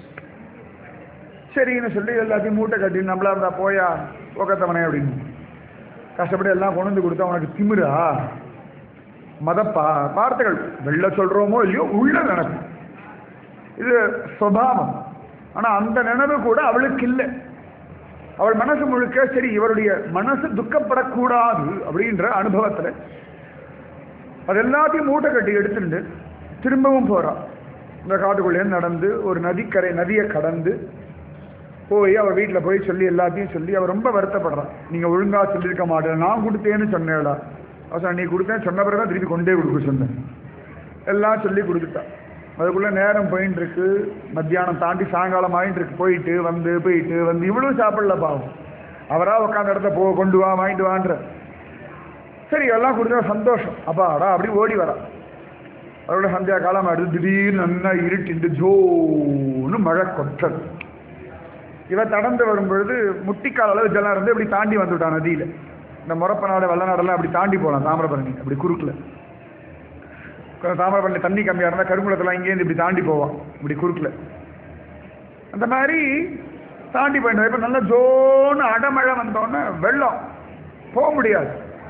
சரின்னு சொல்லி எல்லாத்தையும் மூட்டை கட்டி நம்மளா இருந்தா போயா போக்கத்தவனே அப்படின்னு கஷ்டப்பட்டு எல்லாம் கொண்டு வந்து கொடுத்தா உனக்கு திமிரா மதப்பா வார்த்தைகள் வெளில சொல்றோமோ இல்லையோ உள்ள நடக்கும் இது சுவாவம் ஆனா அந்த நினைவு கூட அவளுக்கு இல்லை அவள் மனசு முழுக்க சரி இவருடைய மனசு துக்கப்படக்கூடாது அப்படின்ற அனுபவத்துல அது எல்லாத்தையும் மூட்டை கட்டி எடுத்துட்டு திரும்பவும் போறான் இந்த காட்டுக்குள்ளே நடந்து ஒரு நதிக்கரை நதியை கடந்து போய் அவள் வீட்டில் போய் சொல்லி எல்லாத்தையும் சொல்லி அவள் ரொம்ப வருத்தப்படுறான் நீங்கள் ஒழுங்கா சொல்லியிருக்க மாட்டேன் நான் கொடுத்தேன்னு சொன்னேடா அவசரம் நீ கொடுத்தேன் சொன்ன பிறகு தான் திருப்பி கொண்டே கொடுக்க சொன்னேன் எல்லாம் சொல்லி கொடுத்துட்டா அதுக்குள்ளே நேரம் போயின்னு இருக்கு மத்தியானம் தாண்டி சாயங்காலம் ஆகிட்டு இருக்கு போயிட்டு வந்து போயிட்டு வந்து இவ்வளவு சாப்பிடல பாவம் அவராக உட்காந்த இடத்த போ கொண்டு வா வாங்கிட்டு வான்ற சரி எல்லாம் கொடுத்தா சந்தோஷம் அப்பாடா அப்படி ஓடி வரா அதோட சந்தியா காலம் அடுத்து திடீர்னு நல்லா இருட்டிண்டு ஜோன்னு மழை கொட்டது இவ தடந்து வரும்பொழுது முட்டிக்கால் அளவு ஜலம் இருந்து இப்படி தாண்டி வந்துவிட்டான் நதியில இந்த முறப்பநாடு வெள்ளநாடெல்லாம் அப்படி தாண்டி போகலாம் தாமிரபரணி அப்படி குறுக்கில் கொஞ்சம் தாமிரபரணி தண்ணி கம்மியாக இருந்தால் கருங்குளத்தெல்லாம் இங்கேருந்து இப்படி தாண்டி போவான் இப்படி குறுக்கில் அந்த மாதிரி தாண்டி போயிட்டு இப்போ நல்ல ஜோன்னு அடமழை வந்தோடனே வெள்ளம் போக முடியாது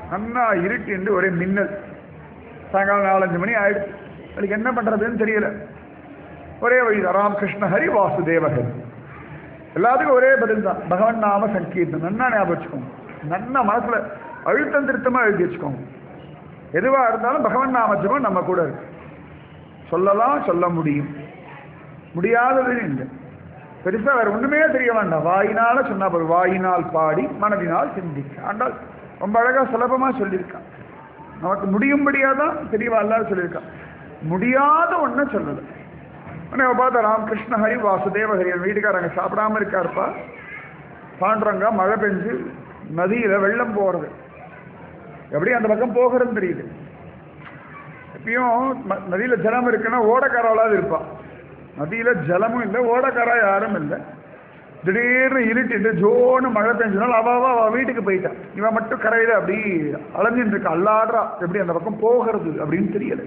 நன்னா இருட்டின்று ஒரே மின்னல் சாயங்காலம் நாலஞ்சு மணி ஆயிடுச்சு அதுக்கு என்ன பண்றதுன்னு தெரியல ஒரே வழி ராமகிருஷ்ண ஹரி வாசுதேவஹரி எல்லாத்துக்கும் ஒரே பதில் தான் பகவன் நாம சங்கீர்த்தம் நன்னா ஞாபகம் வச்சுக்கோங்க நன்னா மனசுல அழுத்தம் திருத்தமா எழுதி வச்சுக்கோங்க எதுவா இருந்தாலும் பகவன் நாம ஜெபம் நம்ம கூட இருக்கு சொல்லலாம் சொல்ல முடியும் முடியாதது இல்லை பெருசா வேற ஒண்ணுமே தெரிய வேண்டாம் வாயினால சொன்னா போதும் வாயினால் பாடி மனதினால் சிந்திக்க ஆண்டால் ரொம்ப அழகா சுலபமா சொல்லியிருக்கான் நமக்கு முடியும்படியா தான் தெரியவா எல்லாரும் சொல்லியிருக்கான் முடியாத ஒண்ணு சொல்லல உடனே அவ பார்த்தா ராமகிருஷ்ண ஹரி வாசுதேவ ஹரி என் வீட்டுக்காரங்க சாப்பிடாம இருக்காருப்பா பாண்டுறங்க மழை பெஞ்சு நதியில வெள்ளம் போறது எப்படி அந்த பக்கம் போகிறதுன்னு தெரியுது எப்பயும் ம- நதியில ஜலம் இருக்குன்னா ஓடக்காராவளாவது இருப்பா நதியில ஜலமும் இல்லை ஓடக்காரா யாரும் இல்லை திடீர்னு இருட்டிட்டு ஜோன்னு மழை பெஞ்சனால அவ அவ அவ வீட்டுக்கு போயிட்டான் இவன் மட்டும் கரையில அப்படி அலைஞ்சிட்டு இருக்கா அல்லாடுறா எப்படி அந்த பக்கம் போகிறது அப்படின்னு தெரியல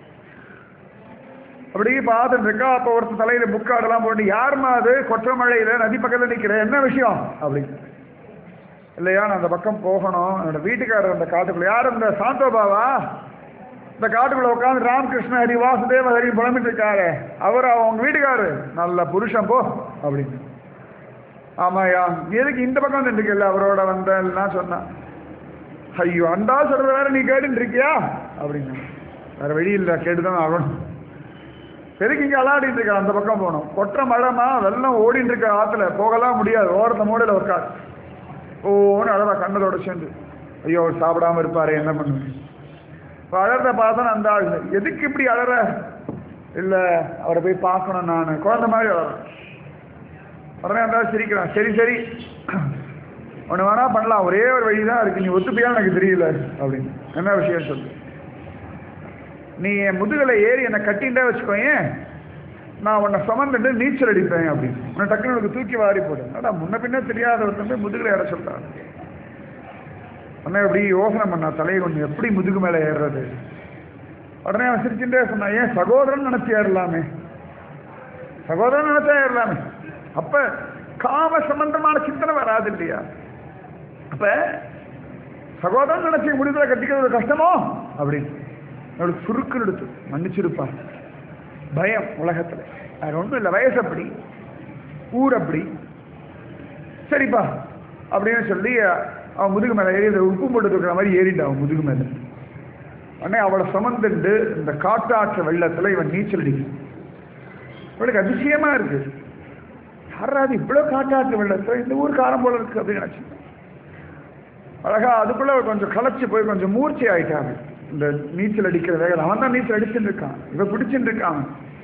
அப்படியே பார்த்துட்டு இருக்கா அப்போ ஒருத்தர் தலையில முக்காடெல்லாம் போட்டு யாரும்மா அது கொற்ற மழையில நதி பக்கத்துல நிக்கிற என்ன விஷயம் அப்படின்னு இல்லையா நான் அந்த பக்கம் போகணும் என்னோட வீட்டுக்காரர் அந்த காட்டுக்குள்ள யார் இந்த சாந்தோபாவா இந்த காட்டுக்குள்ள உட்காந்து ராமகிருஷ்ண ஹரி வாசுதேவ ஹரி புலம்பிட்டு இருக்காரு அவர் அவங்க வீட்டுக்காரரு நல்ல புருஷன் போ அப்படின்னு ஆமாயா நீ எதுக்கு இந்த பக்கம் நின்றுக்கல அவரோட வந்தேன்லாம் சொன்னான் ஐயோ அண்டா சொல்றது வேற நீ கேட்டுட்டு இருக்கியா அப்படின்னு வேற வழி இல்லை கேட்டுதான் ஆகணும் எதுக்கு இங்க அலாடிட்டு இருக்க அந்த பக்கம் போகணும் கொற்ற மழைமா வெள்ளம் ஓடிட்டு இருக்க ஆத்துல போகலாம் முடியாது ஓரத்த மூடையில உட்கார் ஓன்னு அழகா கண்ணதோட சேர்ந்து ஐயோ அவர் சாப்பிடாம இருப்பாரு என்ன பண்ணுவேன் இப்போ அழறத பார்த்தா அந்த ஆள் எதுக்கு இப்படி அழற இல்ல அவரை போய் பார்க்கணும் நான் குழந்தை மாதிரி அழறேன் உடனே அந்த ஆள் சிரிக்கிறான் சரி சரி ஒன்று வேணா பண்ணலாம் ஒரே ஒரு வழி தான் இருக்கு நீ ஒத்துப்பியா எனக்கு தெரியல அப்படின்னு என்ன விஷயம் சொல்லு நீ என் முதுகலை ஏறி என்னை கட்டிண்டே வச்சுக்கோயேன் நான் உன்னை சுமந்துட்டு நீச்சல் அடிப்பேன் அப்படின்னு உன்னை டக்குனு உனக்கு தூக்கி வாரி போடுவேன் அடா முன்ன பின்ன தெரியாத ஒருத்தன் போய் முதுகுல ஏற சொல்றான் உடனே எப்படி யோசனை பண்ணா தலையை கொண்டு எப்படி முதுகு மேலே ஏறுறது உடனே அவன் சிரிச்சுட்டே சொன்னான் ஏன் சகோதரன் நினைச்சு ஏறலாமே சகோதரன் நினைச்சா ஏறலாமே அப்ப காம சம்பந்தமான சிந்தனை வராது இல்லையா அப்ப சகோதரன் நினைச்சு முடிதல கட்டிக்கிறது கஷ்டமோ அப்படின்னு அவளுக்கு சுருக்குன்னு எடுத்து மன்னிச்சிருப்பா பயம் உலகத்துல வேற ஒன்றும் இல்லை வயசு அப்படி ஊர் அப்படி சரிப்பா அப்படின்னு சொல்லி அவன் முதுகு மேலே ஏறி இந்த உப்பு போட்டு தூக்குற மாதிரி ஏறிண்டா அவன் முதுகு மேலே உடனே அவளை சுமந்துண்டு இந்த காட்டாற்று வெள்ளத்துல இவன் நீச்சல் அடிக்கும் இவளுக்கு அதிசயமா இருக்கு யாராவது இவ்வளவு காட்டாற்று வெள்ளத்துல இந்த ஊர் காரம் போல இருக்கு அப்படின்னு நினைச்சு அழகா அதுக்குள்ள அவ கொஞ்சம் களைச்சு போய் கொஞ்சம் மூர்ச்சி ஆயிட்டாங்க இந்த நீச்சல் அடிக்கிற வேகத்தில் அவன் தான் நீச்சல் அடிச்சுட்டு இருக்கான் இவ பிடிச்சுட்டு இருக்கான்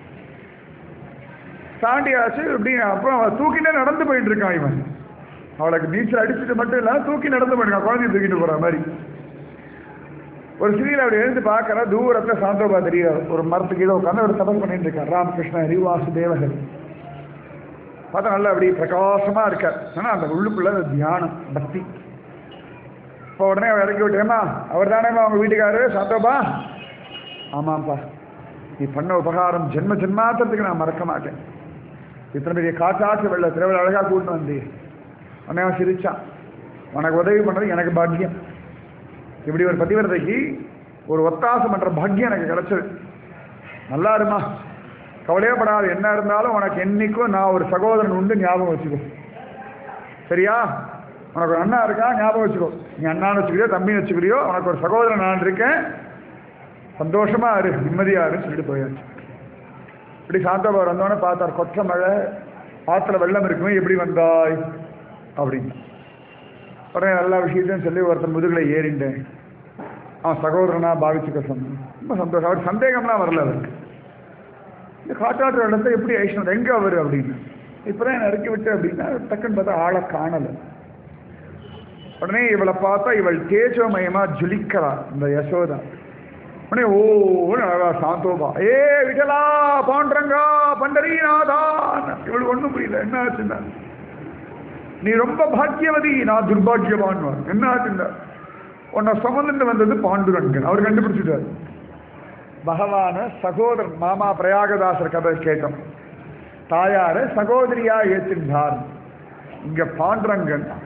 தாண்டியாச்சு இப்படி அப்புறம் அவன் தூக்கிட்டே நடந்து போயிட்டு இருக்கான் இவன் அவளுக்கு நீச்சல் அடிச்சுட்டு மட்டும் இல்ல தூக்கி நடந்து போயிருக்கான் குழந்தைய தூக்கிட்டு போற மாதிரி ஒரு சிறியில் அப்படி எழுந்து பார்க்கற தூரத்துல சாந்தோபா தெரியாது ஒரு மரத்துக்கு கீழே உட்காந்து ஒரு தபஸ் பண்ணிட்டு இருக்கார் ராமகிருஷ்ண ஹரி வாசுதேவகர் பார்த்தா நல்லா அப்படி பிரகாசமா இருக்கார் ஆனா அந்த உள்ளுக்குள்ள அந்த தியானம் பக்தி இப்போ உடனே அவ இறக்கி விட்டேம்மா அவர் தானேம்மா அவங்க வீட்டுக்காரரு சாந்தோபா ஆமாம்ப்பா நீ பண்ண உபகாரம் ஜென்ம ஜென்மாத்திரத்துக்கு நான் மறக்க மாட்டேன் இத்தனை பெரிய காற்றாற்று வெள்ள திருவிழா அழகா கூட்டு வந்தே உடனே அவன் சிரிச்சான் உனக்கு உதவி பண்ணது எனக்கு பாக்கியம் இப்படி ஒரு பதிவிரதைக்கு ஒரு ஒத்தாசம் பண்ற பாக்கியம் எனக்கு கிடைச்சது நல்லா இருமா கவலையே படாது என்ன இருந்தாலும் உனக்கு என்னைக்கும் நான் ஒரு சகோதரன் உண்டு ஞாபகம் வச்சுக்கோ சரியா உனக்கு ஒரு அண்ணா இருக்கா ஞாபகம் வச்சுக்கோ நீ அண்ணான்னு வச்சுக்கிறியோ தம்பின்னு வச்சுக்கிறியோ உனக்கு ஒரு சகோதரன் நான் இருக்கேன் சந்தோஷமா இரு நிம்மதியா இருன்னு சொல்லிட்டு போயாச்சு இப்படி சாந்தபார் வந்தோடனே பார்த்தார் கொற்ற மழை ஆத்துல வெள்ளம் இருக்குமே எப்படி வந்தாய் அப்படின்னு உடனே எல்லா விஷயத்தையும் சொல்லி ஒருத்தன் முதுகுல ஏறிண்டேன் அவன் சகோதரனா பாவிச்சுக்க சொன்னான் ரொம்ப சந்தோஷம் அவர் சந்தேகம்லாம் வரல அவருக்கு இந்த காட்டாற்று வெள்ளத்தை எப்படி ஐஷ்ணவர் எங்க அவர் அப்படின்னு இப்பதான் என்ன இறக்கி விட்டு அப்படின்னா டக்குன்னு பார்த்தா ஆளை காணல உடனே இவளை பார்த்தா இவள் தேஜோமயமா ஜொலிக்கிறா இந்த யசோதா உடனே ஓன்னு அழகா சாந்தோபா ஏ விஜலா பாண்டரங்கா பண்டரீநாதா இவளுக்கு ஒண்ணும் புரியல என்ன ஆச்சுன்னா நீ ரொம்ப பாக்கியவதி நான் துர்பாகியவான் என்ன ஆச்சுன்னா உன்னை சுமந்துட்டு வந்தது பாண்டுரங்கன் அவர் கண்டுபிடிச்சிட்டார் பகவான சகோதரன் மாமா பிரயாகதாசர் கதை கேட்டோம் தாயார சகோதரியா ஏற்றிருந்தார் இங்க பாண்டுரங்கன்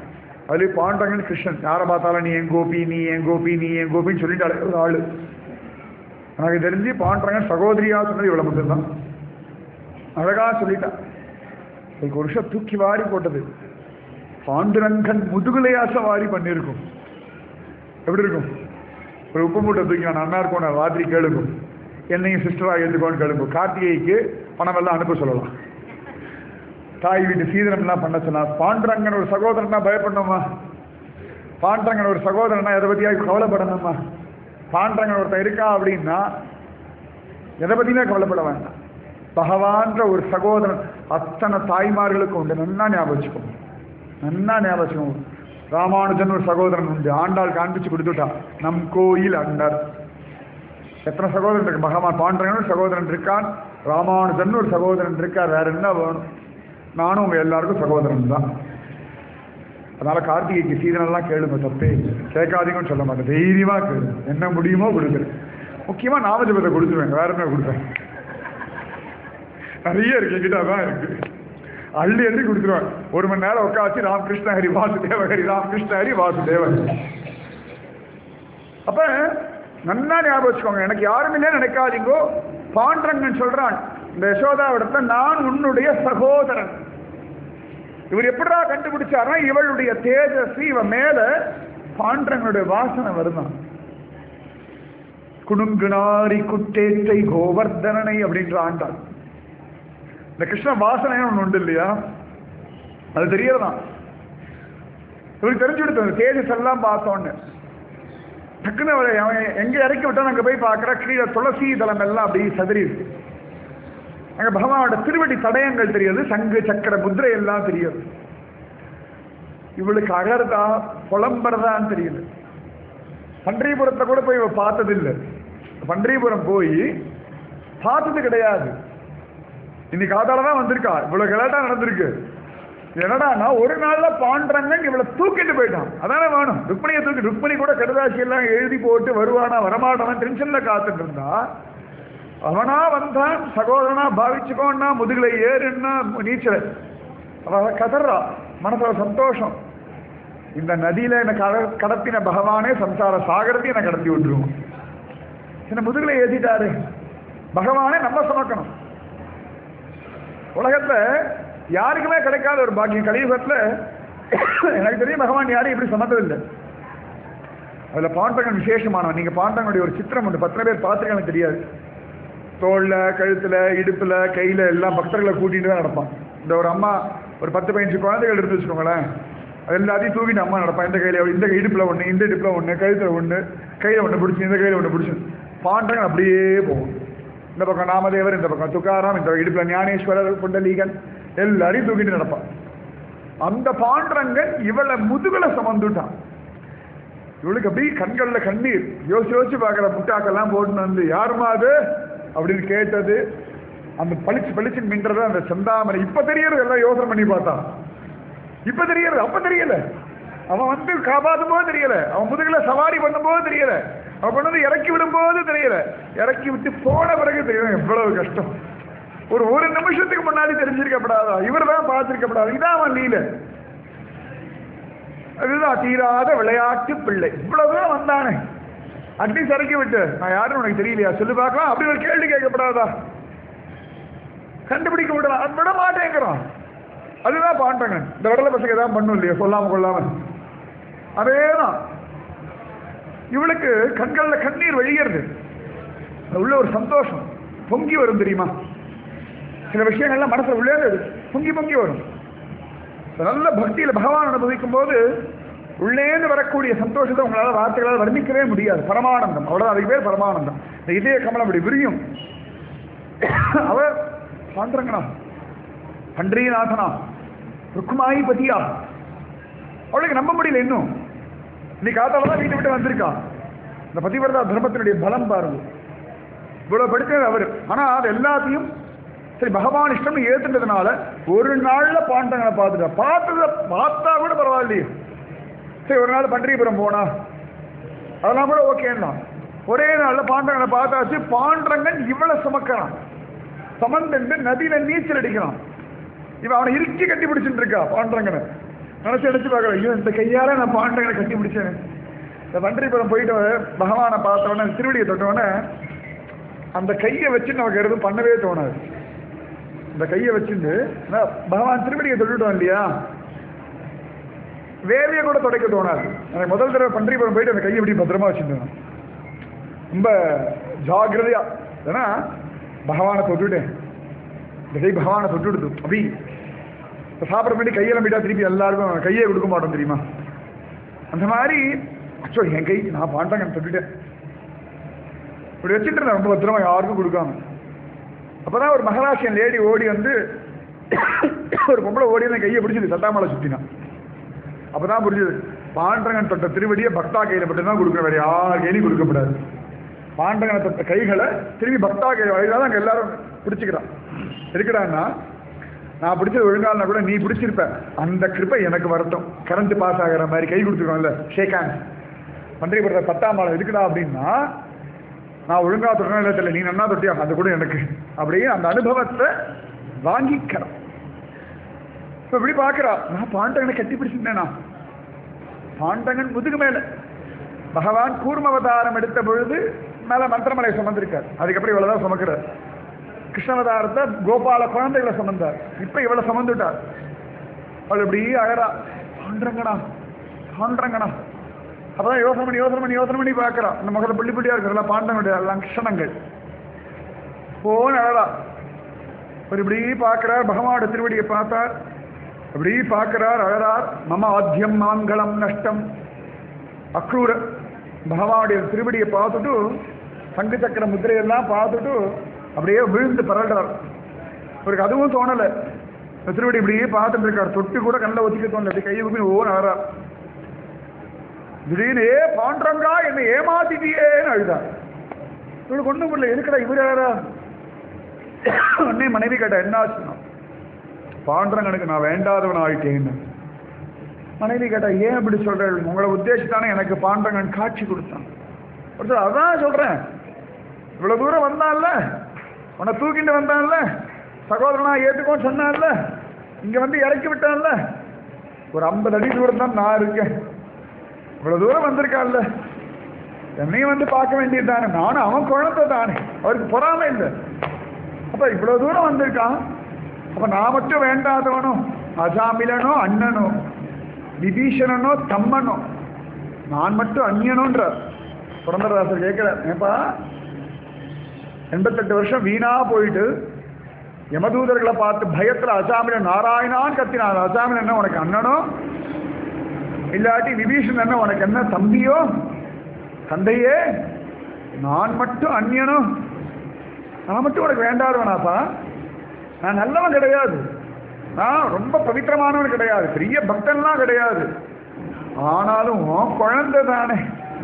அதுலேயும் பாண்டங்கன் கிருஷ்ணன் யாரை பார்த்தாலும் நீ என் கோபி நீ என் கோபி நீ என் கோபின்னு சொல்லிட்டு ஒரு ஆள் எனக்கு தெரிஞ்சு பாண்டங்கன் சகோதரியா சொன்னது இவ்வளோ மட்டும்தான் அழகா சொல்லிட்டான் அதுக்கு ஒரு விஷயம் தூக்கி வாரி போட்டது பாண்டுரங்கன் முதுகுலையாச வாரி பண்ணியிருக்கும் எப்படி இருக்கும் ஒரு உப்பு மூட்டை தூக்கி நான் அண்ணா இருக்கும் நான் ராத்திரி கேளுக்கும் என்னையும் சிஸ்டராக எடுத்துக்கோன்னு கேளுக்கும் கார்த்திகைக்கு பணம் எல்லாம் அனுப்ப சொல்லலாம் தாய் வீட்டு சீதனம்லாம் பண்ண சொன்னா பாண்டரங்கன் ஒரு சகோதரனா பயப்படணுமா பாண்டரங்கன் ஒரு சகோதரனா எதை பற்றியாவது கவலைப்படணுமா பாண்டரங்கன் ஒருத்தன் இருக்கா அப்படின்னா எதை பற்றியுமே கவலைப்பட வேண்டாம் பகவான்ற ஒரு சகோதரன் அத்தனை தாய்மார்களுக்கும் உண்டு நன்னா ஞாபகம் வச்சுக்கோங்க நன்னா ஞாபகம் வச்சுக்கோங்க ராமானுஜன் ஒரு சகோதரன் உண்டு ஆண்டாள் காண்பிச்சு கொடுத்துட்டா நம் கோயில் அண்டர் எத்தனை சகோதரன் இருக்கு பகவான் பாண்டரங்கன் ஒரு சகோதரன் இருக்கான் ராமானுஜன் ஒரு சகோதரன் இருக்கார் வேற என்ன வேணும் நானும் உங்க எல்லாருக்கும் சகோதரன் தான் அதனால கார்த்திகைக்கு சீதனெல்லாம் கேளுங்க தப்பே கேட்காதீங்கன்னு சொல்ல மாட்டேன் தைரியமா கேளுங்க என்ன முடியுமோ கொடுக்குறேன் முக்கியமா நாமஜபத்தை கொடுத்துருவேன் வேற என்ன கொடுப்பேன் நிறைய இருக்கு என்கிட்ட அதான் இருக்கு அள்ளி அள்ளி கொடுத்துருவேன் ஒரு மணி நேரம் உட்காந்து ராமகிருஷ்ண ஹரி வாசுதேவ ஹரி ராமகிருஷ்ண ஹரி வாசுதேவ அப்ப நன்னா ஞாபகம் வச்சுக்கோங்க எனக்கு யாரும் இல்லைன்னு நினைக்காதீங்கோ பாண்டரங்கன் சொல்றான் இந்த யசோதாவிடத்துல நான் உன்னுடைய சகோதரன் இவர் எப்படிடா கண்டுபிடிச்சாருன்னா இவளுடைய தேஜஸ் இவன் மேல பாண்டரங்களுடைய வாசனை வருதான் குணுங்குனாரி குட்டேற்றை கோவர்தனனை அப்படின்ற ஆண்டாள் இந்த கிருஷ்ண வாசனை ஒன்று உண்டு இல்லையா அது தெரியறதான் இவருக்கு தெரிஞ்சு கொடுத்தது தேஜஸ் எல்லாம் பார்த்தோன்னு டக்குன்னு அவரை அவன் எங்க இறக்கி விட்டான் அங்க போய் பார்க்கற கீழே துளசி தலம் எல்லாம் அப்படி சதுரி இருக்கு அங்க பகவானோட திருவடி தடயங்கள் தெரியுது சங்கு சக்கர முத்திரை எல்லாம் தெரியுது இவளுக்கு அகர்தா புலம்புறதான்னு தெரியுது பன்றிபுரத்தை கூட போய் இவ பார்த்ததில்லை பன்றிபுரம் போய் பார்த்தது கிடையாது இன்னைக்கு காதால தான் வந்திருக்கா இவ்வளவு கலாட்டா நடந்திருக்கு என்னடான்னா ஒரு நாள்ல பாண்டரங்கன் இவளை தூக்கிட்டு போயிட்டான் அதானே வேணும் ருக்மணியை தூக்கி ருக்மணி கூட கடுதாசி எல்லாம் எழுதி போட்டு வருவானா வரமாட்டான் டென்ஷன்ல காத்துட்டு இருந்தா அவனா வந்தான் சகோதரனா பாவிச்சுக்கோன்னா முதுகுல ஏறுன்னா நீச்சல் அவ கதறா மனசுல சந்தோஷம் இந்த நதியில என்ன கட கடத்தின பகவானே சம்சார சாகரத்தையும் என்ன கடத்தி விட்டுருவோம் என்ன முதுகுல ஏத்திட்டாரு பகவானே நம்ம சுமக்கணும் உலகத்துல யாருக்குமே கிடைக்காத ஒரு பாக்கியம் கலியுகத்துல எனக்கு தெரியும் பகவான் யாரையும் இப்படி சமந்ததில்லை அதுல பாண்டகன் விசேஷமானவன் நீங்க பாண்டகனுடைய ஒரு சித்திரம் உண்டு பத்து பேர் பார்த்துருக்காங்க தெரியாது தோல்ல கழுத்துல இடுப்புல கையில எல்லாம் பக்தர்களை கூட்டிட்டு தான் நடப்பான் இந்த ஒரு அம்மா ஒரு பத்து பதினஞ்சு குழந்தைகள் எடுத்து வச்சுக்கோங்களேன் அது எல்லாத்தையும் தூக்கிட்டு அம்மா நடப்பான் இந்த கையில இந்த இடுப்புல ஒண்ணு இந்த இடுப்புல ஒண்ணு கழுத்துல ஒண்ணு கையில ஒண்ணு பிடிச்சி இந்த கையில ஒண்ணு பிடிச்சி பாண்டகன் அப்படியே போகும் இந்த பக்கம் நாமதேவர் இந்த பக்கம் துக்காராம் இந்த இடுப்புல ஞானேஸ்வரர் புண்டலீகன் எல்லாரையும் தூக்கிட்டு நடப்பான் அந்த பாண்டரங்கன் இவளை முதுகுல சுமந்துட்டான் இவளுக்கு அப்படியே கண்கள்ல கண்ணீர் யோசிச்சு யோசிச்சு பார்க்குற முட்டாக்கெல்லாம் போட்டுன்னு வந்து யாருமா அது அப்படின்னு கேட்டது அந்த பளிச்சு பளிச்சு மின்றது அந்த செந்தாமரை இப்ப தெரியறது எல்லாம் யோசனை பண்ணி பார்த்தா இப்ப தெரியறது அப்ப தெரியல அவன் வந்து காப்பாத்தும் போது தெரியல அவன் முதுகுல சவாரி பண்ணும்போது தெரியல அவன் கொண்டு வந்து இறக்கி விடும்போது தெரியல இறக்கி விட்டு போன பிறகு தெரியல எவ்வளவு கஷ்டம் ஒரு ஒரு நிமிஷத்துக்கு முன்னாடி தெரிஞ்சிருக்கப்படாதா இவர் தான் பார்த்திருக்கப்படாது இதான் அவன் லீல அதுதான் தீராத விளையாட்டு பிள்ளை இவ்வளவு தூரம் வந்தானே அட்லீஸ்ட் இறக்கி விட்டு நான் யாரும் உனக்கு தெரியலையா சொல்லு பார்க்கலாம் அப்படி ஒரு கேள்வி கேட்கப்படாதா கண்டுபிடிக்க விடலாம் அது விட மாட்டேங்கிறான் அதுதான் பாண்டங்க இந்த விடலை பசங்க ஏதாவது பண்ணும் இல்லையா சொல்லாம கொள்ளாம அதேதான் இவளுக்கு கண்கள்ல கண்ணீர் வெளியேறுது உள்ள ஒரு சந்தோஷம் பொங்கி வரும் தெரியுமா சில விஷயங்கள்லாம் மனசுல உள்ளே பொங்கி பொங்கி வரும் நல்ல பக்தியில பகவான் அனுபவிக்கும் போது உள்ளேந்து வரக்கூடிய சந்தோஷத்தை உங்களால வார்த்தைகளால் வர்ணிக்கவே முடியாது பரமானந்தம் அவ்வளவு அதுக்கு பேர் பரமானந்தம் இந்த இதய கமலம் அப்படி விரியும் அவர் சாந்திரங்கனா பன்றிநாதனா ருக்குமாயி பதியா அவளுக்கு நம்ப முடியல இன்னும் இன்னைக்கு காத்தால தான் வீட்டை விட்டு வந்திருக்கா இந்த பதிவிரதா தர்மத்தினுடைய பலம் பாருங்க இவ்வளவு படித்தது அவர் ஆனா அது எல்லாத்தையும் சரி பகவான் இஷ்டம்னு ஏத்துட்டதுனால ஒரு நாள்ல பாண்டங்களை பார்த்துட்டா பார்த்தத பார்த்தா கூட பரவாயில்லையே சரி ஒரு நாள் பன்றிபுரம் போனா அதெல்லாம் கூட ஓகேன்னா ஒரே நாள்ல பாண்டங்களை பார்த்தாச்சு பாண்டரங்கன் இவ்வளவு சுமக்கிறான் சமந்தண்டு நதியில நீச்சல் அடிக்கிறான் இவன் அவனை இறுக்கி கட்டி பிடிச்சிட்டு இருக்கா பாண்டரங்கனை நினைச்சு நினைச்சு பார்க்கறேன் ஐயோ இந்த கையால நான் பாண்டங்களை கட்டி பிடிச்சேன் இந்த பன்றிபுரம் போயிட்டு பகவானை பார்த்தவொடனே திருவடியை தொட்டவொடனே அந்த கையை வச்சு நமக்கு எதுவும் பண்ணவே தோணாது இந்த கையை வச்சுட்டு ஏன்னா, பகவான் திருவடியை தொட்டுட்டோம் இல்லையா வேலையை கூட துடைக்க தோணாது எனக்கு முதல் தடவை பன்றிபுரம் போயிட்டு அந்த கையை இப்படி பத்திரமா வச்சுருந்தேன் ரொம்ப ஜாகிரதையா ஏன்னா பகவானை தொட்டுட்டேன் இந்த கை பகவானை தொட்டுடுது அப்படி இப்போ சாப்பிட வேண்டி கையெல்லாம் போயிட்டா திருப்பி எல்லாருக்கும் கையை கொடுக்க மாட்டோம் தெரியுமா அந்த மாதிரி அச்சோ என் கை நான் பாண்டாங்க தொட்டுட்டேன் இப்படி வச்சுட்டு இருந்தேன் ரொம்ப பத்திரமா யாருக்கும் கொடுக்காம அப்பதான் ஒரு மகாராஷ்டிரன் லேடி ஓடி வந்து ஒரு பொம்பளை ஓடி வந்து கையை பிடிச்சது சத்தாமலை சுத்தினான் அப்பதான் புரிஞ்சது பாண்டங்கன் தொட்ட திருவடியை பக்தா கையில மட்டும்தான் கொடுக்க வேற யார் கையிலையும் கொடுக்கப்படாது பாண்டங்கனை தொட்ட கைகளை திரும்பி பக்தா கையில வழிதான் அங்க எல்லாரும் பிடிச்சிக்கிறான் இருக்கிறான்னா நான் பிடிச்சது ஒழுங்காலனா கூட நீ பிடிச்சிருப்ப அந்த கிருப்பை எனக்கு வரட்டும் கரண்ட் பாஸ் ஆகிற மாதிரி கை கொடுத்துருக்கோம்ல ஷேக் ஹேண்ட் பன்றிபுரத்தை பத்தாம் மாலை இருக்குடா அப்படின்னா நான் ஒழுங்கா தொடர்னா இல்லை தெரியல நீ நன்னா தொட்டியா அது கூட எனக்கு அப்படியே அந்த அனுபவத்தை வாங்கிக்கிறேன் இப்ப இப்படி பார்க்கறா நான் பாண்டகனை கட்டி பிடிச்சிருந்தேனா பாண்டகன் முதுகு மேல பகவான் கூர்மவதாரம் எடுத்த பொழுது மேல மந்திரமலை சுமந்திருக்கார் அதுக்கப்புறம் இவ்வளவுதான் சுமக்கிறார் கிருஷ்ணவதாரத்தை கோபால குழந்தைகளை சுமந்தார் இப்ப இவ்வளவு சுமந்துட்டார் அவள் இப்படி அழறா பாண்டங்கனா பாண்டங்கனா அப்பதான் யோசனை பண்ணி யோசனை பண்ணி யோசனை பண்ணி பார்க்கறா அந்த முகத்தை புள்ளி புள்ளியா இருக்கிற பாண்டனுடைய லட்சணங்கள் போன அழறா ஒரு இப்படி பார்க்கிறார் பகவானோட திருவடியை பார்த்தார் அப்படி பார்க்கிறார் அழறார் மம ஆத்தியம் மாங்கலம் நஷ்டம் அக்ரூர பகவானுடைய திருவடியை பார்த்துட்டு சங்கு சக்கர முத்திரையெல்லாம் பார்த்துட்டு அப்படியே விழுந்து பரல்றார் அவருக்கு அதுவும் தோணல இந்த திருவடி இப்படியே பார்த்துட்டு இருக்கார் தொட்டு கூட கண்ணில் ஒத்திக்க தோணல அப்படி கையை ஊப்பி ஓன் அழறார் திடீர்னு ஏ பாண்டரங்கா என்னை ஏமாத்திட்டியேன்னு அழுதார் இவளுக்கு ஒண்ணும் புரியல எதுக்கடா இவர் யாரா உடனே மனைவி கேட்டா என்ன ஆச்சுன்னா பாண்டரங்கனுக்கு நான் வேண்டாதவன் ஆயிட்டேன்னு மனைவி கேட்டா ஏன் இப்படி சொல்றேன் உங்களை உத்தேசித்தானே எனக்கு பாண்டரங்கன் காட்சி கொடுத்தான் ஒருத்தர் அதான் சொல்றேன் இவ்வளவு தூரம் வந்தான்ல உன்னை தூக்கிட்டு வந்தான்ல சகோதரனா ஏத்துக்கோன்னு சொன்னான்ல இங்க வந்து இறக்கி விட்டான்ல ஒரு ஐம்பது அடி தூரம் தான் நான் இருக்கேன் இவ்வளவு தூரம் வந்திருக்கான்ல என்னையும் வந்து பார்க்க வேண்டியது தானே நானும் அவன் குழந்தை தானே அவருக்கு பொறாமை இல்லை அப்ப இவ்வளவு தூரம் வந்திருக்கான் அப்ப நான் மட்டும் வேண்டாதவனோ அஜாமிலனோ அண்ணனோ விபீஷணனோ தம்மனோ நான் மட்டும் அந்நியனோன்றார் புரந்தரதாசர் கேட்கிறார் ஏப்பா எண்பத்தெட்டு வருஷம் வீணா போயிட்டு யமதூதர்களை பார்த்து பயத்துல அசாமில நாராயணான்னு கத்தினார் அசாமில என்ன உனக்கு அண்ணனோ இல்லாட்டி விபீஷன் என்ன உனக்கு என்ன தம்பியோ தந்தையே நான் மட்டும் அந்நியனோ நான் மட்டும் உனக்கு வேண்டாதவனாப்பா நான் நல்லவன் கிடையாது நான் ரொம்ப பவித்திரமானவன் கிடையாது பெரிய பக்தன்லாம் கிடையாது ஆனாலும் உன் குழந்தை தானே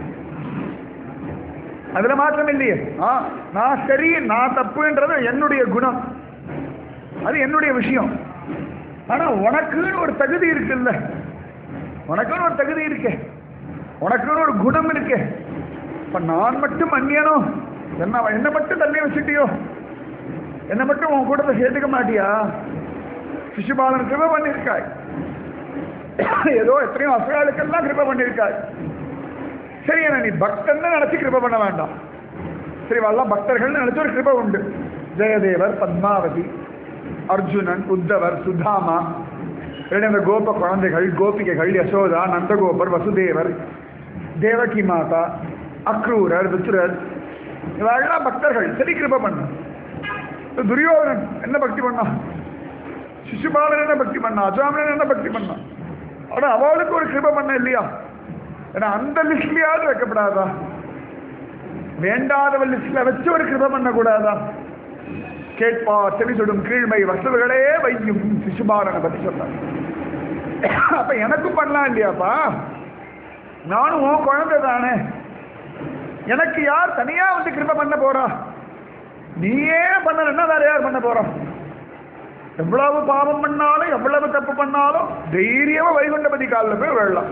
அதுல மாற்றம் இல்லையே ஆ, நான் சரி நான் தப்புன்றது என்னுடைய குணம் அது என்னுடைய விஷயம் ஆனா உனக்குன்னு ஒரு தகுதி இருக்குல்ல உனக்குன்னு ஒரு தகுதி இருக்கே உனக்குன்னு ஒரு குணம் இருக்கே இப்ப நான் மட்டும் அந்நியனோ என்ன என்ன மட்டும் தள்ளி வச்சுட்டியோ என்ன மட்டும் உன் கூட்டத்தை சேர்த்துக்க மாட்டியா சிசுபாலன் கிருப பண்ணியிருக்காய் ஏதோ எத்தனையோ அசுராளுக்கெல்லாம் கிருப பண்ணியிருக்காய் சரி என்ன நீ பக்தன் நினைச்சு கிருப பண்ண வேண்டாம் சரி வரலாம் பக்தர்கள் நினைச்சு ஒரு கிருப உண்டு ஜெயதேவர் பத்மாவதி அர்ஜுனன் உத்தவர் சுதாமா ரெண்டு அந்த கோப குழந்தைகள் கோபிகைகள் யசோதா நந்தகோபர் வசுதேவர் தேவகி மாதா அக்ரூரர் விசுரர் இவெல்லாம் பக்தர்கள் சரி கிருப பண்ண துரியோதனன் என்ன பக்தி பண்ணான் சிசுபாலன் என்ன பக்தி பண்ணா அஜாமனன் என்ன பக்தி பண்ணான் ஆனா அவளுக்கு ஒரு கிருப பண்ண இல்லையா ஏன்னா அந்த லிஸ்ட்லயாவது வைக்கப்படாதா வேண்டாதவள் லிஸ்ட்ல வச்சு ஒரு கிருப பண்ண கூடாதா கேட்பா செவி சுடும் கீழ்மை வசவுகளே வையும் சிசுபாலனை பத்தி சொன்னார் அப்ப எனக்கும் பண்ணலாம் இல்லையாப்பா நானும் உன் குழந்தை தானே எனக்கு யார் தனியா வந்து கிருப பண்ண போறா நீயே பண்ணலன்னா வேற யார் பண்ண போறா எவ்வளவு பாவம் பண்ணாலும் எவ்வளவு தப்பு பண்ணாலும் தைரியமா வைகுண்டபதி காலில் போய் விழலாம்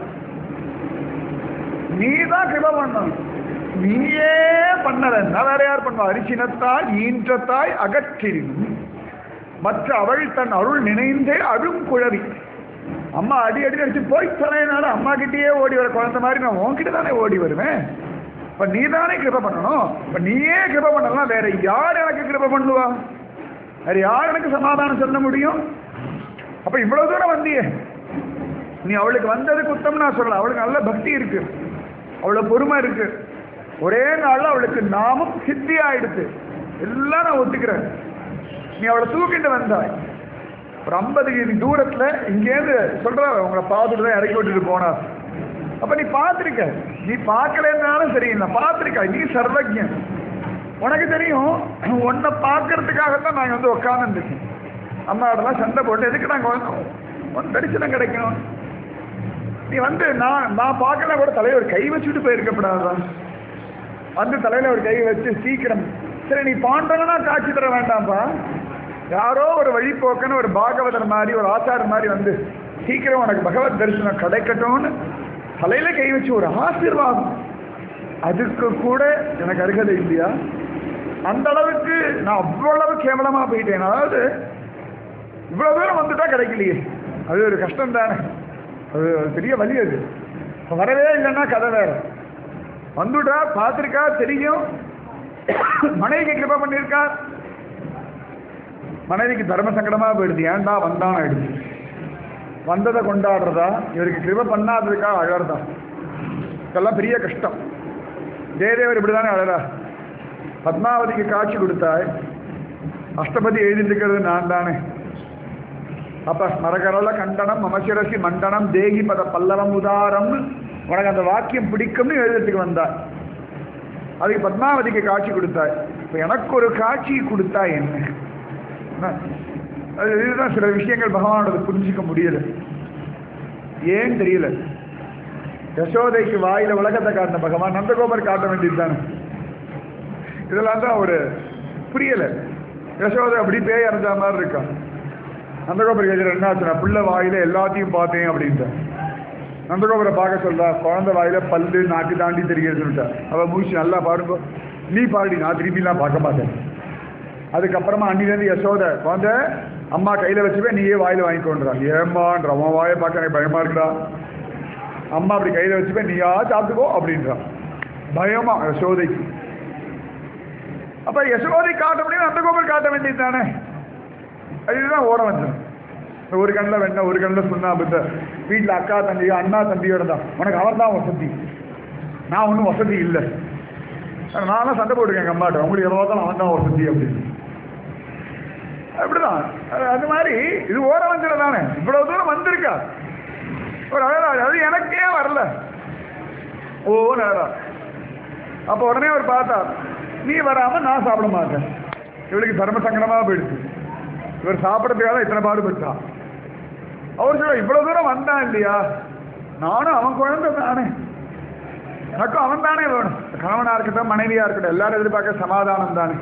நீ தான் கிருப பண்ணணும் நீயே பண்ணலன்னா வேற யார் பண்ணுவா அரிசினத்தாய் ஈன்றத்தாய் அகற்றினும் மற்ற அவள் தன் அருள் நினைந்தே அழும் குழவி அம்மா அடி அடி அடிச்சு போய் தலையினால அம்மா கிட்டேயே ஓடி வர குழந்தை மாதிரி நான் உன்கிட்ட தானே ஓடி வருவேன் இப்ப நீ தானே கிருப பண்ணணும் இப்ப நீயே கிருப பண்ணலாம் வேற யார் எனக்கு கிருப பண்ணுவா வேற யார் எனக்கு சமாதானம் சொல்ல முடியும் அப்ப இவ்வளவு தூரம் வந்தியே நீ அவளுக்கு வந்தது குத்தம் நான் சொல்லல அவளுக்கு நல்ல பக்தி இருக்கு அவ்வளவு பொறுமை இருக்கு ஒரே நாள்ல அவளுக்கு நாமும் சித்தி ஆயிடுச்சு எல்லாம் நான் ஒத்துக்கிறேன் நீ அவளை தூக்கிட்டு வந்தாய் ஒரு ஐம்பது கிலோ தூரத்துல இங்கேருந்து சொல்ற உங்களை பார்த்துட்டு தான் இறக்கி விட்டுட்டு போனார் அப்ப நீ பார்த்திருக்க நீ பார்க்கலன்னாலும் சரி நான் பார்த்திருக்க நீ சர்வஜன் உனக்கு தெரியும் உன்னை பார்க்கறதுக்காகத்தான் நாங்க வந்து உட்காந்துருக்கோம் அம்மாவோடலாம் சண்டை போட்டு எதுக்கு நாங்க வந்தோம் உன் தரிசனம் கிடைக்கும் நீ வந்து நான் நான் பார்க்கல கூட தலையில ஒரு கை வச்சுட்டு போயிருக்கப்படாதான் வந்து தலையில ஒரு கை வச்சு சீக்கிரம் சரி நீ பாண்டவனா காட்சி தர வேண்டாம்ப்பா யாரோ ஒரு வழிபோக்கன்னு ஒரு பாகவதர் மாதிரி ஒரு ஆச்சார் மாதிரி வந்து சீக்கிரம் உனக்கு பகவத் தரிசனம் கிடைக்கட்டும்னு தலையில கை வச்சு ஒரு ஆசீர்வாதம் அதுக்கு கூட எனக்கு அருகதை இல்லையா அந்த அளவுக்கு நான் அவ்வளவு கேவலமா போயிட்டேன் அதாவது இவ்வளவு தூரம் வந்துட்டா கிடைக்கலையே அது ஒரு கஷ்டம் தானே அது ஒரு பெரிய வழி அது இப்ப வரவே இல்லைன்னா கதை வேற வந்துட்டா பார்த்திருக்கா தெரியும் மனைவிக்கு கிருப பண்ணியிருக்கா மனைவிக்கு தர்ம சங்கடமா போயிடுது ஏன்டா வந்தான் ஆயிடுச்சு வந்ததை கொண்டாடுறதா இவருக்கு கிருப பண்ணாததுக்கா அழறதா இதெல்லாம் பெரிய கஷ்டம் ஜெயதேவர் இப்படிதானே அழறா பத்மாவதிக்கு காட்சி கொடுத்தாய் அஷ்டபதி எழுதிட்டு நான் தானே அப்ப ஸ்மரகரல கண்டனம் மமசிரசி மண்டனம் தேகி பத பல்லவம் உதாரம் உனக்கு அந்த வாக்கியம் பிடிக்கும்னு எழுதுறதுக்கு வந்தாய் அதுக்கு பத்மாவதிக்கு காட்சி கொடுத்தாய் இப்ப எனக்கு ஒரு காட்சி கொடுத்தா என்ன என்ன? அது இதுதான் சில விஷயங்கள் பகவானோட புரிஞ்சிக்க முடியல ஏன் தெரியல யசோதைக்கு வாயில உலகத்தை காட்டின பகவான் நந்தகோபர் காட்ட வேண்டியது தானே இதெல்லாம் தான் ஒரு புரியல யசோதை அப்படி பேய் அரைஞ்ச மாதிரி இருக்கான் நந்தகோபுர கேஜர் என்ன ஆச்சு நான் பிள்ளை வாயில எல்லாத்தையும் பார்த்தேன் அப்படின்ட்டு நந்தகோபுரை பார்க்க சொல்றா குழந்தை வாயில பல்லு நாட்டி தாண்டி தெரியுது சொல்லிட்டா அவ மூச்சு நல்லா பாருங்க நீ பாருடி நான் திருப்பிலாம் பார்க்க மாட்டேன் அதுக்கப்புறமா அன்னிலேருந்து யசோதை குழந்தை அம்மா கையில வச்சுப்பே நீயே வாயில வாங்கிக்கொண்டுறா ஏம்மான்ற உன் வாயை பார்க்க எனக்கு பயமா இருக்குடா அம்மா அப்படி கையில வச்சுப்பே நீயா சாப்பிட்டுக்கோ அப்படின்றான் பயமா யசோதைக்கு அப்ப யசோதை காட்ட முடியும் நந்தகோபுரம் காட்ட வேண்டியது தானே அதுதான் ஓட வந்தேன் ஒரு கண்ணில் வெண்ணெய் ஒரு கண்ணில் சுண்ணாம்பு இந்த வீட்டில் அக்கா தம்பியோ அண்ணா தம்பியோட தான் உனக்கு அவர் தான் வசதி நான் ஒன்றும் வசதி இல்லை நானும் சண்டை போட்டுருக்கேன் எங்கள் அம்மாட்ட உங்களுக்கு எவ்வளோ தான் அவன் தான் வசதி அப்படின்னு அப்படிதான் அது- அது மாதிரி இது ஓர வந்தது தானே இவ்வளவு தூரம் வந்திருக்கா ஒரு அழகா அது எனக்கே வரல ஓ அழகா அப்போ உடனே அவர் பார்த்தா நீ வராம நான் சாப்பிட மாட்டேன் இவளுக்கு தர்ம சங்கடமா போயிடுச்சு இவர் சாப்பிட்றதுக்காக இத்தனை பாடுபட்டான் அவர் சொல்ல இவ்வளவு தூரம் வந்தான் இல்லையா நானும் அவன் குழந்தை தானே எனக்கும் அவன் தானே வேணும் கணவனா இருக்கட்டும் மனைவியா இருக்கட்டும் எல்லாரும் எதிர்பார்க்க சமாதானம் தானே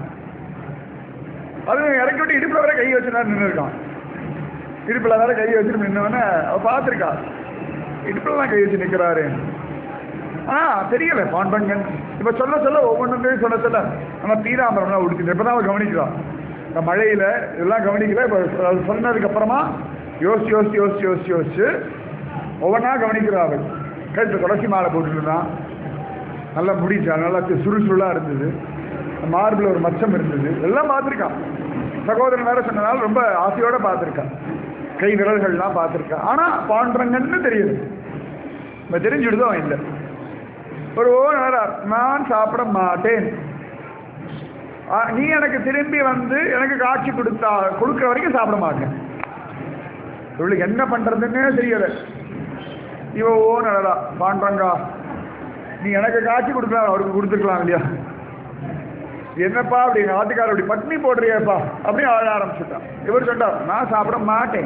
அது இறக்கி விட்டு இடுப்புல வரை கை வச்சு நின்று இருக்கான் இடுப்புல வேற கை வச்சுட்டு நின்னவன அவ பார்த்திருக்கா இடுப்புல தான் கை வச்சு நிக்கிறாரு ஆ தெரியல பாண்டங்கன் இப்ப சொல்ல சொல்ல ஒவ்வொன்றும் சொல்ல சொல்ல நம்ம பீதாம்பரம்லாம் உடுத்திட்டு இப்பதான் அவன் கவனிக்கிறான் இந்த மழையில இதெல்லாம் கவனிக்கல இப்ப அது சொன்னதுக்கு அப்புறமா யோசிச்சு யோசிச்சு யோசிச்சு யோசிச்சு யோசிச்சு ஒவ்வொன்றா கவனிக்கிறா அவள் கழுத்து துளசி மாலை போட்டுருந்தான் நல்லா முடிச்சா நல்லா சுறுசுறுலா இருந்தது மார்பில் ஒரு மச்சம் இருந்தது எல்லாம் பார்த்துருக்கான் சகோதரன் வேற சொன்னதால ரொம்ப ஆசையோட பார்த்துருக்கான் கை விரல்கள்லாம் பார்த்துருக்கான் ஆனா பாண்டங்கன்னு தெரியுது நம்ம தெரிஞ்சுடுதோ இல்லை ஒரு ஓ நேரம் நான் சாப்பிட மாட்டேன் ஆ, நீ எனக்கு திரும்பி வந்து எனக்கு காட்சி கொடுத்தா கொடுக்குற வரைக்கும் சாப்பிட மாட்டேன் இவளுக்கு என்ன பண்றதுன்னே தெரியல இவ ஓ நடடா பாண்டங்கா நீ எனக்கு காட்சி கொடுக்கலாம் அவருக்கு கொடுத்துருக்கலாம் இல்லையா என்னப்பா அப்படி எங்க ஆத்துக்காரர் அப்படி பட்னி போடுறியேப்பா அப்படின்னு ஆழ ஆரம்பிச்சுட்டான் இவர் சொன்னார் நான் சாப்பிட மாட்டேன்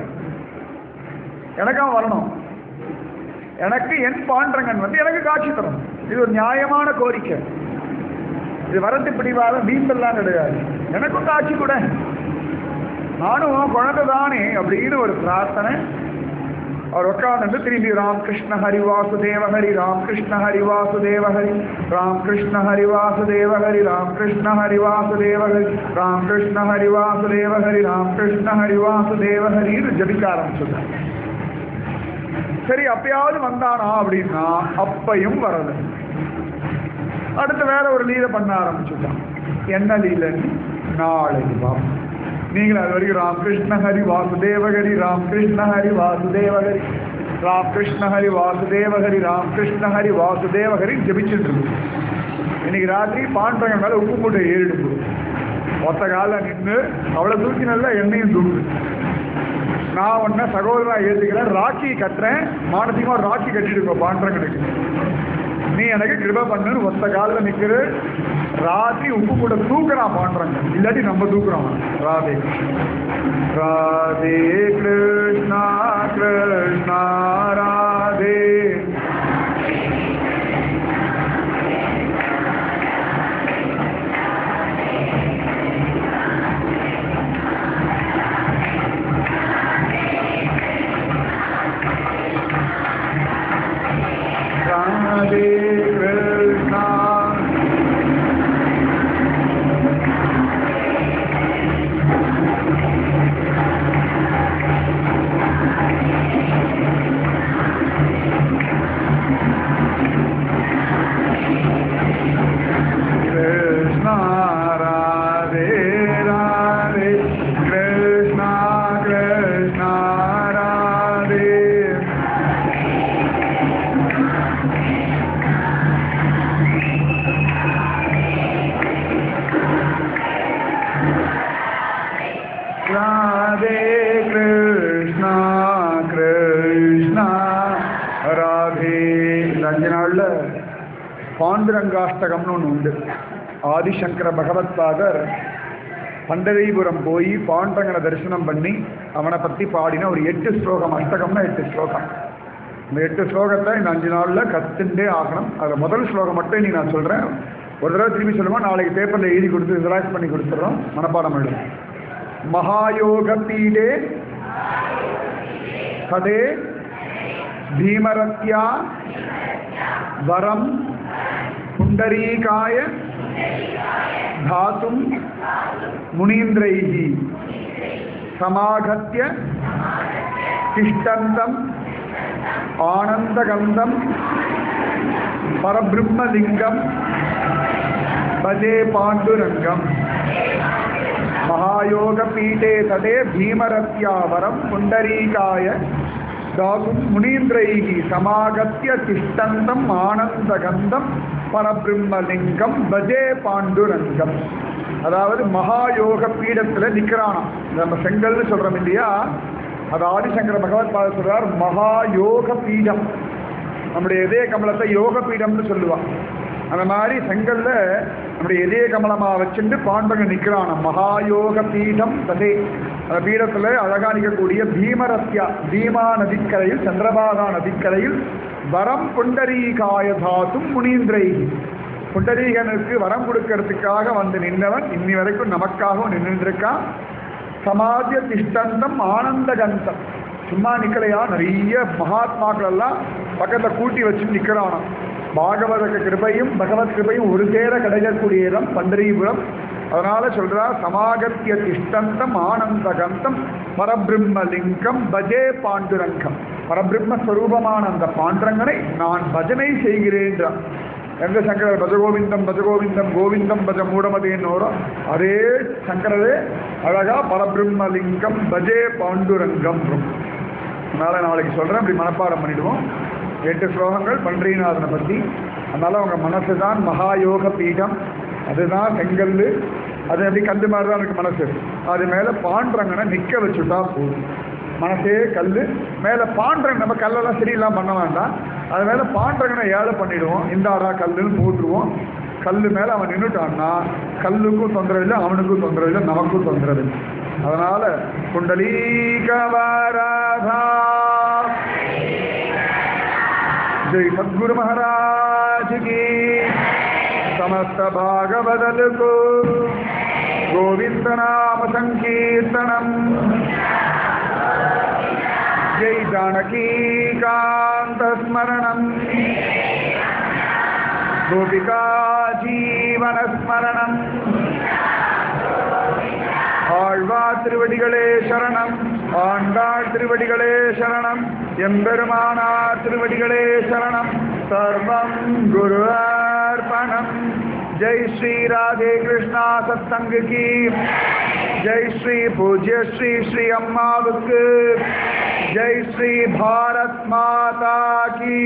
எனக்கும் வரணும் எனக்கு என் பாண்டரங்கன் வந்து எனக்கு காட்சி தரணும் இது ஒரு நியாயமான கோரிக்கை இது வரத்து பிடிவாதம் வீம்பெல்லாம் கிடையாது எனக்கும் காட்சி கூட நானும் குழந்தை தானே அப்படின்னு ஒரு பிரார்த்தனை அவர் உட்கார்ந்து திரும்பி ராம் கிருஷ்ண ஹரி வாசுதேவ ஹரி ராம் கிருஷ்ண ஹரி வாசுதேவ ஹரி ராம் கிருஷ்ண ஹரி வாசுதேவ ஹரி ராம் கிருஷ்ண ஹரி வாசுதேவ ஹரி ராம் கிருஷ்ண ஹரி வாசுதேவ ஹரி ராம் கிருஷ்ண ஹரி வாசுதேவ ஹரின்னு ஜபிக்க ஆரம்பிச்சுட்டார் சரி அப்பயாவது வந்தானா அப்படின்னா அப்பையும் வரல அடுத்து வேற ஒரு லீலை பண்ண ஆரம்பிச்சுட்டான் என்ன லீலன்னு நாளைக்கு பாப்போம் நீங்களும் அது வரைக்கும் ராமகிருஷ்ண ஹரி வாசுதேவகரி ராமகிருஷ்ண ஹரி வாசுதேவகரி ராமகிருஷ்ண ஹரி வாசுதேவகரி ராமகிருஷ்ண ஹரி வாசுதேவகரி ஜபிச்சுட்டு இருக்கு இன்னைக்கு ராத்திரி பாண்டவங்க மேல உப்பு மூட்டை ஏறிடுது ஒத்த கால நின்று அவளை தூக்கி நல்லா எண்ணெயும் தூக்கு நான் உன்ன சகோதரா ஏற்றுக்கிறேன் ராக்கி கட்டுறேன் மானசீகமா ஒரு ராக்கி கட்டிட்டு இருக்கோம் பாண்டவங்களுக்கு நீ எனக்கு கிருப பண்ணுன்னு ஒத்த காலில் நிற்கிற ராத்திரி உப்பு கூட தூக்குறான் பாண்டுறாங்க இல்லாட்டி நம்ம தூக்குறோம் ராதே ராதே கிருஷ்ணா கிருஷ்ணா ராதே ராதே கிருஷ்ணா கிருஷ்ணா ராதே ராதே கிருஷ்ணா கிருஷ்ணா ராதே ராதே கிருஷ்ணா கிருஷ்ணா ராதே இந்த அஞ்சு நாளில் பாண்டுரங்காஷ்டகம்னு ஒன்று உண்டு ஆதிசங்கர பகவத்பாதர் பண்டரிபுரம் போய் பாண்டரங்கனை தரிசனம் பண்ணி அவனை பற்றி பாடின ஒரு எட்டு ஸ்லோகம் அஷ்டகம்னா எட்டு ஸ்லோகம் இந்த எட்டு ஸ்லோகத்தை இந்த அஞ்சு நாளில் கற்றுண்டே ஆகணும் அதில் முதல் ஸ்லோகம் மட்டும் நீ நான் சொல்கிறேன் ஒரு தடவை திரும்பி சொல்லுமா நாளைக்கு பேப்பரில் எழுதி கொடுத்து ஜெராக்ஸ் பண்ணி கொடுத்துட்றோம் மனப்பாடம் எழுதும் மகாயோக பீடே கதே பீமரத்யா வரம் புண்டரீகாய தாத்தும் முனீந்திரைः சமாகத்திய திஷ்டந்தம் ஆனந்தகந்தம் பரபிரம்மலிங்கம் பஜே பாண்டுரங்கம் महायोगपीठे तदे भीमरत्यावरं पुण्डरीकाय दातुं मुनीन्द्रैः समागत्य तिष्ठन्तम् आनन्दगन्धं பரபிரம்மலிங்கம் பஜே பாண்டுரங்கம் அதாவது மகாயோக பீடத்தில் நிற்கிறானாம் நம்ம செங்கல்னு சொல்கிறோம் இல்லையா அது ஆதிசங்கர பகவத் பாத சொல்றார் மகாயோக பீடம் நம்முடைய இதய கமலத்தை யோக பீடம்னு சொல்லுவான் அந்த மாதிரி செங்கல்ல நம்முடைய இதய கமலமா வச்சுட்டு பாண்டவங்க நிற்கிறான மகாயோக பீடம் ததே அந்த பீடத்துல அழகா நிற்கக்கூடிய பீமரத்யா பீமா நதிக்கரையில் சந்திரபாகா நதிக்கரையில் வரம் புண்டரீகாய தாத்தும் முனீந்திரை புண்டரீகனுக்கு வரம் கொடுக்கறதுக்காக வந்து நின்றவன் இன்னி வரைக்கும் நமக்காகவும் நின்றுருக்கான் சமாஜ திஷ்டந்தம் ஆனந்த கந்தம் சும்மா நிக்கலையா நிறைய மகாத்மாக்கள் எல்லாம் பக்கத்துல கூட்டி வச்சு நிக்கிறானாம் பாகவத கிருபையும் பகவத் கிருபையும் ஒரு சேர கிடைக்கக்கூடிய இடம் பண்டரிபுரம் அதனால சொல்றா சமாகத்திய திஷ்டந்தம் ஆனந்த கந்தம் பரபிரம்மலிங்கம் பஜே பாண்டுரங்கம் பரபிரம்ம ஸ்வரூபமான அந்த பாண்டுரங்கனை நான் பஜனை செய்கிறேன்றான் எந்த சங்கரர் பஜகோவிந்தம் பஜகோவிந்தம் கோவிந்தம் பஜ மூடமதேன்னோரோ அதே சங்கரரே அழகா பரபிரம்மலிங்கம் பஜே பாண்டுரங்கம் அதனால நாளைக்கு சொல்றேன் அப்படி மனப்பாடம் பண்ணிடுவோம் எட்டு ஸ்லோகங்கள் பன்றிநாதனை பற்றி அதனால அவங்க மனசு தான் மகாயோக பீடம் அதுதான் செங்கல் அது அப்படி கல் மாதிரி தான் இருக்கு மனசு அது மேலே பாண்டுறங்கனை நிற்க வச்சுட்டா போதும் மனசே கல் மேலே பாண்டுறங்க நம்ம கல்லெல்லாம் சரியில்லாம் பண்ண வேண்டாம் அது மேலே பாண்டுறங்கனை ஏழை பண்ணிடுவோம் இந்தாடா கல்லுன்னு போட்டுருவோம் கல் மேலே அவன் நின்றுட்டான்னா கல்லுக்கும் தொந்தரவு இல்லை அவனுக்கும் தொந்தரவு இல்லை நமக்கும் தொந்தரவு இல்லை அதனால குண்டலீகவராதா जय सद्गुरु महाराज की समस्त भागवदल को गोविंद नाम संकीर्तनम जय जानकी कांत स्मरणम गोपिका जीवन स्मरणम ஆழ்வார் திருவடிகளே சரணம் ஆண்டாள் திருவடிகளே சரணம் எம்பெருமானார் திருவடிகளே சரணம் சர்வம் குரு அர்ப்பணம் ஜெய் ஸ்ரீ ராதே கிருஷ்ணா சத்தங்கு கீ ஜெய் ஸ்ரீ பூஜ்ய ஸ்ரீ ஸ்ரீ அம்மாவுக்கு ஜெய் ஸ்ரீ பாரத் மாதா கீ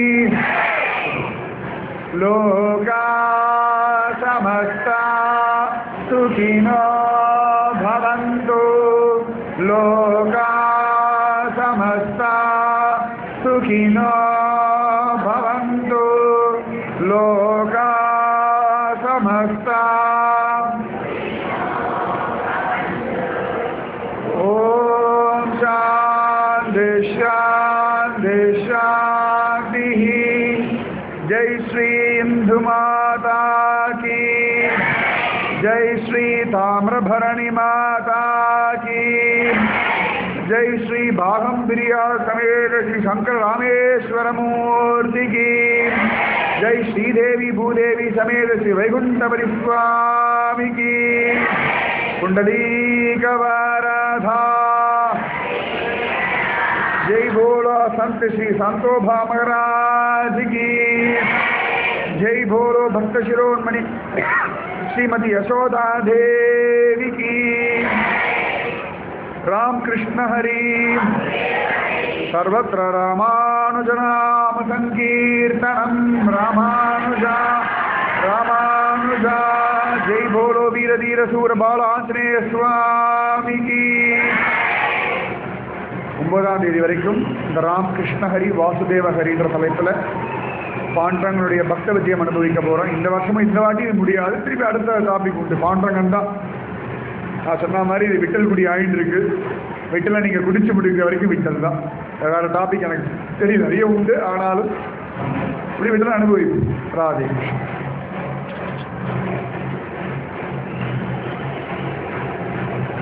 लोका समस्ता सुखिनो भवन्तु लोका समस्ता सुखिनो भवन्तु लोका समस्ता ॐ शान्ति शान्ति शान्तिः जय श्री इंदु माता की जय श्री ताम्रभरणि माता की जय श्री भागम्बिरिया समेत श्री शंकर रामेश्वर मूर्ति की जय श्रीदेवी भूदेवी समेत श्री वैकुंठपरि स्वामी की कुंडलीक वरधा जय बोलो संत श्री संतोभा महाराज की जय बोलो भक्त शिरोमणि श्रीमती यशोदा देवी की राम कृष्ण हरि सर्वत्र रामानुजनाम संकीर्तनम रामानुजा रामानुजा जय बोलो वीर धीर सूर बालांजनेय स्वामी की ஒன்பதாம் தேதி வரைக்கும் இந்த ராம் கிருஷ்ணஹரி வாசுதேவ ஹரின்ற தலைப்பில் பாண்டங்களுடைய பக்த விஜயம் அனுபவிக்க போகிறோம் இந்த வருஷமும் இந்த வாட்டி இது முடியாது திருப்பி அடுத்த டாபிக் உண்டு பாண்டங்கன் தான் நான் சொன்ன மாதிரி இது விட்டல்குடி ஆயிட்டு இருக்கு விட்டலை நீங்கள் குடிச்சு முடிக்கிற வரைக்கும் விட்டல் தான் வேறு டாபிக் எனக்கு தெரியும் நிறைய உண்டு ஆனாலும் இப்படி விட்டலை அனுபவிப்போம் ராதே கிருஷ்ணன்